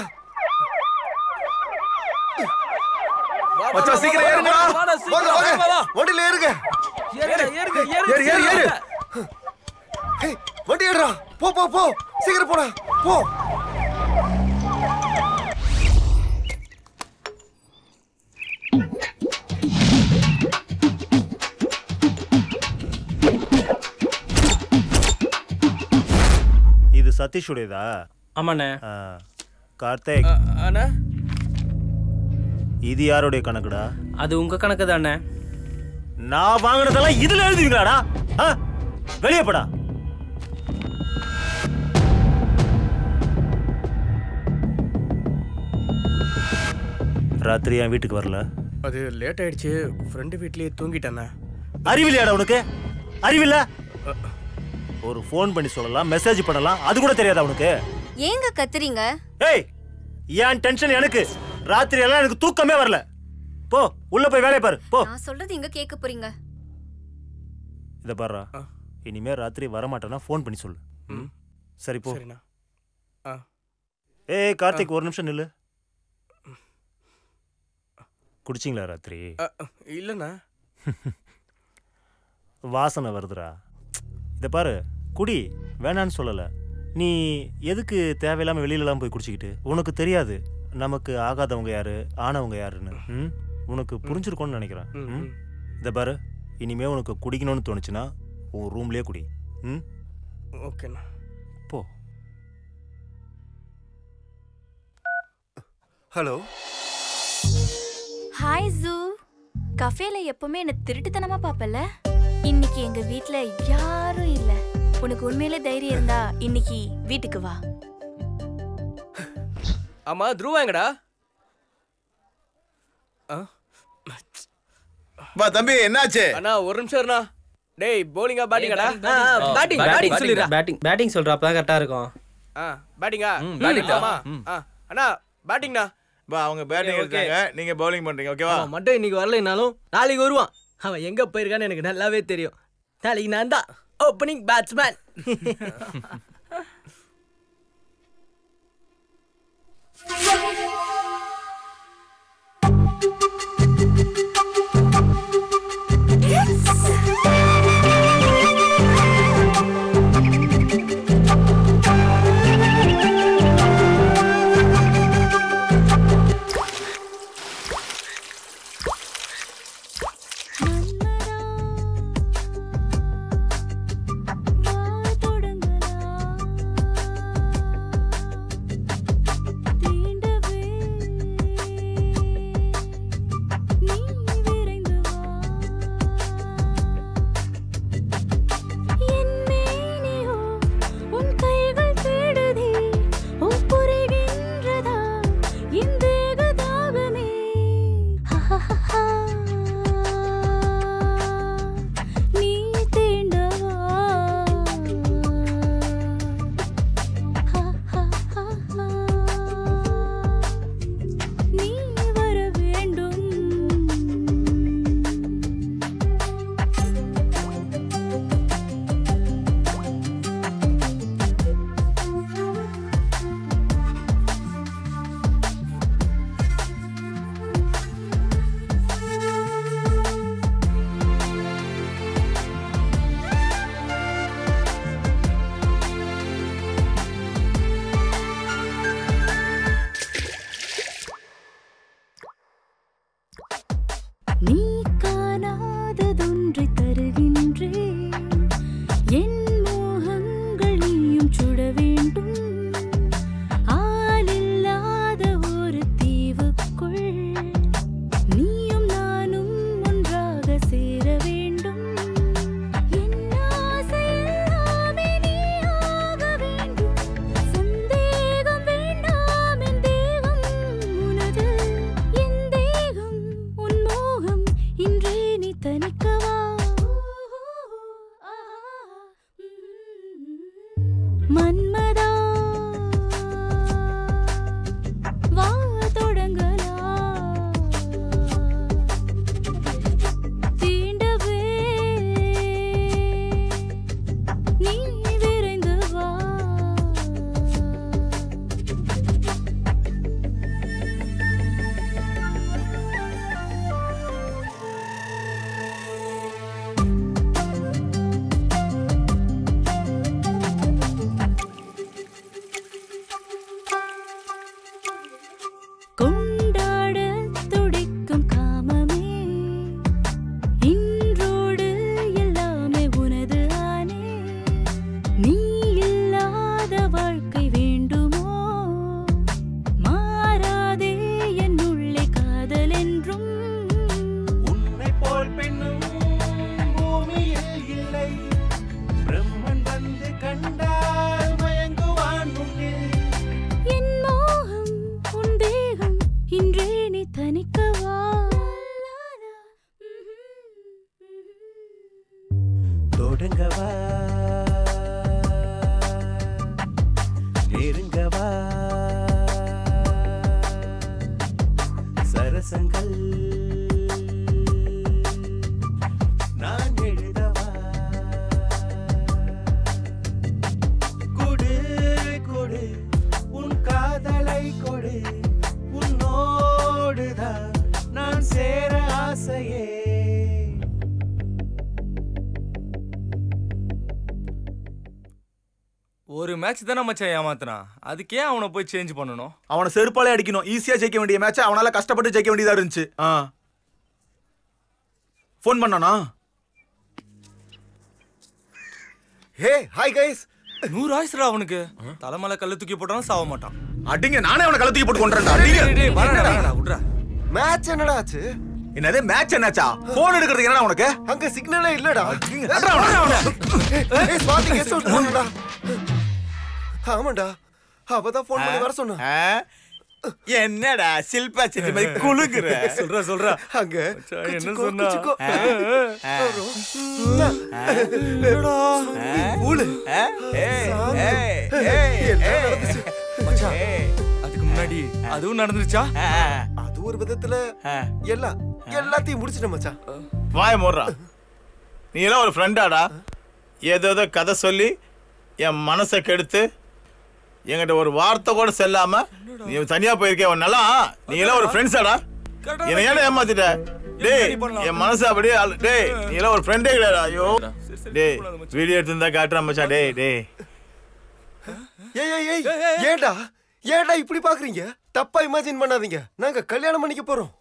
மச்சான் சீக்கிரம் ஏறுங்கடா வாங்க வாங்க வண்டியில ஏறுங்க ஏறுங்க ஏறுங்க ஏறு ஏறு ஏறு ஏய் வண்டி ஏறுடா போ போ போ சீக்கிரம் போடா போ இது சதீஷுடையதா ஆமாண்ணே கார்த்திக் அண்ணா இது யாருடைய கணக்குடா அது உங்க கணக்கு தானே நான் வாங்கினதெல்லாம் இதுல எழுதுவீங்களாடா ஆ? வெளியே போடா ராத்திரி என் வீட்டுக்கு வரல அது லேட் ஆயிடுச்சு ஃப்ரெண்டு வீட்லயே தூங்கிட்டேண்ணா அறிவில்லையாடா உனக்கு அறிவில்ல ஒரு ஃபோன் பண்ணி சொல்லலாம் மெசேஜ் பண்ணலாம் அது கூட தெரியாதா உனக்கு ஏங்க கத்துறீங்க ஏய் ஏன் டென்ஷன் எனக்கு ராத்திரி எல்லாம் எனக்கு தூக்கமே வரல போ உள்ள போய் வேலையை பாரு போ நான் சொல்றது எங்க கேட்க போறீங்க இத பாருடா இனிமே ராத்திரி வரமாட்டேன்னா ஃபோன் பண்ணி சொல்லு ம் சரி போ சரிண்ணா ஆ ஏய் கார்த்திக் ஒரு நிமிஷம் நில்லு குடிச்சிங்களா ராத்திரி அ, இல்லைண்ணா வாசனை வருதுடா இத பாரு குடி வேணான்னு சொல்லல நீ எதுக்கு தேவையில்லாம வெளியிலலாம் போய் குடிச்சிக்கிட்டு உனக்கு தெரியாது நமக்கு ஆகாதவங்க யாரு ஆனவங்க யாருன்னு ம்? உனக்கு புரிஞ்சிருக்கும்னு நினைக்கிறேன் ம்? இத பாரு இனிமே உனக்கு குடிக்கணும்னு தோணுச்சுன்னா உன் ரூம்லயே குடி ம் ஓகேண்ணா போ ஹலோ ஹாய் ஜூ கஃபேல எப்பவுமே என்ன திருட்டுத்தனமா பாப்பல இன்னைக்கு எங்க வீட்ல யாரும் இல்ல உனக்கு உண்மையிலே தைரியம் இருந்தா இன்னைக்கு வீட்டுக்கு வா ஆமா துருவா எங்கடா ஆ? வா தம்பி என்னாச்சு அண்ணா ஒரு நிமிஷம் இருண்ணா டேய் போலிங்கா பேட்டிங்கடா பேட்டிங் பேட்டிங் சொல்லிடுறா பேட்டிங் பேட்டிங் சொல்றப்ப கரெக்டா இருக்கும் ஆ பேட்டிங்கா batting தான். ஆமா ஆ அண்ணா பேட்டிங்ண்ணா வா அவங்க பேட்டிங் Okay. எடுத்தாங்க நீங்க பவுலிங் பண்றீங்க ஓகேவா அவன் மட்டும் இன்னைக்கு வரலைனாலும் நாளைக்கு வருவான் அவன் எங்க போயிருக்கான்னு எனக்கு நல்லாவே தெரியும் நாளைக்கு நான் தான் ஓப்பனிங் பேட்ஸ்மேன் தொடங்கலாம் சுட வேண்டும் ஆளில்லாத ஒரு தீவுக்குள் நீயும் நானும் ஒன்றாக சேர வேண்டும் என் ஆசை எல்லாமே நீயாக வேண்டும் சந்தேகம் வேண்டாம் என் தேகம் உனது என் தேகம் உன் மோகம் இன்றே நீ தனிக்கவா மன்மதா வா தொடங்கலாம் தீண்டவே நீ விரைந்து வா கொண்டாட துடிக்கும் காமமே இன்றோடு எல்லாமே உனது ஆனே நீ இல்லாத வாழ்க்கை வேண்டுமோ மாறாதே என் உள்ளே காதல் என்றும் உன்னை போல் பெண்ணும் பூமியில் இல்லை பிரம்மன் வந்து கண்டால் மயங்குவான் முன்னில் என் மோகம் உன் தேகம் இன்றே நீ தனிக்கவா தொடங்கவா நெருங்கவா சரசங்கள் நான் எழுதவா கொடு கொடு உன் காதலை கொடு உன்னோடுதான் நான் சேர ஆசையே ஒரு மேட்ச் தானே மச்சான் ஏமாத்துறான் அதுக்கே அவனை போய் சேஞ்ச் பண்ணணும் அவனை செருப்பாலே அடிக்கணும் ஈஸியா ஜெயிக்க வேண்டிய மேட்ச் அவனால கஷ்டப்பட்டு ஜெயிக்க வேண்டியதா இருந்துச்சு ஆ ஃபோன் பண்ணானா ஹே ஹாய் கைஸ் நூறு ஆயிசுரா அவனுக்கு தலைமலை கல்ல தூக்கி போட்டாலும் சாவ மாட்டான் அடிங்க நானே அவனை கழுத்துக்கி போட்டு கொண்டுறேன்டா அடிங்க டேய், டேய், வரடா, வரடா, விட்றா. மேட்ச் என்னடா ஆச்சு என்னது மேட்ச் என்னாச்சா போன் எடுக்கிறதுக்கு என்னடா உனக்கு அங்க சிக்னலே இல்லடா அட்ரா, அட்ரா, அவனை. ஏய் சுவாதி கெஸ்ட் ஹவுஸ் போனடா ஆமாண்டா அவதான் ஃபோன் பண்ணி வர சொன்னா என்னடா சில்பா சிட்டி மாதிரி குலுக்குற சொல்றா சொல்றா அங்க என்ன குச்சிக்கோ, சொன்னா? குச்சிக்கோ. ஆ. என்னடா ஊழு மச்சான் அதுக்கு முன்னாடி அதுவும் நடந்துருச்சா அது ஒரு விதத்துல எல்லாம் எல்லாத்தையும் முடிச்சிட்டேன் மச்சான் வாய மூடுறா நீ எல்லாம் ஒரு ஃப்ரெண்டாடா ஏதோ ஏதோ கதை சொல்லி என் மனசை கெடுத்து என்கிட்ட ஒரு வார்த்தை கூட செல்லாம நீ தனியா போயிருக்கே உன்னெல்லாம் நீ எல்லாம் ஒரு ஃப்ரெண்ட்ஸாடா என்னை ஏன்டா ஏமாத்திட்ட டேய் என் மனசு அப்படியே அழு- டேய் நீ எல்லாம் ஒரு ஃப்ரெண்டே கிடையாது ஐயோ டேய் வீடியோ எடுத்து காட்டுறேன் மச்சான் டேய் டேய் ஏய் ஏய் ஏய் ஏன்டா ஏன்டா இப்படி பாக்குறீங்க தப்பா இமேஜின் பண்ணாதீங்க நாங்க கல்யாணம் பண்ணிக்க போறோம்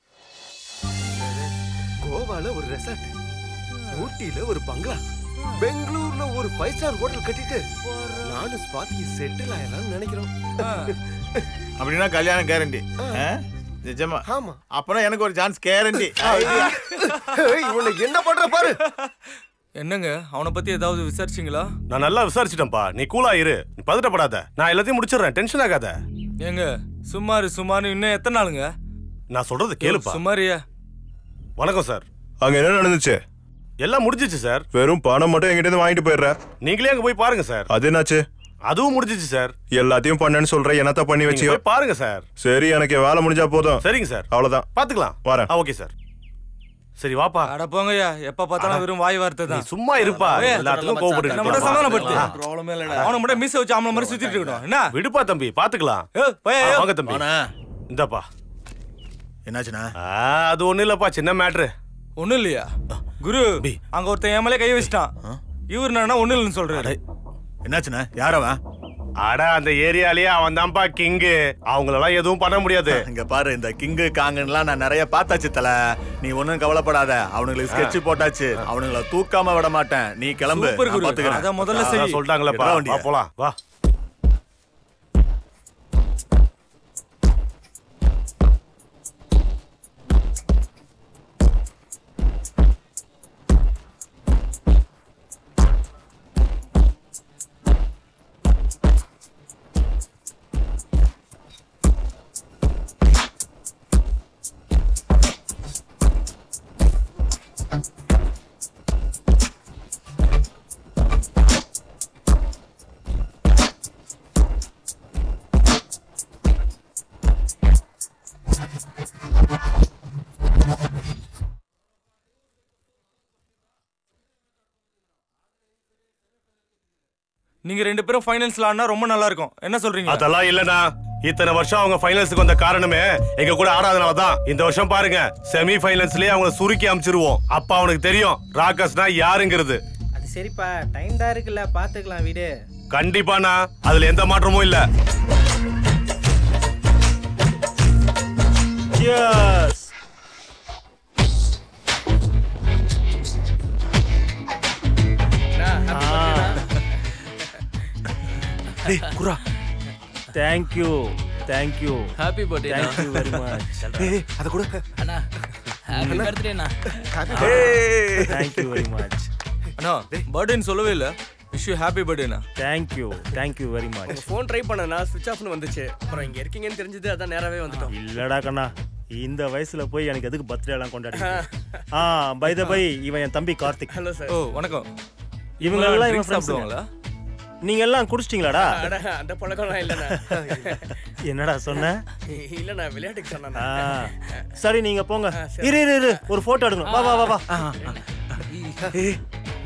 கோவால ஒரு ரெசார்ட் ஊட்டியில ஒரு பங்களா பெங்களூர்ல ஒரு ஃபைவ் ஸ்டார் ஹோட்டல் கட்டிட்டு நானும் ஸ்வாதி செட்டில் ஆயிடலாம்னு நினைக்கிறோம் அப்படின்னா கல்யாணம் கேரண்டி நிஜமா ஆமா அப்பனா எனக்கு ஒரு சான்ஸ் கேரண்டி ஏய், இவனை என்ன பண்ற பாரு என்னங்க அவனை பத்தி ஏதாவது விசாரிச்சீங்களா நான் நல்லா விசாரிச்சிட்டேன்ப்பா நீ கூலா இரு நீ பதட்டப்படாத நான் எல்லாத்தையும் முடிச்சிடுறேன் டென்ஷன் ஆகாத ஏங்க சும்மாரு சும்மாரு இன்னும் எத்தனை நாளுங்க நான் சொல்றது கேளுப்பா சும்மாரியா வணக்கம் சார் அங்க என்ன நடந்துச்சு எல்லாம் முடிஞ்சிச்சு சார் வெறும் பணம் மட்டும் என்கிட்ட இருந்து வாங்கிட்டு போயிடுற நீங்களே அங்க போய் பாருங்க சார் அது என்னாச்சு அதுவும் முடிஞ்சிச்சு சார் எல்லாத்தையும் பண்ணேன்னு சொல்ற என்னத்த பண்ணி நீங்க வச்சியோ போய் பாருங்க சார் சரி எனக்கு என் வேலை முடிஞ்சா போதும் சரிங்க சார் அவ்வளவுதான் பாத்துக்கலாம் வரேன் ஓகே சார் சரி வாப்பா அட போங்கய்யா எப்ப பார்த்தாலும் வெறும் வாய் வார்த்தை தான் நீ சும்மா இருப்பா ஏய், எல்லாத்துக்கும் கோவப்பட்டு என்ன மட்டும் சமாதானப்படுத்து ப்ராப்ளமே அவனை மட்டும் மீச வச்சு ஆம்பளை மாதிரி சுத்திட்டு இருக்கணும் என்ன விடுப்பா தம்பி பாத்துக்கலாம் போய், ஆ, ஏய். வாங்க தம்பி இந்தாப்பா என்னாச்சுண்ணா அது ஒண்ணும் இல்லப்பா சின்ன மேட்ரு ஒண்ணும் இல்லையா குரு அங்க ஒருத்தன் என் மேலே கை வச்சிட்டான் இவர் என்னன்னா ஒண்ணும் இல்லைன்னு சொல்றாரு என்னாச்சுண்ணா யார் அவன் அட அந்த ஏரியாலயே அவன் தான்ப்பா கிங்கு அவங்களெல்லாம் எதுவும் பண்ண முடியாது இங்க பாரு இந்த கிங்கு காங்கன்லாம் நான் நிறைய பார்த்தாச்சு தல நீ ஒண்ணும் கவலைப்படாத அவனுங்களுக்கு ஸ்கெட்ச் போட்டாச்சு அவனுங்கள தூக்காம விட மாட்டேன் நீ கிளம்பு சூப்பர் நான் குரு. பாத்துக்கிறேன். அதான் முதல்ல செய். அதான் சொல்லிட்டாங்களேப்பா எட்ரா வண்டியை. வா போலாம் வா நீங்க ரெண்டு பேரும் ஃபைனல்ஸ்ல ஆடினா ரொம்ப நல்லா இருக்கும் என்ன சொல்றீங்க அதெல்லாம் இல்லனா இத்தனை வருஷம் அவங்க ஃபைனல்ஸ்க்கு வந்த காரணமே எங்க கூட ஆடாதனால தான் இந்த வருஷம் பாருங்க செமி ஃபைனல்ஸ்லயே அவங்க சுருக்கி அமிச்சிருவோம் அப்ப அவனுக்கு தெரியும் ராக்கஸ்னா யாருங்கிறது அது சரிப்பா டைம் தான் இருக்குல்ல பாத்துக்கலாம் வீடு கண்டிப்பாண்ணா அதுல எந்த மாற்றமும் இல்ல Cheers. டேய் குரா thank you thank you happy birthday thank you very much ஏய் அத கூட அண்ணா ஹாப்பி பர்த்டே அண்ணா தேங்க்யூ வெரி மச் அண்ணா பர்த்டேன்னு சொல்லவே இல்ல விஷ் யூ ஹாப்பி பர்த்டேண்ணா தேங்க்யூ தேங்க்யூ வெரி மச் உங்க ஃபோன் ட்ரை பண்ணனா ஸ்விட்ச் ஆஃப்னு வந்துச்சு அப்புறம் இங்க இருக்கீங்கன்னு தெரிஞ்சது அதான் நேராவே வந்துட்டோம் இல்லடா கண்ணா இந்த வயசுல போய் எனக்கு எதுக்கு பர்த்டே எல்லாம் கொண்டாடி ஆ பை த பை இவன் என் தம்பி கார்த்திக் ஹலோ சார் ஓ வணக்கம் இவங்க எல்லாம் இவன் drinks ஃப்ரெண்ட்ஸ் சாப்பிடுவாங்களா? நீங்க எல்லாம் குடிச்சிட்டீங்களாடா அட, அந்த பழக்கம்லாம் இல்லைண்ணா என்னடா சொன்ன இல்லண்ணா விளையாட்டுக்கு சொன்னேண்ணா ஆ, சரி நீங்க போங்க இரு இரு இரு ஒரு போட்டோ எடுக்கணும் வா வா வா வா ஏய்.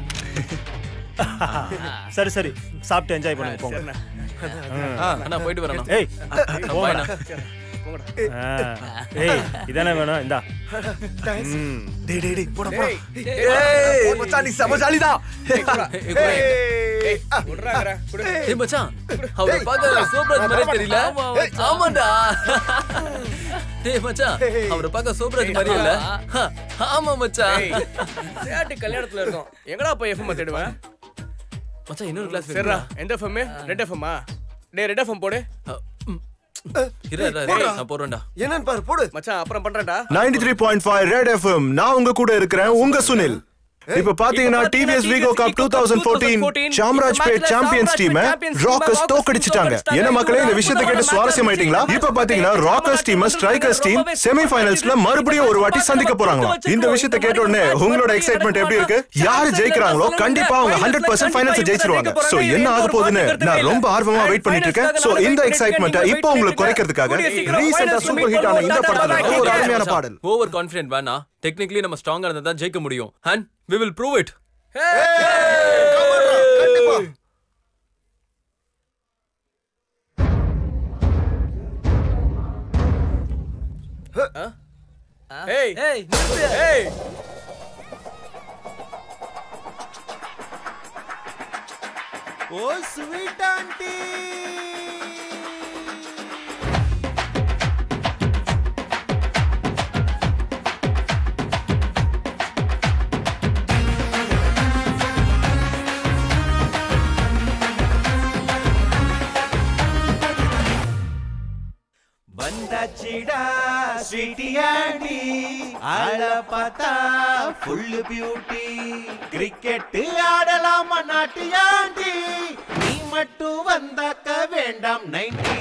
சரி சரி சாப்பிட்டு என்ஜாய் பண்ணுங்க போங்க சரிண்ணா. ஆ. அண்ணா போயிட்டு வரேன் ஏய் போங்கடா போங்கடா ஆ, ஏய் இதானே வேணும் இந்தா ம். டேய் டேய் டேய் போடா போடா ஏய், ஏய் மச்சான் நீ செம ஜாலிதான் ஏய், மச்சான் அவரை பார்க்க சோப்ராஜ் மாதிரி தெரியல ஆமாண்டா டேய் மச்சான் அவரை பார்க்க சோப்ராஜ் மாதிரி இல்ல ஹ, ஆமா மச்சான் சேட்டு கல்யாணத்துல இருக்கோம் எங்கடா போய் எஃப்எம் தேடுவேன் மச்சான் இன்னொரு கிளாஸ் சரிடா எந்த எஃப்எம் ரெட் எஃப்எம்மா டேய் ரெட் எஃப்எம் போடு இரு இரு, இரு, நான் போறேன்டா என்னன்னு பாரு போடு மச்சான் அப்புறம் பண்றேன்டா 93.5 ரெட் எஃப்எம் நான் உங்க கூட இருக்கிறேன் உங்க சுனில் இப்ப பாத்தீங்கன்னா TVS Wego cup two thousand fourteen Chamrajpet champions team rockers தோக்கடிச்சிட்டாங்க என்ன மக்களே இந்த விஷயத்தை கேட்டு சுவாரஸ்யம் ஆயிட்டீங்களா இப்ப பாத்தீங்கன்னா rockers team strikers team semi ஃபைனல்ஸ்ல மறுபடியும் ஒரு வாட்டி சந்திக்க போறாங்களா இந்த விஷயத்தை கேட்ட உடனே உங்களோட எக்ஸைட்மெண்ட் எப்படி இருக்கு யாரு ஜெயிக்கிறாங்களோ கண்டிப்பா அவங்க ஹண்ட்ரட் பர்சன்ட் ஃபைனல்ஸ் ஜெயிச்சிருவாங்க சோ என்ன ஆக போகுதுன்னு நான் ரொம்ப ஆர்வமா வெயிட் பண்ணிட்டு இருக்கேன் சோ இந்த எக்ஸைட்மெண்ட்டை இப்போ உங்களுக்கு குறைக்கிறதுக்காக ரீசெண்டா சூப்பர் ஹிட் ஆன இந்த படத்துல இருந்து ஒரு அருமையான பாடல் ஓவர் கான்ஃபிடென்ட் வேணா டெக்னிக்கலி நம்ம ஸ்ட்ராங்கா இருந்தா தான் ஜெயிக்க முடியும் and we will prove it ஏய் ஏய் ஏய் ஓ ஸ்வீட் ஆண்டி வந்தாச்சிடா ஸ்வீட்டி ஆண்டி ஆள பார்த்தா ஃபுல் பியூட்டி கிரிக்கெட் ஆடலாமா நாட்டு ஆண்டி நீ மட்டும் வந்தாக்க வேண்டாம் நைன்டி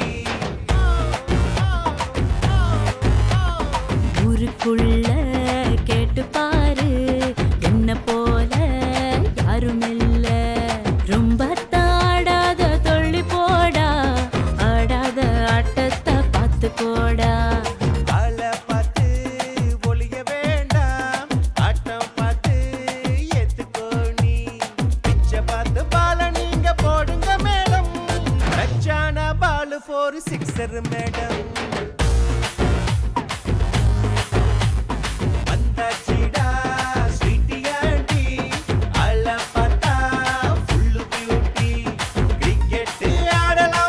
ஊருக்குள்ள கேட்டு பாரு என்ன போல யாரும் இல்ல ரொம்ப தாடாத தொள்ளி போடா ஆடாத ஆட்டத்தை பார்த்து போடா ஆள பார்த்து ஒளிய வேண்டாம் ஆட்டம் பார்த்து ஏத்துக்கோ நீ பிச்சை பார்த்து பால நீங்க போடுங்க மேடம் ரச்சான பால் ஃபோர் சிக்ஸர் மேடம் வந்தாச்சிடா ஸ்வீட்டி ஆண்டி ஆள பார்த்தா ஃபுல் பியூட்டி கிரிக்கெட் ஆடலாம்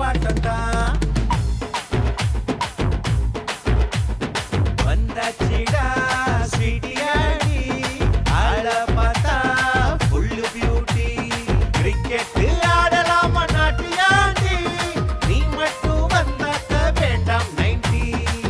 பாட்டம் தான் வந்தாச்சிடா ஸ்வீட்டியாடி ஆள பார்த்தா ஃபுல் பியூட்டி கிரிக்கெட் ஆடலாமா நாட்டியாண்டி நீ மட்டும் வந்தாக்க வேண்டாம் நைன்டி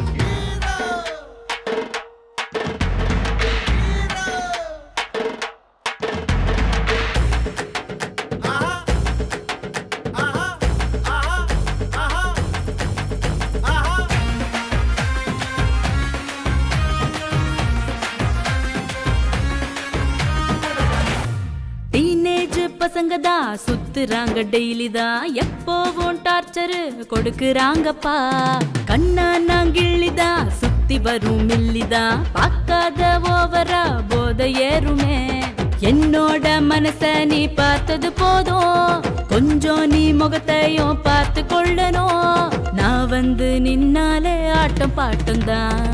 டீனேஜ் பசங்க தான் சுத்துறாங்க டெய்லி தான் எப்போவும் டார்ச்சர் கொடுக்குறாங்கப்பா கண்ணா நாங்கிள்ளி தான் சுத்தி வரும் மில்லி தான் பார்க்காத ஓவரா போத ஏறுமே என்னோட மனச நீ பார்த்தது போதும் கொஞ்சம் நீ முகத்தையும் பார்த்து கொள்ளணும் நான் வந்து நின்னாலே ஆட்டம் பாட்டம் தான்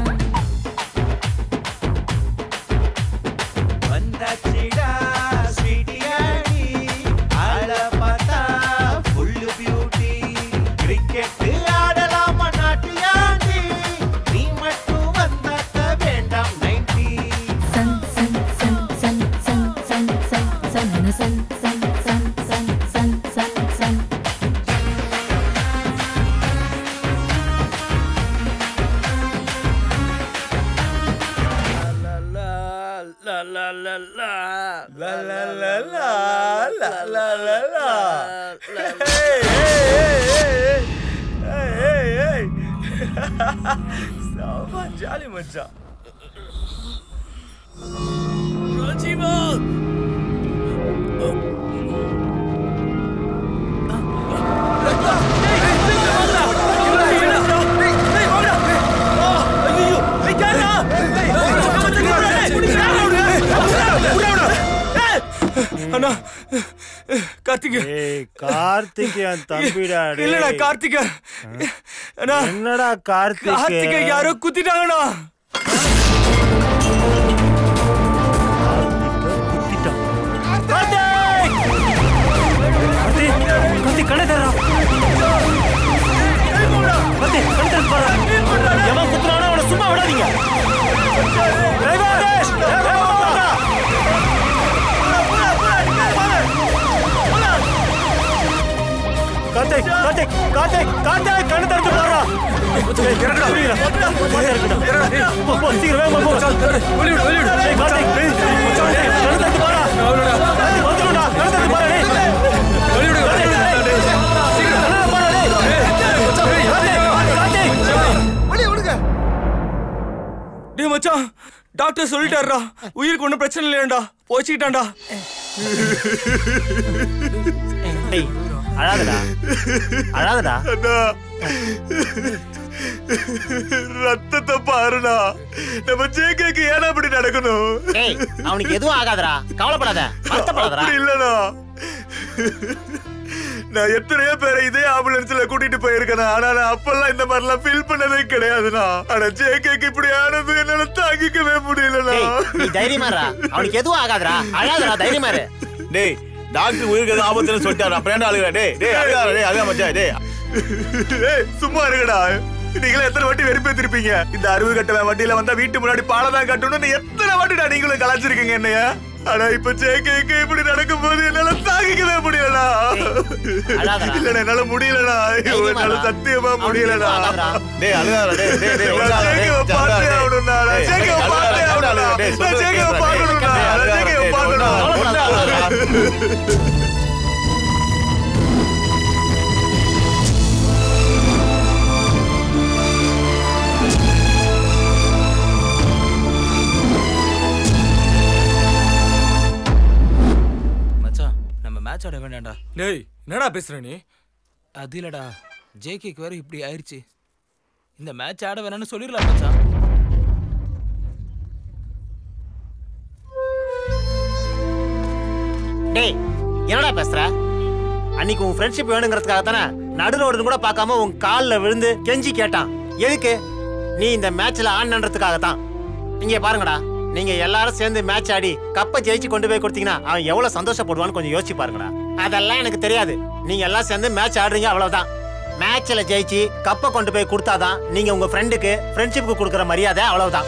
வந்தாச்சிடா ஸ்வீட்டியாடி ஆள பார்த்தா ஃபுல் பியூட்டி கிரிக்கெட் ஆடலாமா நாட்டியாண்டி நீ மட்டும் வந்தாக்க வேண்டாம் நைன்டி சன் சன் சன் சன் சன் சன் சன் சன் சன் சன் சன் சன் சன் சன் சன் ஜாலி மச்சான் ராஜீவா அண்ணா கார்த்திக் ஏய் கார்த்திக் என் தம்பிடா டேய். இல்லடா கார்த்திக் அண்ணா என்னடா கார்த்திக் கார்த்திகை யாரோ குத்திட்டாங்கண்ணா கார்த்திக் கண்ணை தர்றா கார்த்திக் கண்ணை தர போறா எவன் குத்துறானோ அவனை சும்மா விடாதீங்க டிரைவர் டிரைவர் வாடா. கார்த்திக் கார்த்திக் கார்த்திக் கார்த்திக் கண்ணு திறந்து போறா இறங்கடா இறங்கடா போ போ சீக்கிரம் வேகமா போ வெளிய விடு வெளிய விடு ஏய் கார்த்திக் please. கார்த்திக், கண்ணு திறந்து போறா கார்த்திக் வந்துடுடா கண்ணு திறந்து போறா டேய் வெளிய விடு வெளிய விடு சீக்கிரம் கண்ணு திறந்து போறா டேய் கார்த்திக் கார்த்திக் வெளிய விடுங்க டேய் மச்சான் டாக்டர் சொல்லிட்டாருடா உயிருக்கு ஒன்றும் பிரச்சனை இல்லையாண்டா போச்சுக்கிட்டான்டா டேய் அழாதடா அழாதடா ரத்தத்தை பாருடா நம்ம ஜேகேக்கு ஏன் அப்படி நடக்கணும் டேய் அவனுக்கு எதுவும் ஆகாதடா கவலைப்படாத வருத்தப்படாதடா அப்படி இல்லடா நான் எத்தனையோ பேரை இதே ஆம்புலன்ஸ்ல கூட்டிட்டு போயிருக்கேன் ஆனா நான் அப்பெல்லாம் இந்த மாதிரிலாம் ஃபீல் பண்ணதே கிடையாதுண்ணா ஆனா ஜேகேக்கு இப்படி ஆனது என்னால தாங்கிக்கவே முடியலண்ணா நீ தைரியமா இருடா அவனுக்கு எதுவும் ஆகாதடா அழாதடா தைரியமா இரு டேய் டாக்டர் உயிருக்கு எதுவும் ஆபத்துன்னு சொல்லிட்டாரு அப்புறம் ஏன்டா அழுகுற டேய் டேய் அழுகாத டேய் அழுகா மச்சான் டேய் ஏய், சும்மா இருங்கடா நீங்களே எத்தனை வாட்டி வெறுப்பேத்திருப்பீங்க இந்த அறுபது கட்டவன் வண்டியில வந்தா வீட்டு முன்னாடி பாலம் தான் கட்டணும்னு எத்தனை வாட்டிடா நீங்களும் கலாச்சிருக்கீங்க என்னைய ஆனா இப்ப ஜேகேக்கு இப்படி நடக்கும் போது என்னால தாங்கிக்கவே முடியலடா அழாதடா. இல்லடா என்னால முடியலடா ஐயோ, என்னால சத்தியமா முடியலடா டேய் அழுகாத டேய் டேய் டேய் நான் அழுகாத, டேய் ஜேகேவை மச்சான், பார்த்தே அழுகாத, ஆகணும்டா. நான் டேய், ஜேகேவை அழுகாத, பார்த்தே அழுகாத, ஆகணும்டா. டேய், நான் சொல்றது ஜேகேவை கேளுடா, பார்க்கணும்டா. டேய், நான் அழுகாத, ஜேகேவை டேய், பார்க்கணும்டா. ஒண்ணு அழுகாத. மச்சான் நம்ம மேட்ச் ஆட வேண்டாம்டா டேய் என்னடா பேசுற நீ அது இல்லடா ஜேகேக்கு வேற இப்படி ஆயிருச்சு இந்த மேட்ச் ஆட வேணாம்னு சொல்லிடலாம் மச்சான் டேய் என்னடா பேசுற அன்னைக்கு உன் ஃப்ரெண்ட்ஷிப் வேணுங்கிறதுக்காக தானே நடு ரோடுன்னு கூட பார்க்காம உன் காலில் விழுந்து கெஞ்சி கேட்டான் எதுக்கு நீ இந்த மேட்ச்ல ஆடணுன்றதுக்காக தான் இங்க பாருங்கடா நீங்க எல்லாரும் சேர்ந்து மேட்ச் ஆடி கப்பை ஜெயிச்சு கொண்டு போய் கொடுத்தீங்கன்னா அவன் எவ்வளவு சந்தோஷப்படுவான்னு கொஞ்சம் யோசிச்சு பாருங்கடா அதெல்லாம் எனக்கு தெரியாது நீங்க எல்லாம் சேர்ந்து மேட்ச் ஆடுறீங்க அவ்வளவுதான் மேட்ச்ல ஜெயிச்சு கப்பை கொண்டு போய் கொடுத்தாதான் நீங்க உங்க ஃப்ரெண்டுக்கு ஃப்ரெண்ட்ஷிப்புக்கு கொடுக்குற மரியாதை அவ்வளவுதான்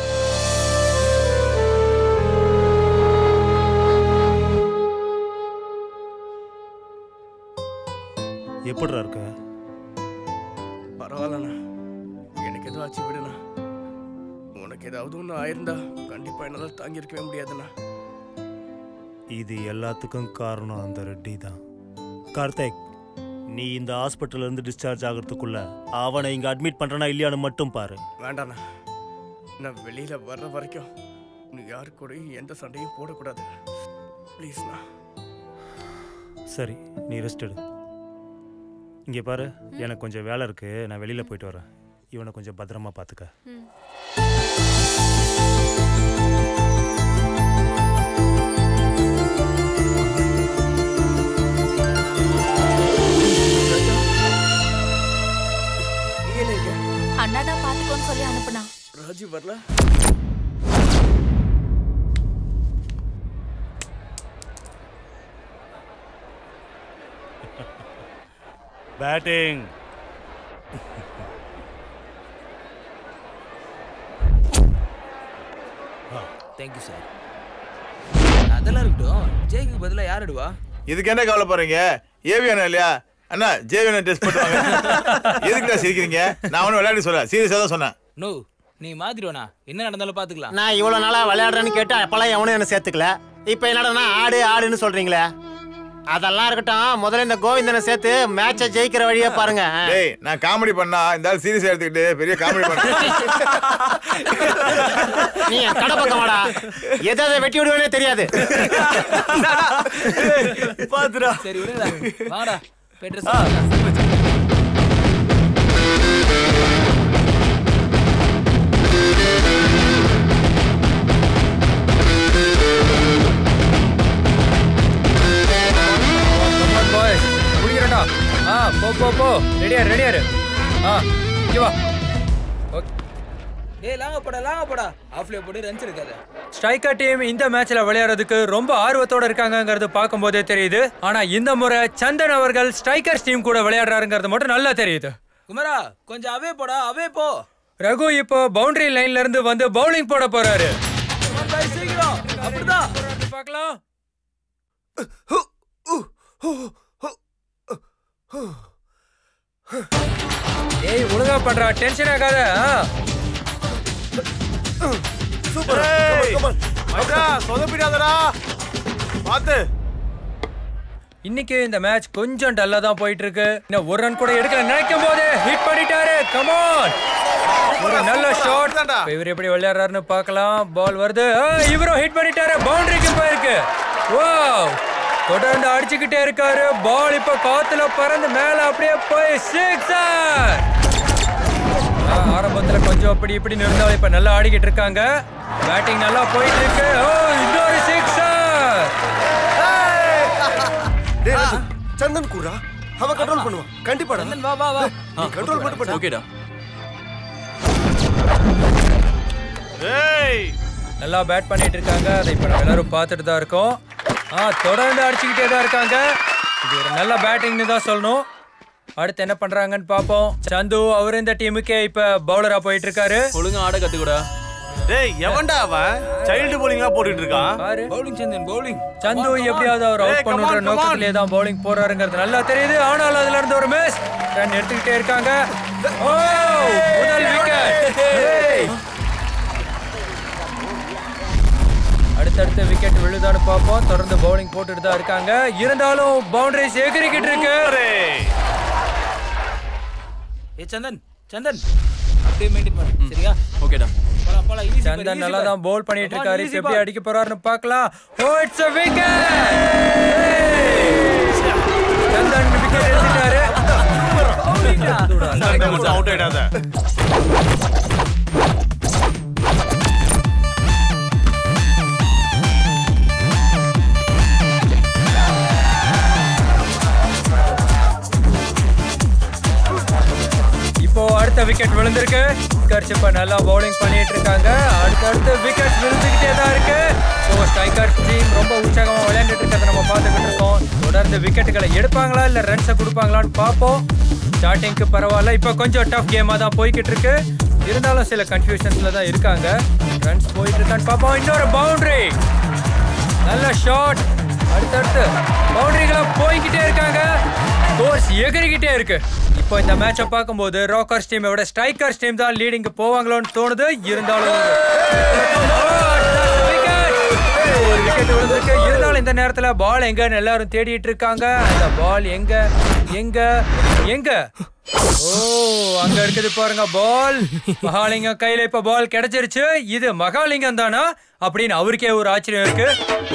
எப்படிடா இருக்க பரவாயில்லண்ணா எனக்கு எதுவும் ஆச்சு விடுண்ணா உனக்கு ஏதாவது ஒன்று ஆயிருந்தா கண்டிப்பா என்னால தாங்கியிருக்கவே முடியாதுண்ணா இது எல்லாத்துக்கும் காரணம் அந்த ரெட்டி தான் கார்த்திக் நீ இந்த ஹாஸ்பிட்டல்ல இருந்து டிஸ்சார்ஜ் ஆகிறதுக்குள்ள அவனை இங்க அட்மிட் பண்றனா இல்லையான்னு மட்டும் பாரு வேண்டாண்ணா நான் வெளியில வர்ற வரைக்கும் நீ யாரு கூடயும் எந்த சண்டையும் போடக்கூடாது ப்ளீஸ்ண்ணா சரி நீ ரெஸ்ட் எடு இங்க பாரு எனக்கு கொஞ்சம் வேலை இருக்கு நான் வெளியில போயிட்டு வரேன் இவனை கொஞ்சம் பத்திரமா பாத்துக்க நீ என்ன இங்க அண்ணா தான் பாத்துக்கோன்னு சொல்லி அனுப்புனா ராஜி வரல பேட்டிங் தேங்க்யூ சார் அதெல்லாம் இருக்கட்டும் ஜெய்க்கு பதிலா யார் அடுவா இதுக்கு என்ன கவலைப்படுறீங்க ஏவியானா இல்லையா அண்ணா ஜேவியனை டெஸ்ட் பண்ணுவாங்க எதுக்குடா சிரிக்கிறீங்க நான் ஒன்றும் விளையாடி சொல்ல சீரியஸாக தான் சொன்னேன் நோ நீ மாதிரிவானா என்ன நடந்தாலும் பாத்துக்கலாம் நான் இவ்வளவு நாளா விளையாடுறேன்னு கேட்டு அப்பெல்லாம் எவனும் என்ன சேர்த்துக்கல இப்போ என்னடா ஆடு ஆடுன்னு சொல்றீங்களே அதெல்லாம் இருக்கட்டும் முதல்ல இந்த கோவிந்தனை சேர்த்து மேட்சை ஜெயிக்கிற வழியை பாருங்க டேய் நான் காமெடி பண்ணா இந்த ஆள் சீரியஸா எடுத்துக்கிட்டு பெரிய காமெடி பண்ண நீ என் கடை பக்கம் வாடா எதை எதை வெட்டி விடுவேனே தெரியாது பாத்துடா சரி விடுங்கடா வாடா பெட்ரஸ் பாய் குடிக்கிறேன்டா ஆ போ போ போ ரெடியா ரெடியா இரு ஆ இங்க வா டேய் லாங்க போடா லாங்க போடா ஆஃப்ல போட்டு ரன்ஸ் இருக்காது ஸ்ட்ரைக்கர் டீம் இந்த மேட்ச்ல விளையாடுறதுக்கு ரொம்ப ஆர்வத்தோட இருக்காங்கங்கிறது பார்க்கும்போதே தெரியுது ஆனா இந்த முறை சந்தன் அவர்கள் ஸ்ட்ரைக்கர்ஸ் டீம் கூட விளையாடுறாருங்கிறது மட்டும் நல்லா தெரியுது குமாரா கொஞ்சம் அவே போடா அவே போ ரகு இப்போ பவுண்டரி லைன்ல இருந்து வந்து பவுலிங் போட போறாரு பாய் சீக்கிரம் அப்படிதான் பார்க்கலாம் ஏய் ஒழுங்கா பண்றா டென்ஷன் ஆகாத ஆ? சூப்பர் சொதப்பிடாதடா பார்த்து இன்னைக்கு இந்த மேட்ச் கொஞ்சம் டல்லா தான் போயிட்டு இருக்கு இன்னும் ஒரு ரன் கூட எடுக்கல நினைக்கும் போது ஹிட் பண்ணிட்டாரு கமான் ஒரு நல்ல ஷாட் இவர் எப்படி விளையாடுறாருன்னு பார்க்கலாம் பால் வருது ஆ, இவரும் ஹிட் பண்ணிட்டாரு பவுண்டரிக்கு போயிருக்கு வாவ் தொடர்ந்து அடிச்சுக்கிட்டே இருக்காரு பால் இப்ப காத்துல பறந்து மேல அப்படியே போய் சிக்ஸர் ஆரம்பத்துல கொஞ்சம் அப்படி இப்படி இருந்தாலும் இப்ப நல்லா ஆடிக்கிட்டு இருக்காங்க பேட்டிங் நல்லா போயிட்டு இருக்கு ஓ இன்னொரு சிக்ஸர் டேய் ராஜு, சந்தன் கூடா அவன் கண்ட்ரோல் பண்ணுவான் கண்டிப்பா சந்தன் வா வா வா நீ கண்ட்ரோல் மட்டும் பண்ணு ஓகேடா நல்லா பேட் பண்ணிட்டு இருக்காங்க அதை இப்ப நம்ம எல்லாரும் பார்த்துட்டு தான் இருக்கோம் ஆ தொடர்ந்து அடிச்சுக்கிட்டே தான் இருக்காங்க இது ஒரு நல்ல பேட்டிங்னு தான் சொல்லணும் அடுத்து என்ன பண்றாங்கன்னு பாப்போம் சந்து அவர் இந்த டீமுக்கே இப்ப பவுலரா போயிட்டு இருக்காரு ஒழுங்கா ஆட கத்துக்கூடா டேய் எவன்டா அவன் சைல்டு போலிங்லாம் போட்டுட்டு இருக்கான் பாரு பவுலிங் சந்தன் பவுலிங் சந்து எப்படியாவது அவர் ஏய், அவுட் come on, பண்ணுற come on. நோக்கத்திலே தான் பவுலிங் போறாருங்கிறது நல்லா தெரியுது ஆனால் அதுல இருந்து ஒரு மிஸ் ரன் எடுத்துக்கிட்டே இருக்காங்க ஓ முதல் விக்கெட் அடுத்தடுத்த விக்கெட் விழுதான்னு பார்ப்போம் தொடர்ந்து பவுலிங் போட்டுட்டு தான் இருக்காங்க இருந்தாலும் பவுண்டரிஸ் எகிரிக்கிட்டு இருக்கு ஏ சந்தன் சந்தன் அப்படியே மெயின்டைன் பண்ணு சரியா ஓகேடா போலாம் போலாம் ஈஸி சந்தன் நல்லா தான் பவுல் பண்ணிட்டு இருக்காரு இப்ப எப்படி அடிக்க போறாருன்னு பார்க்கலாம் oh it's a wicket Chandan wicket எடுத்துட்டாரு அவுட் ஆயிடாத இப்போ அடுத்த விக்கெட் விழுந்திருக்கு ஸ்கர்ஸ் இப்ப நல்லா பவுலிங் பண்ணிட்டு இருக்காங்க அடுத்தடுத்து விக்கெட் விழுந்துகிட்டே தான் இருக்கு ஸோ ஸ்ட்ரைக்கர் டீம் ரொம்ப உற்சாகமா விளையாண்டுட்டு இருக்கிறத நம்ம பார்த்துக்கிட்டு இருக்கோம் தொடர்ந்து விக்கெட்டுகளை எடுப்பாங்களா இல்ல ரன்ஸை கொடுப்பாங்களான்னு பார்ப்போம் ஸ்டார்டிங்க்கு பரவாயில்ல இப்போ கொஞ்சம் டஃப் கேமா தான் போய்கிட்டு இருக்கு இருந்தாலும் சில கன்ஃபியூஷன்ஸ்ல தான் இருக்காங்க ரன்ஸ் போயிட்டு இருக்கான்னு பார்ப்போம் இன்னொரு பவுண்டரி நல்ல ஷாட் அடுத்தடுத்து பவுண்டரிகளை போய்கிட்டே இருக்காங்க கோர்ஸ் எகிரிக்கிட்டே இருக்கு இப்போ இந்த மேட்சை பார்க்கும்போது ராக்கர்ஸ் டீமை விட ஸ்ட்ரைக்கர்ஸ் டீம் தான் லீடிங் போவாங்களோன்னு தோணுது இருந்தாலும் ஒரு விக்கெட் விழுந்திருக்கு இருந்தாலும் இந்த நேரத்துல பால் எங்கன்னு எல்லாரும் தேடிட்டு இருக்காங்க அந்த பால் எங்க எங்க எங்க ஓ அங்க இருக்குது பாருங்க பால் மகாலிங்கம் கையில இப்ப பால் கிடைச்சிருச்சு இது மகாலிங்கம் தானா அப்படின்னு அவருக்கே ஒரு ஆச்சரியம் இருக்கு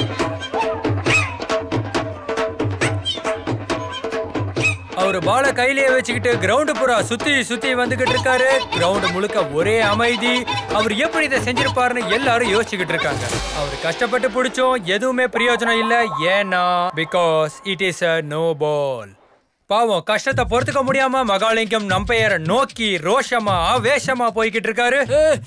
அவர் பாலை கையிலேயே வச்சுக்கிட்டு கிரவுண்டு பூரா சுத்தி சுத்தி வந்துகிட்டு இருக்காரு கிரவுண்ட் முழுக்க ஒரே அமைதி அவர் எப்படி இதை செஞ்சிருப்பாருன்னு எல்லாரும் யோசிச்சுக்கிட்டு இருக்காங்க அவர் கஷ்டப்பட்டு பிடிச்சோம் எதுவுமே பிரயோஜனம் இல்ல ஏன்னா because it is a no ball பாவம் கஷ்டத்தை பொறுத்துக்க முடியாம மகாலிங்கம் நம்பையரை நோக்கி ரோஷமா ஆவேஷமா போய்கிட்டு இருக்காரு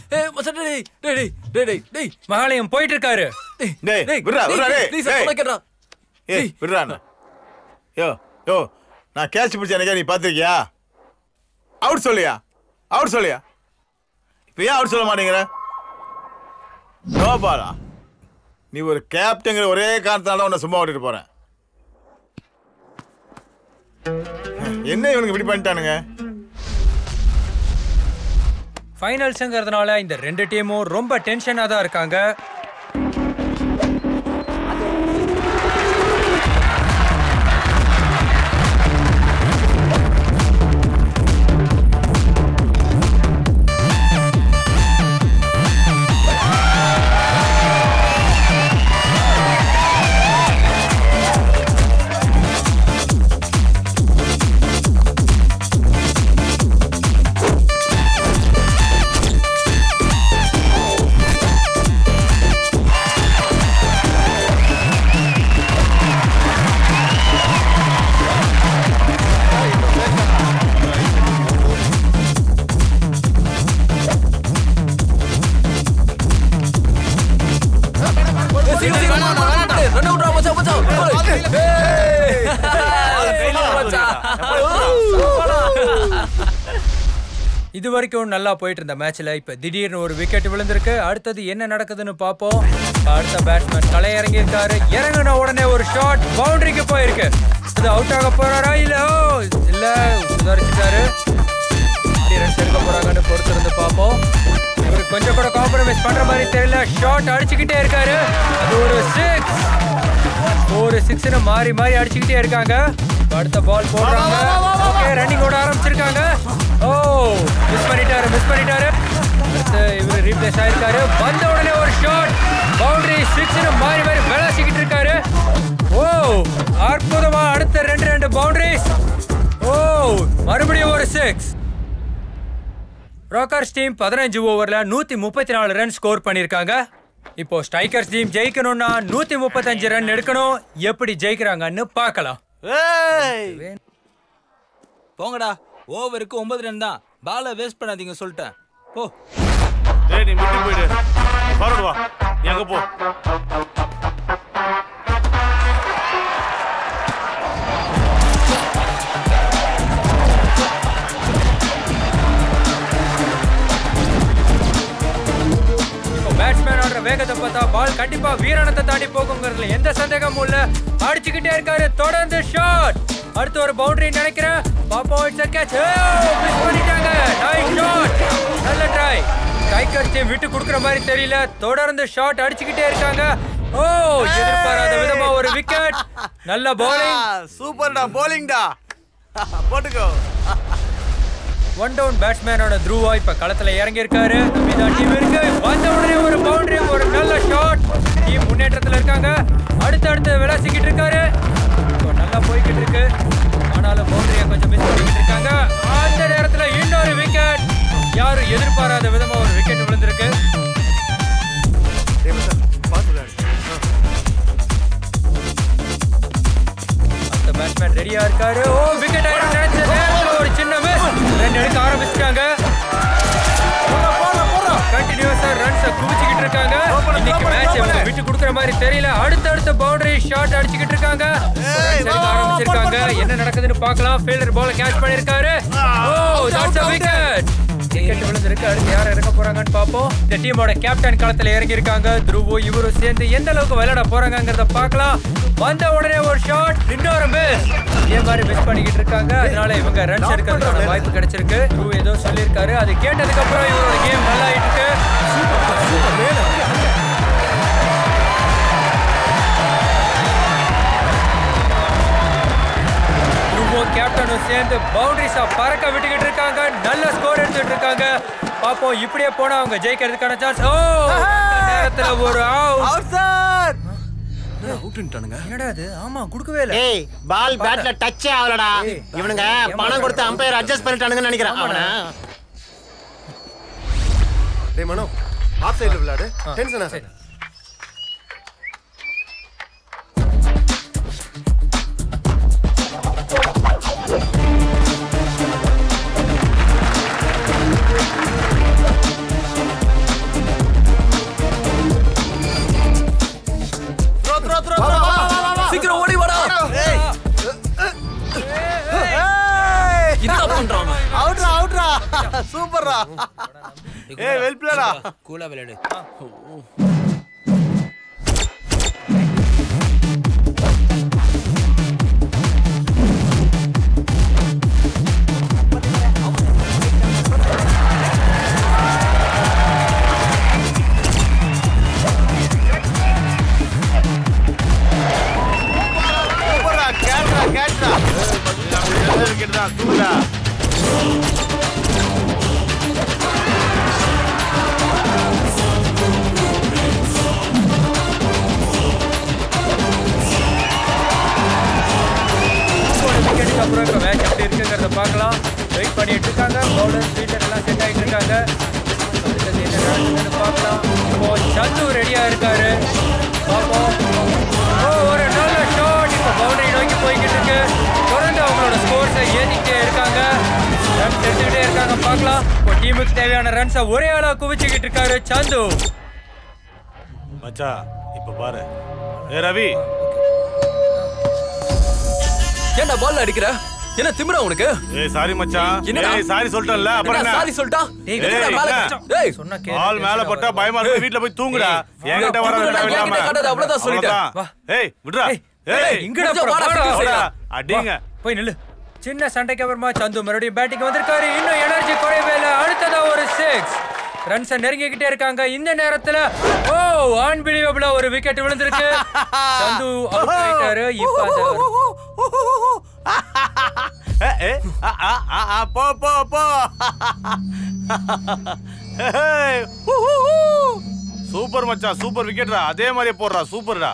மகாலிங்கம் போயிட்டு இருக்காரு டேய் விட்றா விட்றா டேய் ஏய் விட்றா அண்ணா. யோ யோ நான் கேட்ச் பிடிச்ச எனக்கு நீ பார்த்துருக்கியா அவுட் சொல்லியா அவுட் சொல்லியா இப்போ ஏன் அவுட் சொல்ல மாட்டேங்கிற நோ பாலா நீ ஒரு கேப்டங்கிற ஒரே காரணத்தால தான் உன்னை சும்மா விட்டுட்டு போறேன் என்ன இவனுக்கு இப்படி பண்ணிட்டானுங்க ஃபைனல்ஸுங்கிறதுனால இந்த ரெண்டு டீமும் ரொம்ப டென்ஷனாக தான் இருக்காங்க இது வரைக்கும் நல்லா போயிட்டு இருந்த மேட்ச்ல இப்ப திடீர்னு ஒரு விக்கெட் விழுந்திருக்கு அடுத்தது என்ன நடக்குதுன்னு பார்ப்போம் அடுத்த பேட்ஸ்மேன் களை இறங்கி இருக்காரு இறங்கின உடனே ஒரு ஷாட் பவுண்டரிக்கு போயிருக்கு அது அவுட் ஆக போறாரா இல்ல ஓ, இல்ல சுதாரிச்சுட்டாரு ரன்ஸ் எடுக்க போறாங்கன்னு பொறுத்திருந்து பார்ப்போம் இவரு கொஞ்சம் கூட காம்ப்ரமைஸ் பண்ற மாதிரி தெரியல ஷாட் அடிச்சுக்கிட்டே இருக்காரு அது ஒரு சிக்ஸ் ஒரு சிக்ஸ்னு மாறி மாறி அடிச்சுக்கிட்டே இருக்காங்க இப்ப அடுத்த பால் போடுறாங்க ஓகே ரன்னிங் ஓட ஆரம்பிச்சிருக்காங்க ஓ மிஸ் பண்ணிட்டாரு மிஸ் பண்ணிட்டாரு அடுத்து இவர் ரீப்ளேஸ் ஆயிருக்காரு வந்த உடனே ஒரு ஷாட் பவுண்டரி சிக்ஸ்னு மாறி மாறி விளாசிக்கிட்டு இருக்காரு ஓ அற்புதமா அடுத்த ரெண்டு ரெண்டு பவுண்டரிஸ் ஓ மறுபடியும் ஒரு சிக்ஸ் ராக்கர்ஸ் டீம் பதினஞ்சு ஓவர்ல நூத்தி முப்பத்தி நாலு ரன் ஸ்கோர் பண்ணிருக்காங்க இப்போ ஸ்ட்ரைக்கர்ஸ் டீம் ஜெயிக்கணும்னா நூத்தி முப்பத்தஞ்சு ரன் எடுக்கணும் எப்படி ஜெயிக்கிறாங்கன்னு பார்க்கலாம் போங்கடா ஓவருக்கு ஒன்பது ரன் தான் பாலை வேஸ்ட் பண்ணாதீங்க சொல்லிட்டேன் போ டேய் நீ மிட்டு போயிடு ஃபார்வர்ட் வா நீ அங்க போ இப்போ பேட்ஸ்மேன் ஆடுற வேகத்தை பார்த்தா பால் கண்டிப்பா வீரணத்தை தாண்டி போகுங்கிறதுல எந்த சந்தேகமும் இல்ல அடிச்சுக்கிட்டே இருக்காரு தொடர்ந்து ஷாட் அடுத்து ஒரு பவுண்டரி நினைக்கிறேன் பாப்போம் இட்ஸ் கேட்ச் மிஸ் பண்ணிட்டாங்க நைஸ் ஷாட் நல்ல ட்ரை ஸ்ட்ரைக்கர் டீம் விட்டு கொடுக்குற மாதிரி தெரியல தொடர்ந்து ஷாட் அடிச்சுக்கிட்டே இருக்காங்க ஓ எதிர்பாராத விதமா ஒரு விக்கெட் நல்ல பவுலிங் சூப்பர்டா போலிங்டா போட்டுக்கோ ஒன் டவுன் பேட்ஸ்மேனோட த்ரூவா இப்ப களத்துல இறங்கி இருக்காரு நம்பிதா டீம் இருக்கு வந்த உடனே ஒரு பவுண்டரி ஒரு நல்ல ஷாட் டீம் முன்னேற்றத்துல இருக்காங்க அடுத்து அடுத்து விளாசிக்கிட்டு இருக்காரு இப்போ நல்லா போய்கிட்டு இருக்கு ஆனாலும் பவுண்டரியை கொஞ்சம் மிஸ் பண்ணிக்கிட்டு இருக்காங்க அந்த நேரத்துல இன்னொரு விக்கெட் யாரும் எதிர்பாராத விதமா ஒரு விக்கெட் விழுந்திருக்கு அந்த பேட்ஸ்மேன் ரெடியா இருக்காரு ஓ விக்கெட் ஆயிடும் நினைச்ச நேரத்துல ஒரு சின்ன மிஸ் ரெண்டு எடுக்க ஆரம்பிச்சிட்டாங்க கண்டினியூஸா ரன்ஸ் குவிச்சுக்கிட்டு இருக்காங்க இன்னைக்கு இன்னைக்கு மேட்ச் இவங்க விட்டு கொடுக்குற மாதிரி தெரியல அடுத்தடுத்த பவுண்டரி ஷாட் அடிச்சுக்கிட்டு இருக்காங்க runs எடுக்க ஆரம்பிச்சிருக்காங்க என்ன நடக்குதுன்னு பார்க்கலாம் ஃபீல்டர் பால் கேட்ச் பண்ணிருக்காரு oh that's a wicket wicket விழுந்திருக்கு அடுத்து யார் இறங்க போறாங்கன்னு பார்ப்போம் இந்த டீமோட கேப்டன் களத்துல இறங்கி இருக்காங்க துருவோ இவரும் சேர்ந்து எந்த அளவுக்கு விளையாட போறாங்கங்கறத பார்க்கலாம் வந்த உடனே ஒரு ஷாட் இன்னொரு மிஸ் இதே மாதிரி மிஸ் பண்ணிக்கிட்டு இருக்காங்க அதனால இவங்க ரன்ஸ் எடுக்கிறதுக்கான வாய்ப்பு கிடைச்சிருக்கு துருவ் ஏதோ சொல்லியிருக்காரு அது கேட்டதுக்கு அப்புறம் இவரோட கேம் நல்லா ஆயிட்டு இருக்கு துருவோ கேப்டனும் சேர்ந்து பவுண்டரிஸா பறக்க விட்டுக்கிட்டு இருக்காங்க நல்ல ஸ்கோர் எடுத்துட்டு இருக்காங்க பாப்போம் இப்படியே போனா அவங்க ஜெயிக்கிறதுக்கான சான்ஸ் ஓ இந்த நேரத்துல ஒரு அவுட் சார் அவுட்டுன்ட்டானுங்க என்னடா அது ஆமா குடுக்கவே இல்ல ஏய் பால் பேட்ல டச்சே ஆகலடா இவனுங்க பணம் கொடுத்து அம்பையர் அட்ஜஸ்ட் பண்ணிட்டானுங்கன்னு நினைக்கிறேன் அவன டேய் மனோ ஆஃப் சைடுல விளையாடு டென்ஷன் ஆகாத த்ரோ த்ரோ த்ரோ சீக்கிரம் ஓடி வாடா என்ன பண்றான் அவுட்ரா அவுட்ரா சூப்பர்ரா ஏய் வெல் பிளேடா கூலா விளையாடு சூப்பர்ரா கேட்ரா கேட்ரா விக்கெட் தான் தூக்குடா விக்கெட்டுக்கு அப்புறம் இப்போ மேட்ச் எப்படி இருக்குங்கிறத பார்க்கலாம் வெயிட் பண்ணிட்டு இருக்காங்க பவுலர் ஃபீல்டர் எல்லாம் செட் ஆகிட்டு இருக்காங்க அடுத்தது என்ன நடக்குதுன்னு பார்க்கலாம் இப்போ சந்து ரெடியா இருக்காரு பார்ப்போம் ஓ ஒரு நல்ல ஷாட் இப்போ பவுண்டரி நோக்கி போய்கிட்டு இருக்கு தொடர்ந்து அவங்களோட ஸ்கோர்ஸை ஏத்திக்கிட்டே இருக்காங்க ரன்ஸ் எடுத்துக்கிட்டே இருக்காங்க பார்க்கலாம் இப்போ டீமுக்கு தேவையான ரன்ஸை ஒரே ஆளா குவிச்சுக்கிட்டு இருக்காரு சந்து மச்சா இப்ப பாரு ஏ ரவி ஏன்டா பால் அடிக்கிற என்ன திமிரா உனக்கு ஏய் சாரி மச்சான் என்னடா? ஏய் சாரி சொல்லிட்டேன்ல அப்புறம் என்ன என்ன சாரி சொல்லிட்டா? ஏய் என்னடா பால் அடிச்சா? டேய் சொன்னா பால் மேல போட்டா பயமா இருக்கு வீட்ல போய் தூங்குடா என்கிட்ட வர தூங்குடா, தேவையில்லாம என்கிட்ட காட்டாத, அவ்வளவுதான் சொல்லிட்டேன். அவ்வளவுதான். ஏய் விடுடா ஏய் இங்கடா கொஞ்சம் போடா, வாடா, போடா. போடா. அடிங்க போய் நில்லு சின்ன சண்டைக்கு அப்புறமா சந்து மறுபடியும் பேட்டிங் வந்திருக்காரு இன்னும் எனர்ஜி குறையவே இல்லை அடுத்ததா ஒரு சிக்ஸ் ரன்ஸை நெருங்கிக்கிட்டே இருக்காங்க இந்த நேரத்துல ஓ அன்பிலீவபிளா ஒரு விக்கெட் விழுந்திருக்கு சந்து அவுட் ஆயிட்டாரு இப்ப அந்த ஏ, ஏ, ஆ, ஆ, ஆ, ஆ, போ போ போ ஏய், ஹூ, ஹூ, ஹூ. சூப்பர் மச்சான் சூப்பர் விக்கெட்ரா அதே மாதிரியே போடுறா சூப்பர்டா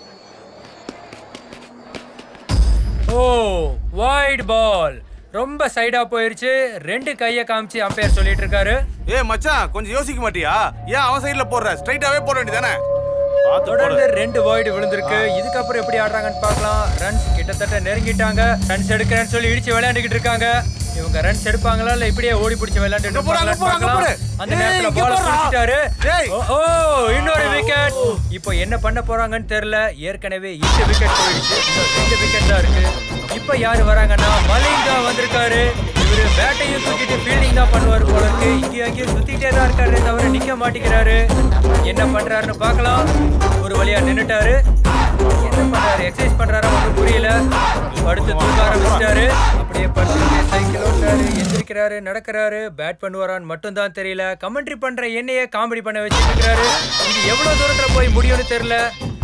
ஓ வைட் பால் ரொம்ப சைடா போயிருச்சு ரெண்டு கைய காமிச்சு அம்பையர் சொல்லிட்டு இருக்காரு ஏய் மச்சான் கொஞ்சம் யோசிக்க மாட்டியா ஏன் அவன் சைடுல போடுற ஸ்ட்ரைட்டாவே போட வேண்டியதானே தொடர்ந்து ரெண்டு வைடு விழுந்திருக்கு இதுக்கப்புறம் எப்படி ஆடுறாங்கன்னு பார்க்கலாம் ரன்ஸ் கிட்டத்தட்ட நெருங்கிட்டாங்க ரன்ஸ் எடுக்கிறேன்னு சொல்லி இடிச்சு விளையாண்டுக்கிட்டு இருக்காங்க இவங்க ரன்ஸ் எடுப்பாங்களா இல்ல இப்படியே ஓடி பிடிச்சு விளையாண்டு பார்க்கலாம் அந்த நேரத்துல பால் பிடிச்சிட்டாரு ஓ, ஓ இன்னொரு விக்கெட் இப்போ என்ன பண்ண போறாங்கன்னு தெரியல ஏற்கனவே எட்டு விக்கெட் போயிடுச்சு இன்னும் ரெண்டு விக்கெட் தான் இருக்கு இப்போ யாரு வராங்கன்னா மலிங்கா வந்திருக்காரு இவரு பேட்டையும் தூக்கிட்டு ஃபீல்டிங் தான் பண்ணுவார் போல இருக்கு இங்கேயும் அங்கேயும் சுத்திட்டே தான் இருக்காரு தவிர நிக்க மாட்டேங்கிறாரு என்ன பண்றாருன்னு பார்க்கலாம் ஒரு வழியா நின்னுட்டாரு என்ன பண்றாரு எக்ஸசைஸ் பண்றாரா ஒன்றும் புரியல படுத்து தூங்க ஆரம்பிச்சிட்டாரு அப்படியே படுத்து சைக்கிள் ஓட்டுறாரு எந்திரிக்கிறாரு நடக்கிறாரு பேட் பண்ணுவாரான்னு மட்டும் தான் தெரியல கமெண்ட்ரி பண்ற என்னையே காமெடி பண்ண வச்சுட்டு இருக்காரு இது எவ்வளவு தூரத்துல போய் முடியும்னு தெரியல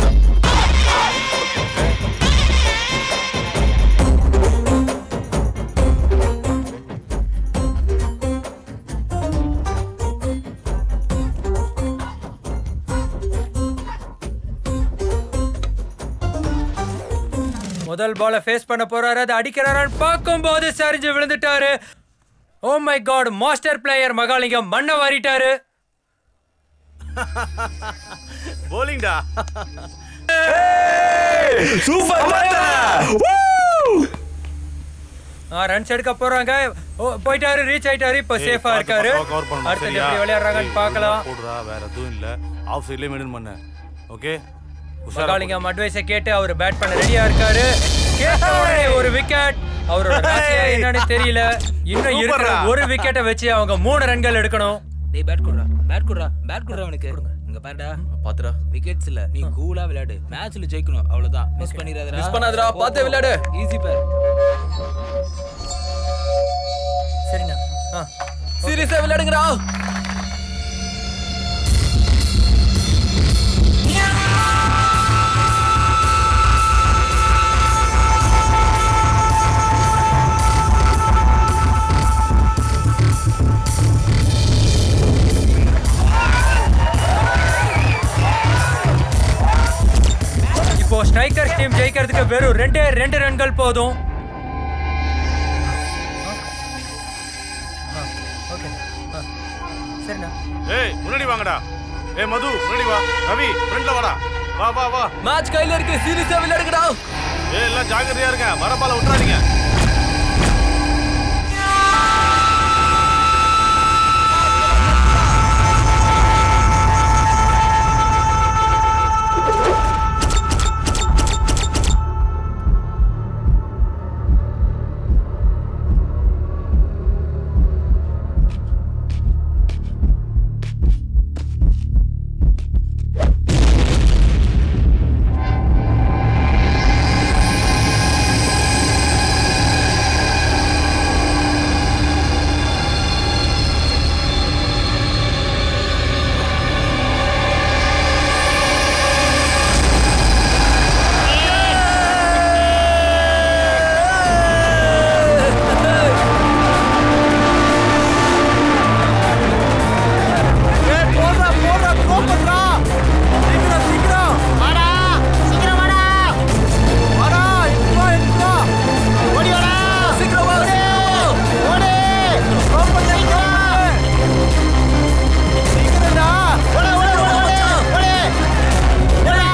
முதல் பாலை ஃபேஸ் பண்ண போறாரு அதை அடிக்கிறாரான்னு பார்க்கும்போது சரிஞ்சு விழுந்துட்டாரு oh my god master player Mahalingam மண்ணை வாரிட்டாரு போலிங்டா ரன்ஸ் எடுக்க போறாங்க ஓ போயிட்டாரு ரீச் ஆயிட்டாரு இப்போ சேஃபா இருக்காரு கவர் பண்ணணும் அடுத்தது சரியா? எப்படி விளையாடுறாங்கன்னு ஏய், பார்க்கலாம் போடுறா வேற எதுவும் இல்ல ஆஃப் சைட்லேயே மெயின்டைன் பண்ண ஓகே மகாலிங்கம் அட்வைஸை கேட்டு அவர் பேட் பண்ண ரெடியா இருக்காரு கேட்ட உடனே ஒரு விக்கெட் அவரோட ராசியா என்னன்னு தெரியல இன்னும் இருக்கிற ஒரு விக்கெட்டை வச்சு அவங்க மூணு ரன்கள் எடுக்கணும் டேய் பேட் குடுறா பேட் குடுறா பேட் குடுறா அவனுக்கு இங்க பாருடா பாத்துடா விக்கெட்ஸ் இல்ல நீ கூலா விளையாடு மேட்ச்ல ஜெயிக்கணும் அவ்வளவுதான் மிஸ் பண்ணிராதடா Miss பண்ணாதடா, பாத்து விளையாடு. ஈஸி பேர் சரிண்ணா ஆ சீரியஸா விளையாடுங்கடா இப்போ ஸ்ட்ரைக்கர் டீம் ஜெயிக்கிறதுக்கு வெறும் ரெண்டே ரெண்டு ரன்கள் போதும் ஓகே சரிண்ணா ஏய் முன்னாடி வாங்கடா ஏய் மது முன்னாடி வா ரவி ஃப்ரெண்ட்ல வாடா வா வா வா மேட்ச் கையில இருக்கு சீரியஸா விளையாடுங்கடா ஏய் எல்லாம் ஜாக்கிரதையா இருங்க வரப்பால விட்டுறாதீங்க போடுறா போடுறா த்ரோ பண்றா சீக்கிரம் சீக்கிரம் வாடா சீக்கிரம் வாடா வாடா எடுத்து வா எடுத்து வா ஓடி வாடா சீக்கிரம் வா ஓடு த்ரோ பண்ண சீக்கிரம் சீக்கிரம்டா ஓடு ஓடு ஓடு ஓடு ஓடு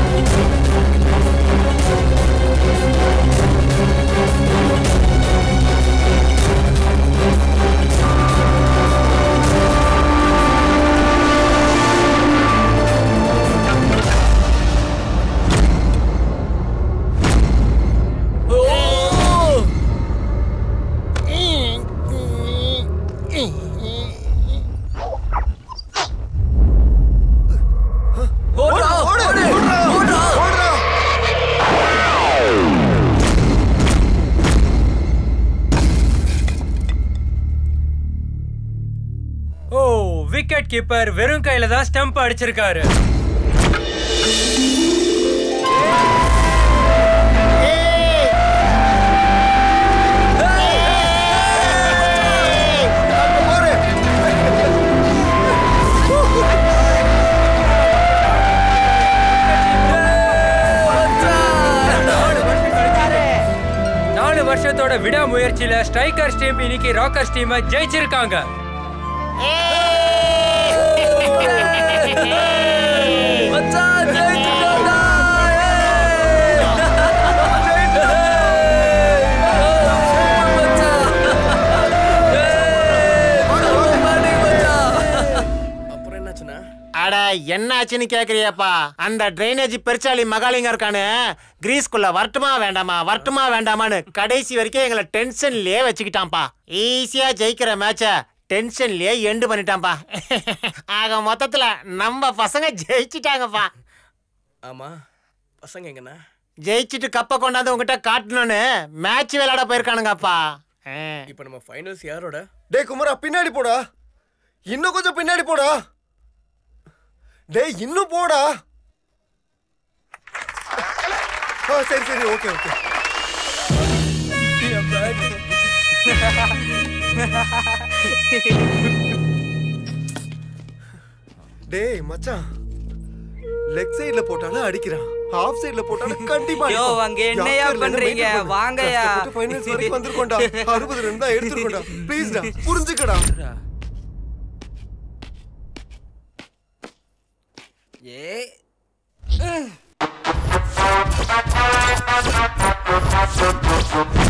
ஓடுடா ஓடு ஓடுடா ஓ விக்கெட் கீப்பர் வெறும் கையில தான் ஸ்டம்ப் அடிச்சிருக்காரு நாலு வருஷத்தோட விடாமுயற்சியில ஸ்ட்ரைக்கர்ஸ் டீம் இன்னைக்கு ராக்கர்ஸ் டீமை ஜெயிச்சிருக்காங்க மச்சான் ஜெயிச்சிட்டோம்டா அப்புறம் என்னாச்சுண்ணா அட என்னாச்சுன்னு கேக்குறியப்பா அந்த டிரைனேஜ் பெருச்சாளி மகாலிங்க இருக்கானு கிரீஸ்குள்ள வரட்டுமா வேண்டாமா வரட்டுமா வேண்டாமான்னு கடைசி வரைக்கும் எங்களை டென்ஷன்லயே வச்சுக்கிட்டான்ப்பா ஈஸியா ஜெயிக்கிற மேட்ச டென்ஷன்லயே எண்டு பண்ணிட்டான்ப்பா ஆக மொத்தத்துல நம்ம பசங்க ஜெயிச்சிட்டாங்கப்பா ஆமா பசங்க எங்கண்ணா ஜெயிச்சிட்டு கப்பை கொண்டாந்து உங்ககிட்ட காட்டணும்னு மேட்ச் விளையாட போயிருக்கானுங்கப்பா இப்போ நம்ம ஃபைனல்ஸ் யாரோட டேய் குமரா பின்னாடி போடா இன்னும் கொஞ்சம் பின்னாடி போடா டேய் இன்னும் போடா ஆ சரி சரி ஓகே ஓகே டேய் மச்சான் லெக் சைடுல போட்டாலும் அடிக்கிறான் ஹாஃப் சைடுல போட்டாலும் கண்டிப்பா யோ, அடிப்பான். அங்க என்னையா யாக்கர்ல என்ன பண்றீங்க? maintain பண்ணு. வாங்கயா. கஷ்டப்பட்டு finals வரைக்கும் வந்திருக்கோம்டா அறுபது ரன் தான் எடுத்துருக்கோம்டா ப்ளீஸ்டா புரிஞ்சுக்கடா ஏ